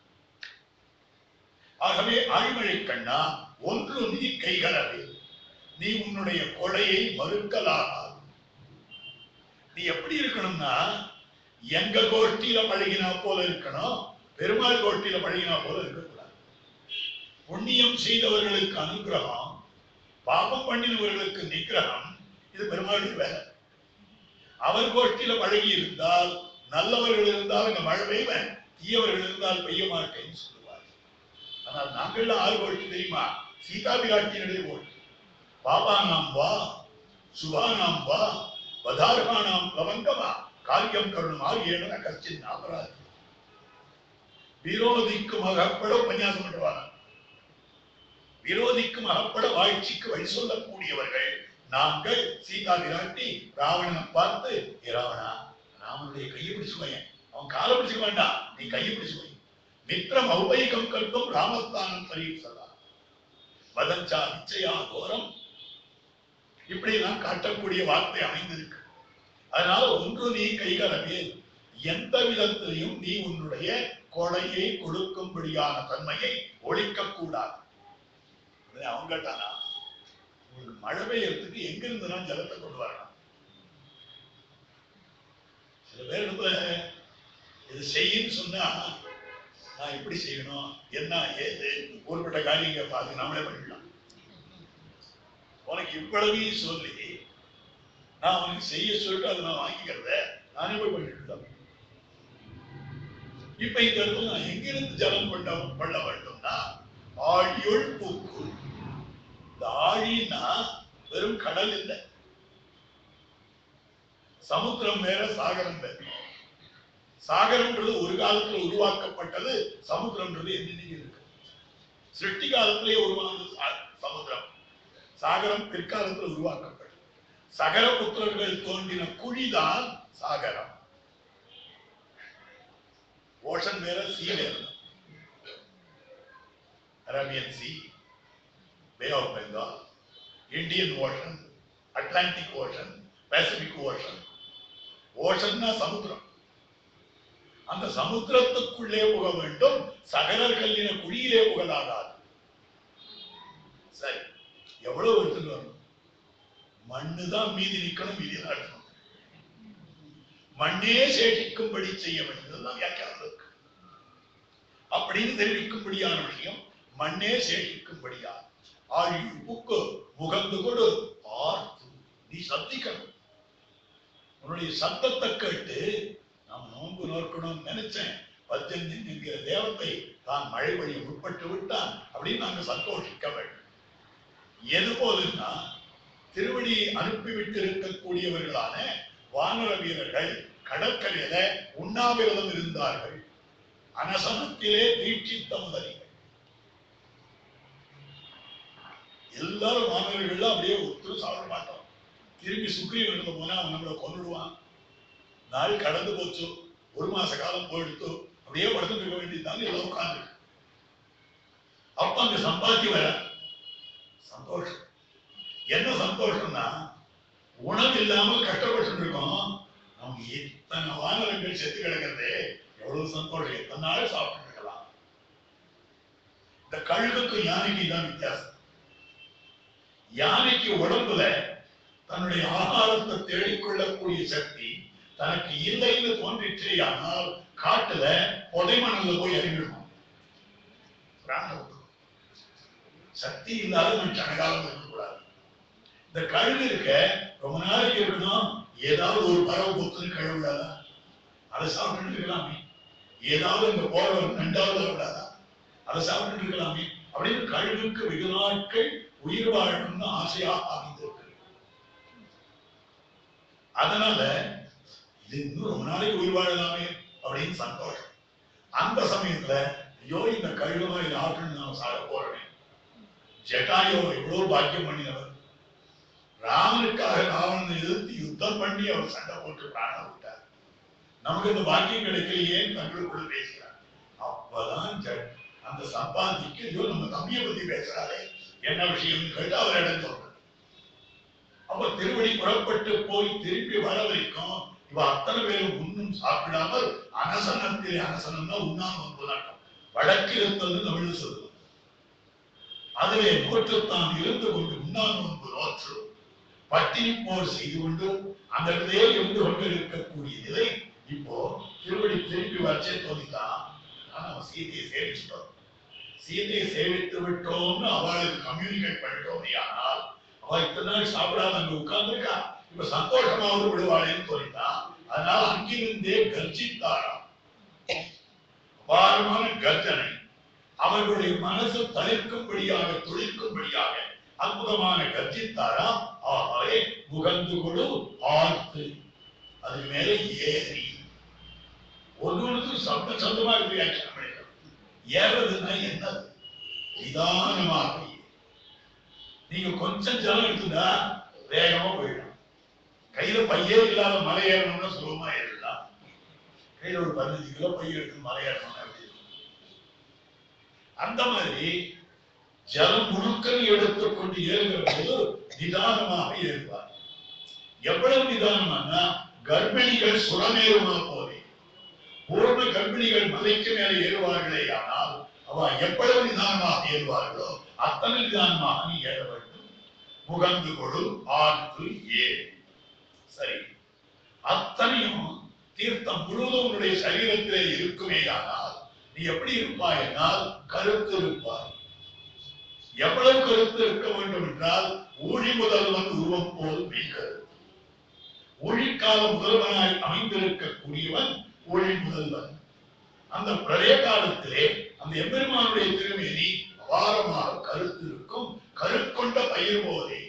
ஆகவே ஆழ்மழை கண்ணா ஒன்று நீ கைகளவே நீ உன்னுடைய கொடையை மறுக்கலாகாது நீ எப்படி இருக்கணும்னா எங்க கோஷ்டியில பழகினா போல இருக்கணும் பெருமாள் கோஷ்டியில பழகினா போல இருக்கக்கூடாது புண்ணியம் செய்தவர்களுக்கு அனுகிரகம் பாபம் பண்ணினவர்களுக்கு நிகிரகம் இது பெருமாளுடைய வேலை அவர் கோஷ்டியில பழகி இருந்தால் நல்லவர்கள் இருந்தால் அங்க மழை பெய்வேன் தீயவர்கள் இருந்தால் பெய்ய மாட்டேன்னு சொல்லுவார் ஆனால் நாங்கள் ஆறு கோஷ்டி தெரியுமா சீதா பிராட்டியினுடைய கோஷ்டி பாபா நாம் வா சுபா நாம் வா வதார்கானாம் லவங்கமா காரியம் கருணும் ஆகியன கச்சின் அபராதி விரோதிக்கும் அகப்பட உபன்யாசம் பண்ணுவாங்க விரோதிக்கும் அகப்பட வாழ்ச்சிக்கு வழி சொல்லக்கூடியவர்கள் நாங்கள் சீதா விராட்டி ராவணனை பார்த்து "ஏ ராவணா ராவனுடைய கையை பிடிச்சு வையன் அவன் காலை பிடிச்சுக்க வேண்டாம் நீ கையை பிடிச்சு வை மித்திரம் ஔபயிகம் கல்பம் ராமஸ்தானம் பரீட்சதா வதஞ்சா நிச்சயா கோரம் இப்படி எல்லாம் காட்டக்கூடிய வார்த்தை அமைந்திருக்கு அதனால ஒன்று நீ கைகளவே எந்த விதத்திலையும் நீ உன்னுடைய கொடையை கொடுக்கும்படியான தன்மையை ஒழிக்க கூடாது அவங்க கேட்டானா உங்களுக்கு மழை பெய்யறதுக்கு எங்க இருந்து நான் ஜலத்தை கொண்டு வரணும் சில பேர் இடத்துல இது செய்யுன்னு சொன்னா நான் எப்படி செய்யணும் என்ன ஏது ஊர்பட்ட காரியங்க பார்த்து நாமளே பண்ணிடலாம் உனக்கு இவ்வளவையும் சொல்லி நான் உனக்கு செய்ய சொல்லிட்டு அதை நான் வாங்கிக்கிறத நானே போய் பண்ணிட்டு இப்ப இந்த இடத்துல நான் எங்கிருந்து ஜலம் பண்ண பண்ண வேண்டும்னா ஆழியுள் பூக்கு இந்த ஆழின்னா வெறும் கடல் இல்லை சமுத்திரம் வேற சாகரம் வேற சாகரம்ன்றது ஒரு காலத்துல உருவாக்கப்பட்டது சமுத்திரம்ன்றது என்னைக்கு இருக்கு சிருஷ்டி காலத்திலேயே உருவானது சா- சமுத்திரம் சாகரம் பிற்காலத்தில் உருவாக்கப்பட்டது சகர புத்திரர்கள் தோன்றின குழிதான் சாகரம் ஓஷன் வேற சி வேற Arabian sea bay of Bengal Indian ocean Atlantic ocean Pacific ocean ஓஷன்னா சமுத்திரம் அந்த சமுத்திரத்துக்குள்ளே புக வேண்டும் சகரர் கல்லின குழியிலே புகழாகாது சரி எவ்வளவு எடுத்துட்டு வரணும் மண்ணு தான் மீதி நிக்கணும் மீதி தான் இருக்கணும் மண்ணே சேஷிக்கும்படி செய்ய வேண்டியதுதான் வியாக்கியானம் இருக்கு அப்படின்னு தெரிவிக்கும்படியான விஷயம் மண்ணே சேஷிக்கும்படியா ஆழி புக்கு முகந்து கொடு ஆர்த்து நீ சத்திக்கணும் உன்னுடைய சத்தத்தை கேட்டு நாம் நோன்பு நோக்கணும்னு நினைச்சேன் பத்தஞ்சு என்கிற தேவத்தை தான் மழை வழியை உட்பட்டு விட்டான் அப்படின்னு நாங்க சந்தோஷிக்க வேண்டும் எது போதுன்னா திருவடி அனுப்பிவிட்டு இருக்கக்கூடியவர்களான வானர வீரர்கள் கடற்கரையில உண்ணாவிரதம் இருந்தார்கள் அனசனத்திலே தீட்சித்த முதலிகள் எல்லாரும் வானவர்கள் அப்படியே ஒருத்தரும் சாப்பிட மாட்டோம் திரும்பி சுக்ரீவனுக்கு போனா அவன் நம்மளை கொன்னுடுவான் நாள் கடந்து போச்சு ஒரு மாச காலம் போயிடுத்து அப்படியே படுத்துட்டு இருக்க வேண்டியதுதான் எல்லாம் உட்கார்ந்து அப்ப அங்க சம்பாத்தி வர சந்தோஷம் என்ன சந்தோஷம்னா உணவு இல்லாம கஷ்டப்பட்டு இருக்கோம் நமக்கு எத்தனை வானரங்கள் செத்து கிடக்கிறதே எவ்வளவு சந்தோஷம் எத்தனை நாள் சாப்பிட்டு இருக்கலாம் இந்த கழுகுக்கு யானைக்கு தான் வித்தியாசம் யானைக்கு உடம்புல தன்னுடைய ஆகாரத்தை தேடிக்கொள்ளக்கூடிய சக்தி தனக்கு இல்லைன்னு தோன்றிற்றே ஆனால் காட்டுல புதைமணல்ல போய் இறங்கிடணும் பிராணம் விட்டுரும். சக்தி இல்லாத மனுஷன் அனகாலம் இருக்கக்கூடாது இந்த கழுகு இருக்க ரொம்ப நாளைக்கு இருக்கணும் ஏதாவது ஒரு பறவை பொத்துன்னு கழுவிடாதா அதை சாப்பிட்டு இருக்கலாமே ஏதாவது அங்க போறவர் ரெண்டாவது விடாதா அதை சாப்பிட்டு இருக்கலாமே அப்படின்னு கழுகுக்கு வெகு நாட்கள் உயிர் வாழணும்னு ஆசையா அமைந்திருக்கு அதனால இது இன்னும் ரொம்ப நாளைக்கு உயிர் வாழலாமே அப்படின்னு சந்தோஷம் அந்த சமயத்துல ஐயோ இந்த கழுகுமா இது ஆட்டுன்னு நான் சாக போறேன் ஜட்டாயோ எவ்வளவு பாக்கியம் பண்ணினவர் ராமனுக்காக ராவணனை எதிர்த்து யுத்தம் பண்ணி அவர் சண்டை போட்டு பிராணம் விட்டார் நமக்கு இந்த பாக்கியம் கிடைக்கலையேன்னு தங்களுக்குள்ள பேசுகிறார் அப்பதான் ஜ- அந்த சம்பாதிக்கு ஐயோ நம்ம தம்பியை பத்தி பேசுறாரே என்ன விஷயம்னு கேட்டு அவர் இடம் சொல்றார் அப்ப திருவடி புறப்பட்டு போய் திருப்பி வர வரைக்கும் இவ அத்தனை பேரும் உண்ணும் சாப்பிடாமல் அனசனத்திலே அனசனம்னா உண்ணாம ஒன்பதாட்டம் வடக்கு இருத்தல் தமிழ் சொல்லுவோம் அதிலே நோற்றுத்தான் இருந்து கொண்டு உண்ணாம ஒன்பது நோற்று பட்டினி போர் செய்து கொண்டு அந்த இடத்திலே இருந்து கொண்டு இருக்கக்கூடிய நிலை இப்போ திருவடி திருப்பி வச்சே தோணித்தான் ஆனா அவன் சீதையை சேவிச்சிட்டோம் சீதையை சேவித்து விட்டோம்னு அவளுக்கு கம்யூனிகேட் பண்ணிட்டோமே ஆனால் அவ இத்தனை நாள் சாப்பிடாம அங்க உட்கார்ந்துருக்கா இப்ப சந்தோஷமாவது விடுவாளேன்னு தோணித்தான் அதனால அங்கிருந்தே கர்ஜித்தாராம் அபாரமான கர்ஜனை அவர்களுடைய மனசு தளிர்க்கும்படியாக துளிர்க்கும்படியாக அற்புதமான கர்ஜித்தாராம் ஆகவே முகந்து கொடு ஆர்த்து அதுக்கு மேல ஏறி ஒன்னொன்று சப்த சப்தமா இருக்கு வியாக்கியானம் பண்ணிக்கலாம் ஏறதுன்னா என்னது நிதானமாக ஏறு. நீங்க கொஞ்சம் ஜலம் எடுத்துட்டா வேகமா போயிடும் கையில பையே இல்லாத மலை ஏறணும்னா சுலபமா ஏறலாம் கையில ஒரு பதினஞ்சு கிலோ பைய எடுத்து மலை ஏறணும்னா எப்படி இருக்கும்? அந்த மாதிரி ஜலம் முழுக்கன் எடுத்துக்கொண்டு ஏறுகிற போது நிதானமாக ஏறுவார் எவ்வளவு நிதானமானா கர்ப்பிணிகள் சுரமேறுமா போதே பூர்ண கர்ப்பிணிகள் மலைக்கு மேலே ஏறுவார்களே ஆனால் அவ எவ்வளவு நிதானமாக ஏறுவார்களோ அத்தனை நிதானமாக நீ ஏற வேண்டும் முகந்து கொடு ஆர்த்து ஏறு சரி அத்தனையும் தீர்த்தம் முழுவதும் உன்னுடைய சரீரத்திலே இருக்குமேயானால் நீ எப்படி இருப்பாய் என்றால் கருத்து இருப்பாய் எவ்வளவு கருத்து இருக்க வேண்டும் என்றால் ஊழி முதல்வன் உருவம் போல் மெய்கருத்து ஊழிக்கால முதல்வனாய் அமைந்திருக்கக்கூடியவன் ஊழி முதல்வன் அந்த பிரளய காலத்திலே அந்த எம்பெருமானுடைய திருமேனி அபாரமாக கருத்து இருக்கும் கருக்கொண்ட பயிர் போதே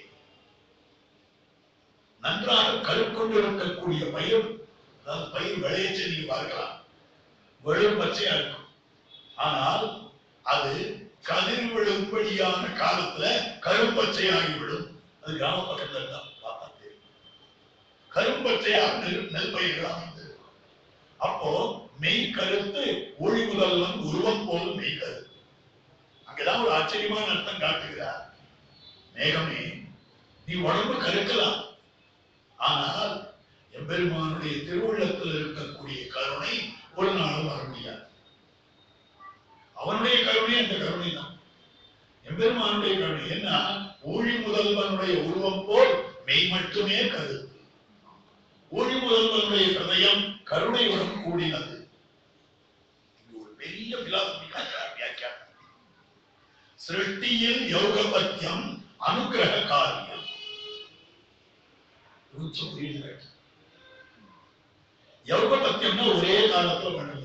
நன்றாக கருக்கொண்டு இருக்கக்கூடிய பயிர் அதாவது பயிர் விளையச்சு நீங்க பார்க்கலாம் வெளும் பச்சையா இருக்கும் ஆனால் அது கதிர் விழும்படியான காலத்துல கரும்பச்சையாகிவிடும் அது கிராம பக்கத்துல தான் பார்த்தா தெரியும் கரும்பச்சையாக நெல் நெல் பயிர்கள் அமைந்திருக்கும் அப்போ மெய் கருத்து ஒளி முதல்வன் உருவம் போல் மெய் கருத்து அங்கதான் ஒரு ஆச்சரியமான அர்த்தம் காட்டுகிறார் மேகமே நீ உடம்பு கருக்கலாம் ஆனால் எம்பெருமானுடைய திருவுள்ளத்தில் இருக்கக்கூடிய கருணை ஒரு நாளும் வர முடியாது அவனுடைய கருணை அந்த கருணை தான் எம்பெருமானுடைய கருணை என்ன ஊழி முதல்வனுடைய உருவம் போல் மெய் மட்டுமே கருத்து ஊழி முதல்வனுடைய ஹிருதயம் கருணையுடன் கூடினது இது ஒரு பெரிய பிலாசபிக்கான வியாக்கியானம் சிருஷ்டியில் யோகபத்தியம் அனுகிரக காரியம் கொஞ்சம் புரியுது யோகபத்தியம்னா ஒரே காலத்துல பண்ணுறது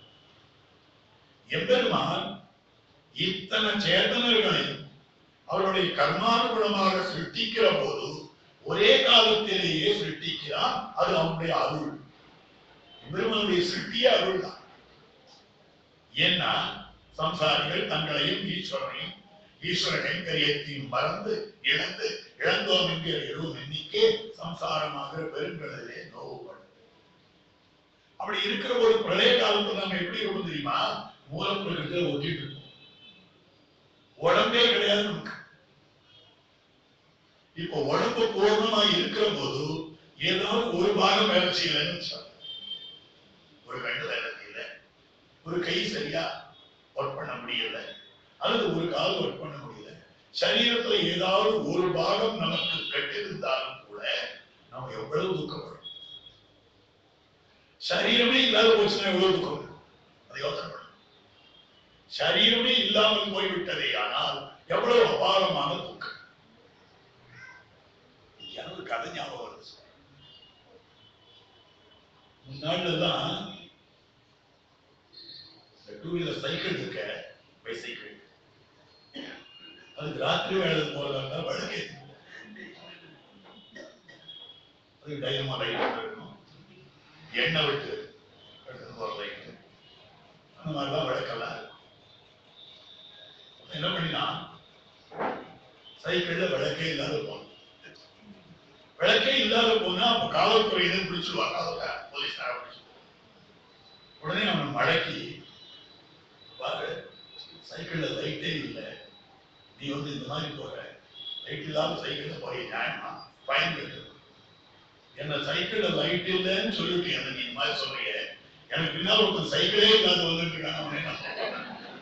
எம்பெருமான் இத்தனை சேதனர்களையும் அவருடைய கர்மானுகுணமாக சிருஷ்டிக்கிற போது ஒரே காலத்திலேயே சிருஷ்டிக்கிறான் அது அவனுடைய அருள் எம்பெருமானுடைய சிருஷ்டியே அருள் தான் ஏன்னா சம்சாரிகள் தங்களையும் ஈஸ்வரனையும் ஈஸ்வரனையும் கரியத்தையும் மறந்து இழந்து இழந்தோம் என்கிற எழுவும் எண்ணிக்கை சம்சாரமாக பெருங்கடலே நோவுபடும் அப்படி இருக்கிற ஒரு பிரளய காலத்துல நம்ம எப்படி இருக்கும் தெரியுமா மூலப்பிரகத்தில் ஒட்டிட்டு இருக்கோம் உடம்பே கிடையாது நமக்கு இப்போ உடம்பு பூர்ணமா இருக்கிற போது ஏதாவது ஒரு பாகம் வேலை செய்யலன்னு வச்சுக்கோங்க. ஒரு கண்டு வேலை செய்யல ஒரு கை சரியா ஒர்க் பண்ண முடியல அல்லது ஒரு கால் ஒர்க் பண்ண முடியல சரீரத்துல ஏதாவது ஒரு பாகம் நமக்கு கெட்டிருந்தாலும் கூட நம்ம எவ்வளவு துக்கப்படும் சரீரமே இல்லாத போச்சுன்னா எவ்வளவு துக்கம் இருக்கும் அதை யோசனை பண்ணும் சரீரமே இல்லாமல் போய்விட்டதே ஆனால் எவ்வளவு அபாரமான துக்கம் எனக்கு ஒரு கதை ஞாபகம் வருது முன்னாடிலாம் இந்த டூ வீலர் சைக்கிள் இருக்க பைசைக்கிள் அதுக்கு ராத்திரி வேலை போறதா வழக்கு அதுக்கு டைனமா லைட் இருக்கணும் எண்ணெய் விட்டு எடுத்துட்டு போற லைட் அந்த மாதிரிலாம் விளக்கெல்லாம் இருக்கும் அப்ப என்ன பண்ணினா சைக்கிள்ல விளக்கே இல்லாத போனோம் விளக்கே இல்லாத போனா அப்ப காவல்துறையினர் பிடிச்சிருவாங்க அவங்க போலீஸ்கார உடனே அவனை மடக்கி பாரு சைக்கிள்ல லைட்டே இல்லை நீ வந்து இந்த மாதிரி போற லைட் இல்லாத சைக்கிள்ல போய் நியாயமா ஃபைன் கட்டு என்ன சைக்கிள்ல லைட் இல்லைன்னு சொல்லிட்டு என்ன நீ இந்த மாதிரி சொல்றீங்க எனக்கு பின்னால் ஒருத்தன் சைக்கிளே இல்லாத வந்துட்டு இருக்கான் அவன் என்ன சொல்றான்?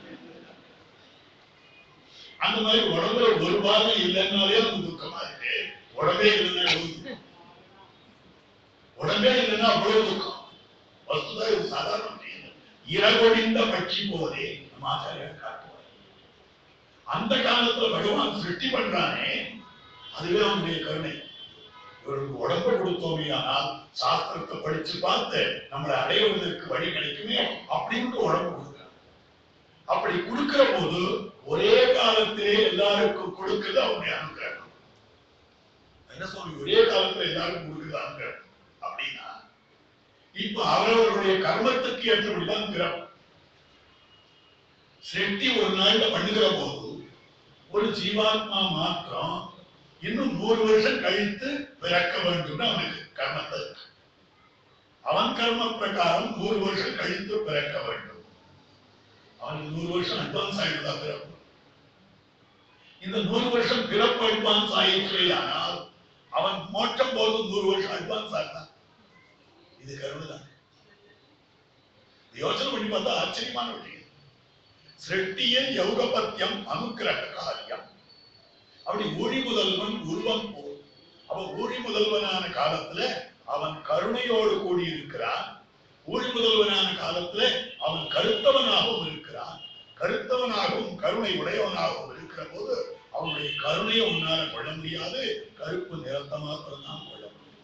அந்த மாதிரி உடம்புல ஒரு பாகம் இல்லைன்னாலே நமக்கு துக்கமா இருக்கு உடம்பே இல்லைன்னா எவ்வளவு துக்கம்? உடம்பே இல்லைன்னா அவ்வளவு துக்கம் வஸ்துதா இது சாதாரண விஷயம் இரவொழிந்த பட்சி போதே நம்ம ஆச்சாரியர் காட்டுவார் அந்த காலத்துல பகவான் சிருஷ்டி பண்றானே அதுவே அவனுடைய கருணை இவருக்கு உடம்பு கொடுத்தோமே ஆனால் சாஸ்திரத்தை படிச்சு பார்த்து நம்மளை அடைவதற்கு வழி கிடைக்குமே அப்படின்னு உடம்பு கொடுக்கிறான் அப்படி கொடுக்கிற போது ஒரே காலத்திலே எல்லாருக்கும் கொடுக்குது அவனுடைய அனுகிரகம் என்ன சுவாமி ஒரே காலத்துல எல்லாருக்கும் கொடுக்குது அனுகிரகம் அப்படின்னா இப்ப அவரவர்களுடைய கர்மத்துக்கு ஏற்றபடிதான் பிறப்பு சிருஷ்டி ஒரு நாள்ல பண்ணுகிற போது ஒரு ஜீவாத்மா மாத்திரம் இன்னும் நூறு வருஷம் கழித்து பிறக்க வேண்டும் அவனுக்கு கர்மத்தை இருக்கு. அவன் கர்ம பிரகாரம் நூறு வருஷம் கழித்து பிறக்க வேண்டும் அவனுக்கு நூறு வருஷம் அட்வான்ஸ் ஆகிடுதா பிறப்பு இந்த நூறு வருஷம் பிறப்பு அட்வான்ஸ் ஆயிற்று ஆனால் அவன் மோட்சம் போது நூறு வருஷம் அட்வான்ஸ் ஆகுதான் இது கருணைதான் யோசனை பண்ணி பார்த்தா ஆச்சரியமான விஷயம் சிருஷ்டியில் யௌகபத்தியம் அனுக்கிரக காரியம் அப்படி ஊழி முதல்வன் உருவம் போல் அவன் ஊழி முதல்வனான காலத்துல அவன் கருணையோடு கூடி இருக்கிறான் ஊழி முதல்வனான காலத்துல அவன் கருத்தவனாகவும் இருக்கிறான் கருத்தவனாகவும் கருணை உடையவனாகவும் இருக்கிற போது அவனுடைய கருணையை உன்னால கொள்ள முடியாது கருப்பு நிறத்தை மாத்திரம் தான் கொள்ள முடியும்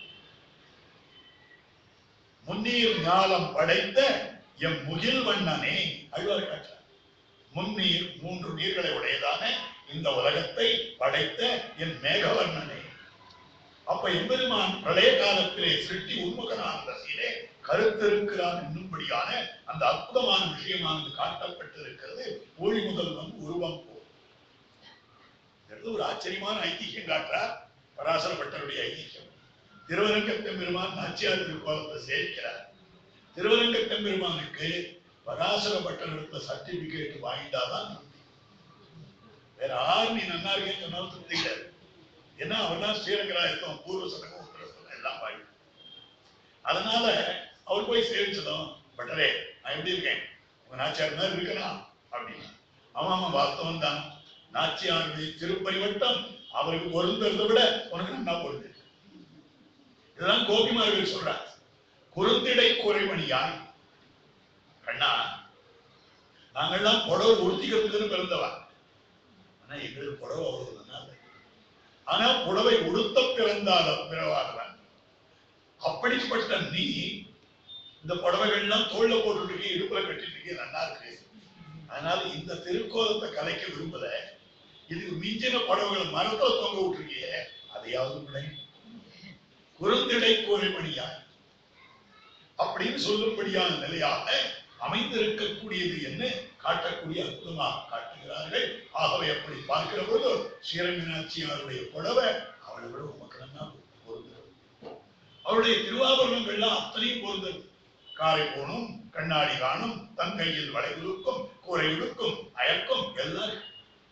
முன்னீர் ஞாலம் படைத்த எம் முகில் வண்ணனே அழ்வார் காட்டுறார் முன்னீர் மூன்று நீர்களை உடையதான இந்த உலகத்தை படைத்த என் மேகவர்ணனே அப்ப எம்பெருமான் பிரளய காலத்திலே சிருஷ்டி உண்முகனான ரசியிலே கருத்திருக்கிறான் என்னும்படியான அந்த அற்புதமான விஷயமானது காட்டப்பட்டிருக்கிறது ஊழி முதல்வன் உருவம் போல் இது ஒரு ஆச்சரியமான ஐதிஹ்யம் காட்டுறார் பராசரப்பட்டருடைய ஐதிஹ்யம் திருவரங்கத்தம் பெருமான் நாச்சியார் திருக்கோலத்தை சேர்க்கிறார் திருவரங்கத்தம் பெருமானுக்கு பராசரப்பட்டனத்துல சர்டிபிகேட் வாங்கிட்டாதான் திருப்தி. வேற ஆறு நீ நன்னா இருக்கேன்னு சொன்னாலும் திருப்தி கிடையாது ஏன்னா அவன் தான் ஸ்ரீரங்கராயத்தம் பூர்வ சதகம் உத்தர சதகம் எல்லாம் வாங்கி அதனால அவர் போய் சேவிச்சதும் பட்டரே நான் எப்படி இருக்கேன் உங்க நாச்சியார் மாதிரி இருக்கணும் அப்படின்னு ஆமா ஆமா வாஸ்தவம் தான் நாச்சியாருடைய திருப்பரிவட்டம் அவருக்கு பொருந்ததை விட உனக்கு நல்லா பொருந்தது இதுதான் கோபிமார்கள் சொல்றார் குறுந்திடை குறைமணியாய் கண்ணா நாங்கள்லாம் புடவை உடுத்திக்கிறதுக்குன்னு பிறந்தவா ஆனா எங்களுக்கு புடவை அவ்வளவு நல்லா இல்லை. ஆனா புடவை உடுத்த பிறந்தால பிறவாதவன் அப்படிப்பட்ட நீ இந்த புடவைகள்லாம் தோல்ல போட்டுட்டு இருக்கீங்க, இடுப்புல கட்டிட்டு இருக்கீங்க, நல்லா இருக்கு அதனால இந்த திருக்கோலத்தை கலைக்க விரும்பல இதுக்கு மிஞ்சின புடவைகளை மரத்துல தொங்க விட்டுருக்கீங்க அதையாவது விடை குறுந்திடை கோரைமணியாய் அப்படின்னு சொல்லும்படியான நிலையாக அமைந்திருக்கக்கூடியது என்ன காட்டக்கூடிய அற்புதமாக காட்டுகிறார்கள் ஆகவே அப்படி பார்க்கிற பொழுது ஸ்ரீரங்கநாச்சியாருடைய புடவை அவளை விட உமக்கு நல்லா பொருந்தது அவருடைய திருவாபரணங்கள்லாம் அத்தனையும் பொருந்தது காரை போனும் கண்ணாடி காணும் தன் கையில் வளை உடுக்கும் கூரை உடுக்கும் அயர்க்கும் எல்லாம் இருக்கு.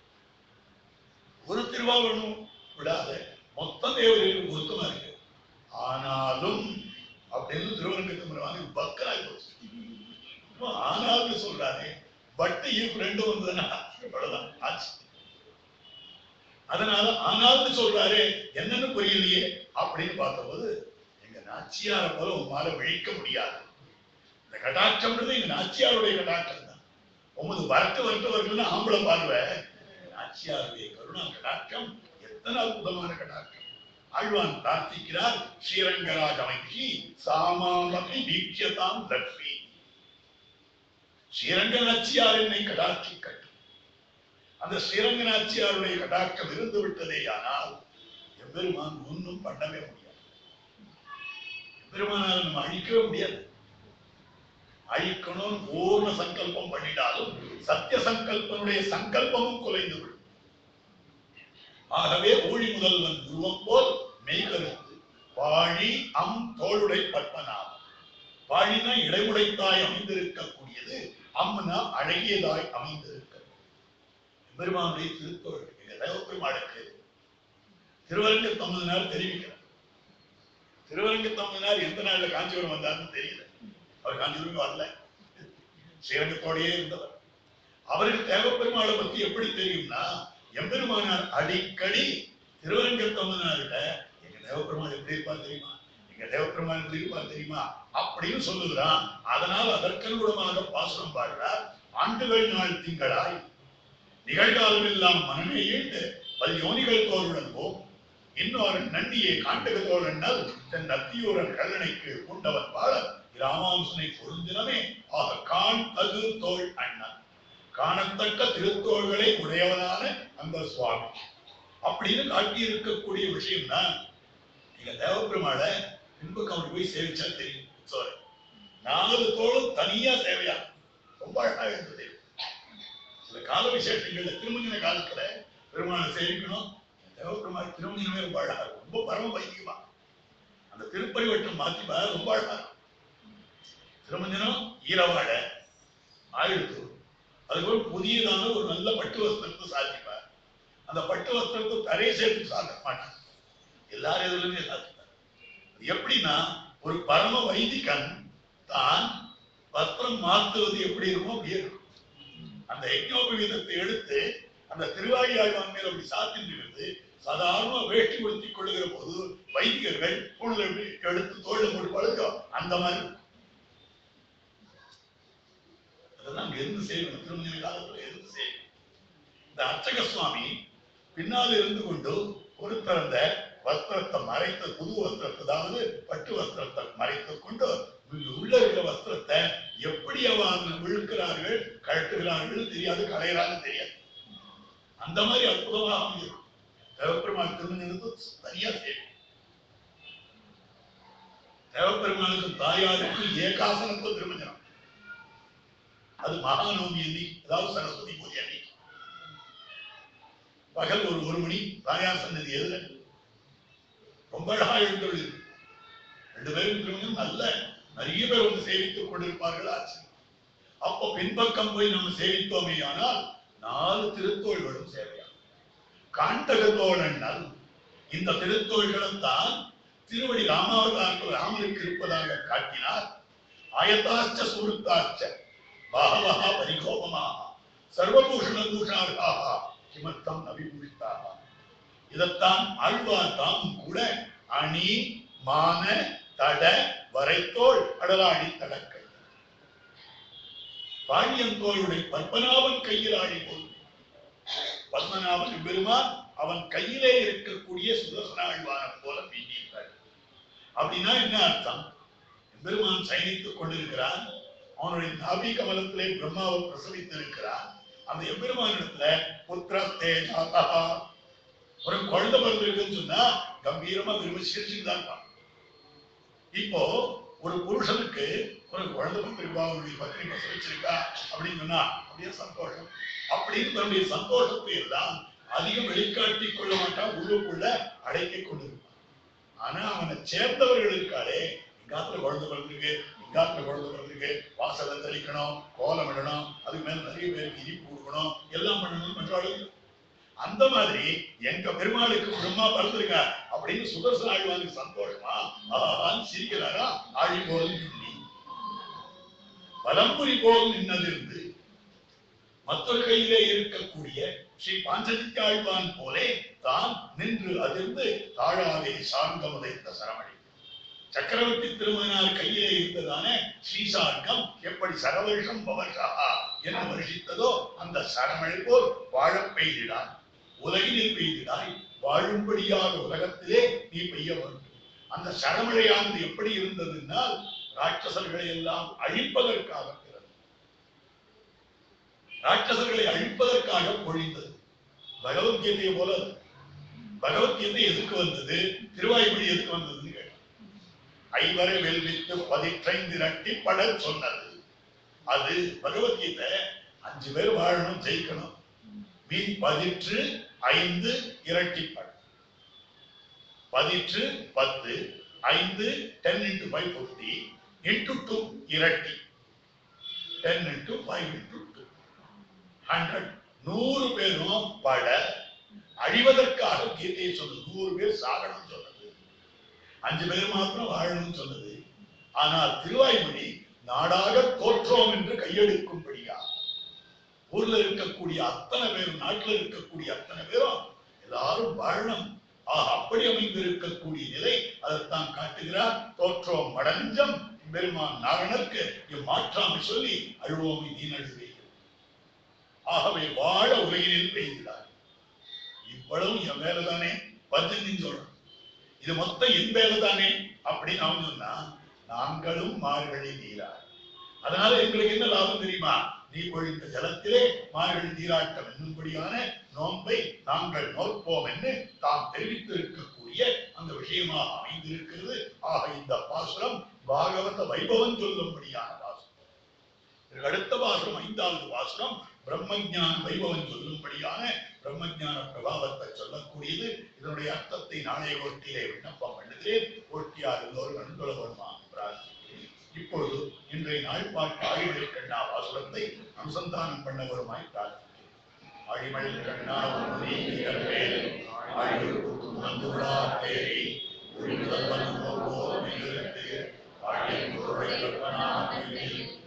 ஒரு திருவாபரணம் விடாத மொத்த தேவர்களுக்கு பொருத்தமா இருக்கு ஆனாலும் அப்படின்னு திருவரங்கத்து வாங்கி பக்கராய் போச்சு இப்ப ஆனாலும் சொல்றாரு பட்டு ஈர்ப்பு ரெண்டும் வந்ததுன்னா அவ்வளவுதான் ஆச்சு அதனால ஆனாலும் சொல்றாரு என்னன்னு புரியலையே அப்படின்னு பார்த்தபோது எங்க நாச்சியார போல உமால விழிக்க முடியாது இந்த கட்டாட்சம்ன்றது எங்க நாச்சியாருடைய கட்டாட்சம் தான் உமது வரட்டு வரட்டவர்கள் ஆம்பளை பார்வை நாச்சியாருடைய கருணா கட்டாட்சம் எத்தனை அற்புதமான கட்டாட்சம் ஆழ்வான் பிரார்த்திக்கிறார் ஸ்ரீரங்கராஜ அமைச்சி சாமாமபி தீட்சதாம் லக்ஷ்மி ஸ்ரீரங்க நாச்சியார் என்னை கடாட்சிக்கட்டும் அந்த ஸ்ரீரங்க நாச்சியாருடைய கடாட்சம் இருந்து விட்டதேயானால் எம்பெருமான் ஒன்றும் பண்ணவே முடியாது எம்பெருமானால் நம்ம அழிக்கவே முடியாது அழிக்கணும் பூர்ண சங்கல்பம் பண்ணிட்டாலும் சத்திய சங்கல்பனுடைய சங்கல்பமும் குலைந்து விடும் ஆகவே ஊழி முதல்வன் உருவம் போல் மெய்கருத்து வாழி அம் தோளுடை பற்பனாம் வாழினா இடைமுடைத்தாய் அமைந்திருக்கக்கூடியது அம்னா அழகியதாய் அமைந்திருக்க பெருமானுடைய திருத்தோள் எங்க தேவப்பெருமாளுக்கு திருவரங்க தம்பதினார் தெரிவிக்கிறார் திருவரங்க தம்பதினார் எந்த நாள்ல காஞ்சிபுரம் வந்தார்னு தெரியல அவர் காஞ்சிபுரம் வரல ஸ்ரீரங்கத்தோடயே இருந்தவர் அவருக்கு தேவப்பெருமாளை பத்தி எப்படி தெரியும்னா எம்பெருமானார் அடிக்கடி திருவரங்க தம்பதினார்கிட்ட எங்க தேவப்பெருமாள் எப்படி இருப்பார் தெரியுமா எங்க தேவப்பெருமாள் எப்படி இருப்பார் தெரியுமா அப்படின்னு சொல்லுகிறான் அதனால் அதற்கனுகுணமாக பாசுரம் பாடுறார் ஆண்டுகள் நாள் திங்களாய் நிகழ்காலம் எல்லாம் மனமே ஈண்டு பல் யோனிகள் தோருடன் போம் இன்னொரு நன்னியை காண்டக தோழனால் தன் நத்தியூரன் கல்லணைக்கு கொண்டவன் வாழ ராமானுசனை பொருந்தினமே ஆக காண் தகு தோள் அண்ணன் காணத்தக்க திருத்தோள்களை உடையவனான அந்த சுவாமி அப்படின்னு காட்டி இருக்கக்கூடிய விஷயம்னா நீங்க தேவப்பெருமாளை பின்பக்கம் அப்படி போய் சேவிச்சா தெரியும் சாரி நாலு தோளும் தனியா சேவையா ரொம்ப அழகா இருந்தது சில கால விசேஷங்கள்ல திருமண காலத்துல பெருமாளை சேவிக்கணும் தேவப்பெருமாள் திருமணமே ரொம்ப அழகா இருக்கும் ரொம்ப பரம வைத்தியமா அந்த திருப்பரிவட்டம் மாத்திப்பா ரொம்ப அழகா இருக்கும் திருமஞ்சனம் ஈரவாடை ஆயிடுத்து அதுக்கப்புறம் புதியதான ஒரு நல்ல பட்டு வஸ்திரத்தை சாத்திப்பார் அந்த பட்டு வஸ்திரத்தை தரையை சேர்த்து சாத்த மாட்டார் எல்லாரும் எதுலையுமே சாத்திப்பார் அது எப்படின்னா ஒரு பரம வைதிகன் தான் வஸ்திரம் மாத்துவது எப்படி இருக்கும் அப்படியே இருக்கும் அந்த யஜ்னோபவீதத்தை எடுத்து அந்த திருவாரியாழ்வான் மேல் அப்படி சாத்தின்றது சாதாரண வேஷ்டி உடுத்திக் கொள்ளுகிற போது வைதிகர்கள் பொழுது எப்படி எடுத்து தோல்ல போட்டு பழக அந்த மாதிரி இருக்கும். அதெல்லாம் அங்க இருந்து செய்யணும் திருமண காலத்துல இருந்து செய்யணும் இந்த அர்ச்சக சுவாமி பின்னால் இருந்து கொண்டு ஒரு திறந்த வஸ்திரத்தை மறைத்த புது வஸ்திரத்தை அதாவது பட்டு வஸ்திரத்தை மறைத்துக் கொண்டு உள்ள இருக்கிற வஸ்திரத்தை எப்படி அவங்க விழுக்கிறார்கள் கழட்டுகிறார்கள் தெரியாது களையிறாங்க தெரியாது அந்த மாதிரி அற்புதமாக அமைஞ்சிருக்கும் தேவப்பெருமாள் திருமணத்துக்கு சரியா செய்யும் தேவப்பெருமாளுக்கும் தாயாருக்கும் ஏகாசனத்துவ திருமணம் அது மகாநவமி அன்னைக்கு அதாவது சரஸ்வதி பூஜை அன்னைக்கு பகல் ஒரு ஒரு மணி தாயார் சன்னதி எதுல ரொம்ப அழகா எழுந்தொழி ரெண்டு பேரும் திருமணம் நல்ல நிறைய பேர் வந்து சேவித்துக் கொண்டிருப்பார்கள் ஆச்சு அப்போ பின்பக்கம் போய் நம்ம சேவித்தோமே ஆனால் நாலு திருத்தோள்களும் சேவையாகும் காண்டக தோழனால் இந்த திருத்தோள்களைத்தான் திருவடி ராமாவதாரத்தில் ராமனுக்கு இருப்பதாக காட்டினார் ஆயத்தாச்ச சுருத்தாச்ச பாகவஹா பரிகோபமாக சர்வபூஷண பூஷார்காக கிமர்த்தம் அபிபூஷிதாக இதைத்தான் ஆழ்வார் தாமும் கூட அணி மான தட வரைத்தோள் அடலாடி தடக்கை பாண்டியந்தோளுடைய பத்மநாபன் கையில் ஆடி போல் பத்மநாபன் பெருமான் அவன் கையிலே இருக்கக்கூடிய சுதர்சனாழ்வான போல பின்னியிருக்கார் அப்படின்னா என்ன அர்த்தம் பெருமான் சயனித்துக் கொண்டிருக்கிறான் அவனுடைய நாபி கமலத்திலே பிரம்மாவை பிரசவித்திருக்கிறான் அந்த எம்பெருமானிடத்துல புத்திரத்தே ஜாதா ஒரு குழந்தை பிறந்திருக்குன்னு சொன்னா கம்பீரமா விரும்ப சிரிச்சுட்டு தான் இருப்பான் இப்போ ஒரு புருஷனுக்கு ஒரு குழந்தை பிறந்திருக்கா அவனுடைய பத்தினி பிரசவிச்சிருக்கா அப்படின்னு சொன்னா அப்படியே சந்தோஷம் அப்படின்னு தன்னுடைய சந்தோஷத்தை எல்லாம் அதிகம் வெளிக்காட்டிக் கொள்ள மாட்டான் உள்ளுக்குள்ள அடக்கிக் கொண்டிருப்பான் ஆனா அவனை சேர்ந்தவர்கள் இருக்காளே எங்காத்துல குழந்தை பிறந்திருக்கு எங்காத்துல குழந்தை பிறந்திருக்கு வாசல்ல தெளிக்கணும் கோலம் விடணும் அதுக்கு மேல நிறைய பேருக்கு இனிப்பு கொடுக்கணும் எல்லாம் பண்ணணும் பண்றாளுங்க அந்த மாதிரி எங்க பெருமாளுக்கு பிரம்மா பிறந்திருக்க அப்படின்னு சுதர்சன ஆழ்வானுக்கு சந்தோஷமா ஆஹான்னு சிரிக்கிறாரா ஆழி போல் நின்னி பலம்புரி போல் நின்னதிருந்து மற்றொரு கையிலே இருக்கக்கூடிய ஸ்ரீ பாஞ்சஜித் ஆழ்வான் போலே தான் நின்று அதிர்ந்து தாழாதே சார்ந்தம் உதைத்த சரமணி சக்கரவர்த்தி திருமணார் கையிலே இருந்ததான ஸ்ரீசார்க்கம் எப்படி சரவருஷம் பவர்ஷா என வருஷித்ததோ அந்த சரமழை போல் வாழப் பெய்திடாய் உலகினில் பெய்திடாய் வாழும்படியாக உலகத்திலே நீ பெய்ய வேண்டும் அந்த சரமழையானது எப்படி இருந்ததுன்னால் ராட்சசர்களை எல்லாம் அழிப்பதற்காக பிறந்தது ராட்சசர்களை அழிப்பதற்காக பொழிந்தது பகவத்கீதையை போல அது. பகவத்கீதை எதுக்கு வந்தது திருவாய்மொழி எதுக்கு வந்ததுன்னு கேட்டான் ஐவரை வெல்வித்து பதிற்றைந்து இரட்டி படர் சொன்னது அது பகவத்கீதை அஞ்சு பேர் வாழணும் ஜெயிக்கணும் மீன் பதிற்று ஐந்து இரட்டிப்பாடு பதிற்று பத்து ஐந்து ten into five fifty into two இரட்டி ten into five into two hundred நூறு பேரும் வாழ அழிவதற்காக கீதையை சொன்னது நூறு பேர் சாகணும் சொன்னது அஞ்சு பேர் மாத்திரம் வாழணும்னு சொன்னது ஆனால் திருவாய்மொழி நாடாக தோற்றோம் என்று கையெடுக்கும்படியா ஊர்ல இருக்கக்கூடிய அத்தனை பேரும் நாட்டுல இருக்கக்கூடிய அத்தனை பேரும் எல்லாரும் வாழணும் ஆக அப்படி அமைந்திருக்கக்கூடிய நிலை அதைத்தான் காட்டுகிறார் தோற்றோம் மடஞ்சம் பெருமான் நாரணருக்கு இம்மாற்றாமை சொல்லி அழுவோமை நீனழுவே ஆகவே வாழ உலகினில் பெய்கிறார் இவ்வளவு என் மேலதானே பதினஞ்சு சொல்லணும் இது மொத்தம் என் மேலதானே அப்படின்னு அவன் சொன்னா நாங்களும் மார்கழி நீரார் அதனால எங்களுக்கு என்ன லாபம் தெரியுமா நீ பொழிந்த ஜலத்திலே மார்கழி நீராட்டம் என்னும்படியான நோன்பை நாங்கள் நோற்போம் என்று தாம் தெரிவித்திருக்கக்கூடிய அந்த விஷயமாக அமைந்திருக்கிறது ஆக இந்த பாசுரம் பாகவத வைபவம் சொல்லும்படியான பாசுரம் இதற்கு அடுத்த பாசுரம் ஐந்தாவது பாசுரம் பிரம்மஞான வைபவம் சொல்லும்படியான பிரம்மஞான பிரபாவத்தை சொல்லக்கூடியது இதனுடைய அர்த்தத்தை நாளைய கோஷ்டியிலே விண்ணப்பம் பண்ணுகிறேன் கோஷ்டியார் எல்லோரும் நன்கொள்ள வருமாம் பிரார்த்திக்கிறேன் இப்பொழுது இன்றைய நாள் பாட்டு ஆழிமலை கண்ணா வாசுரத்தை அனுசந்தானம் பண்ண வருமாய் பிரார்த்திக்கிறேன் ஆழிமலை கண்ணா உன்னை நிகழ்வேல் ஆழிவுக்கும் வந்துள்ளா தேரி உரிமுதல் வந்து போவோர் நிகழ்த்து ஆழியின் பொருளை கற்பனா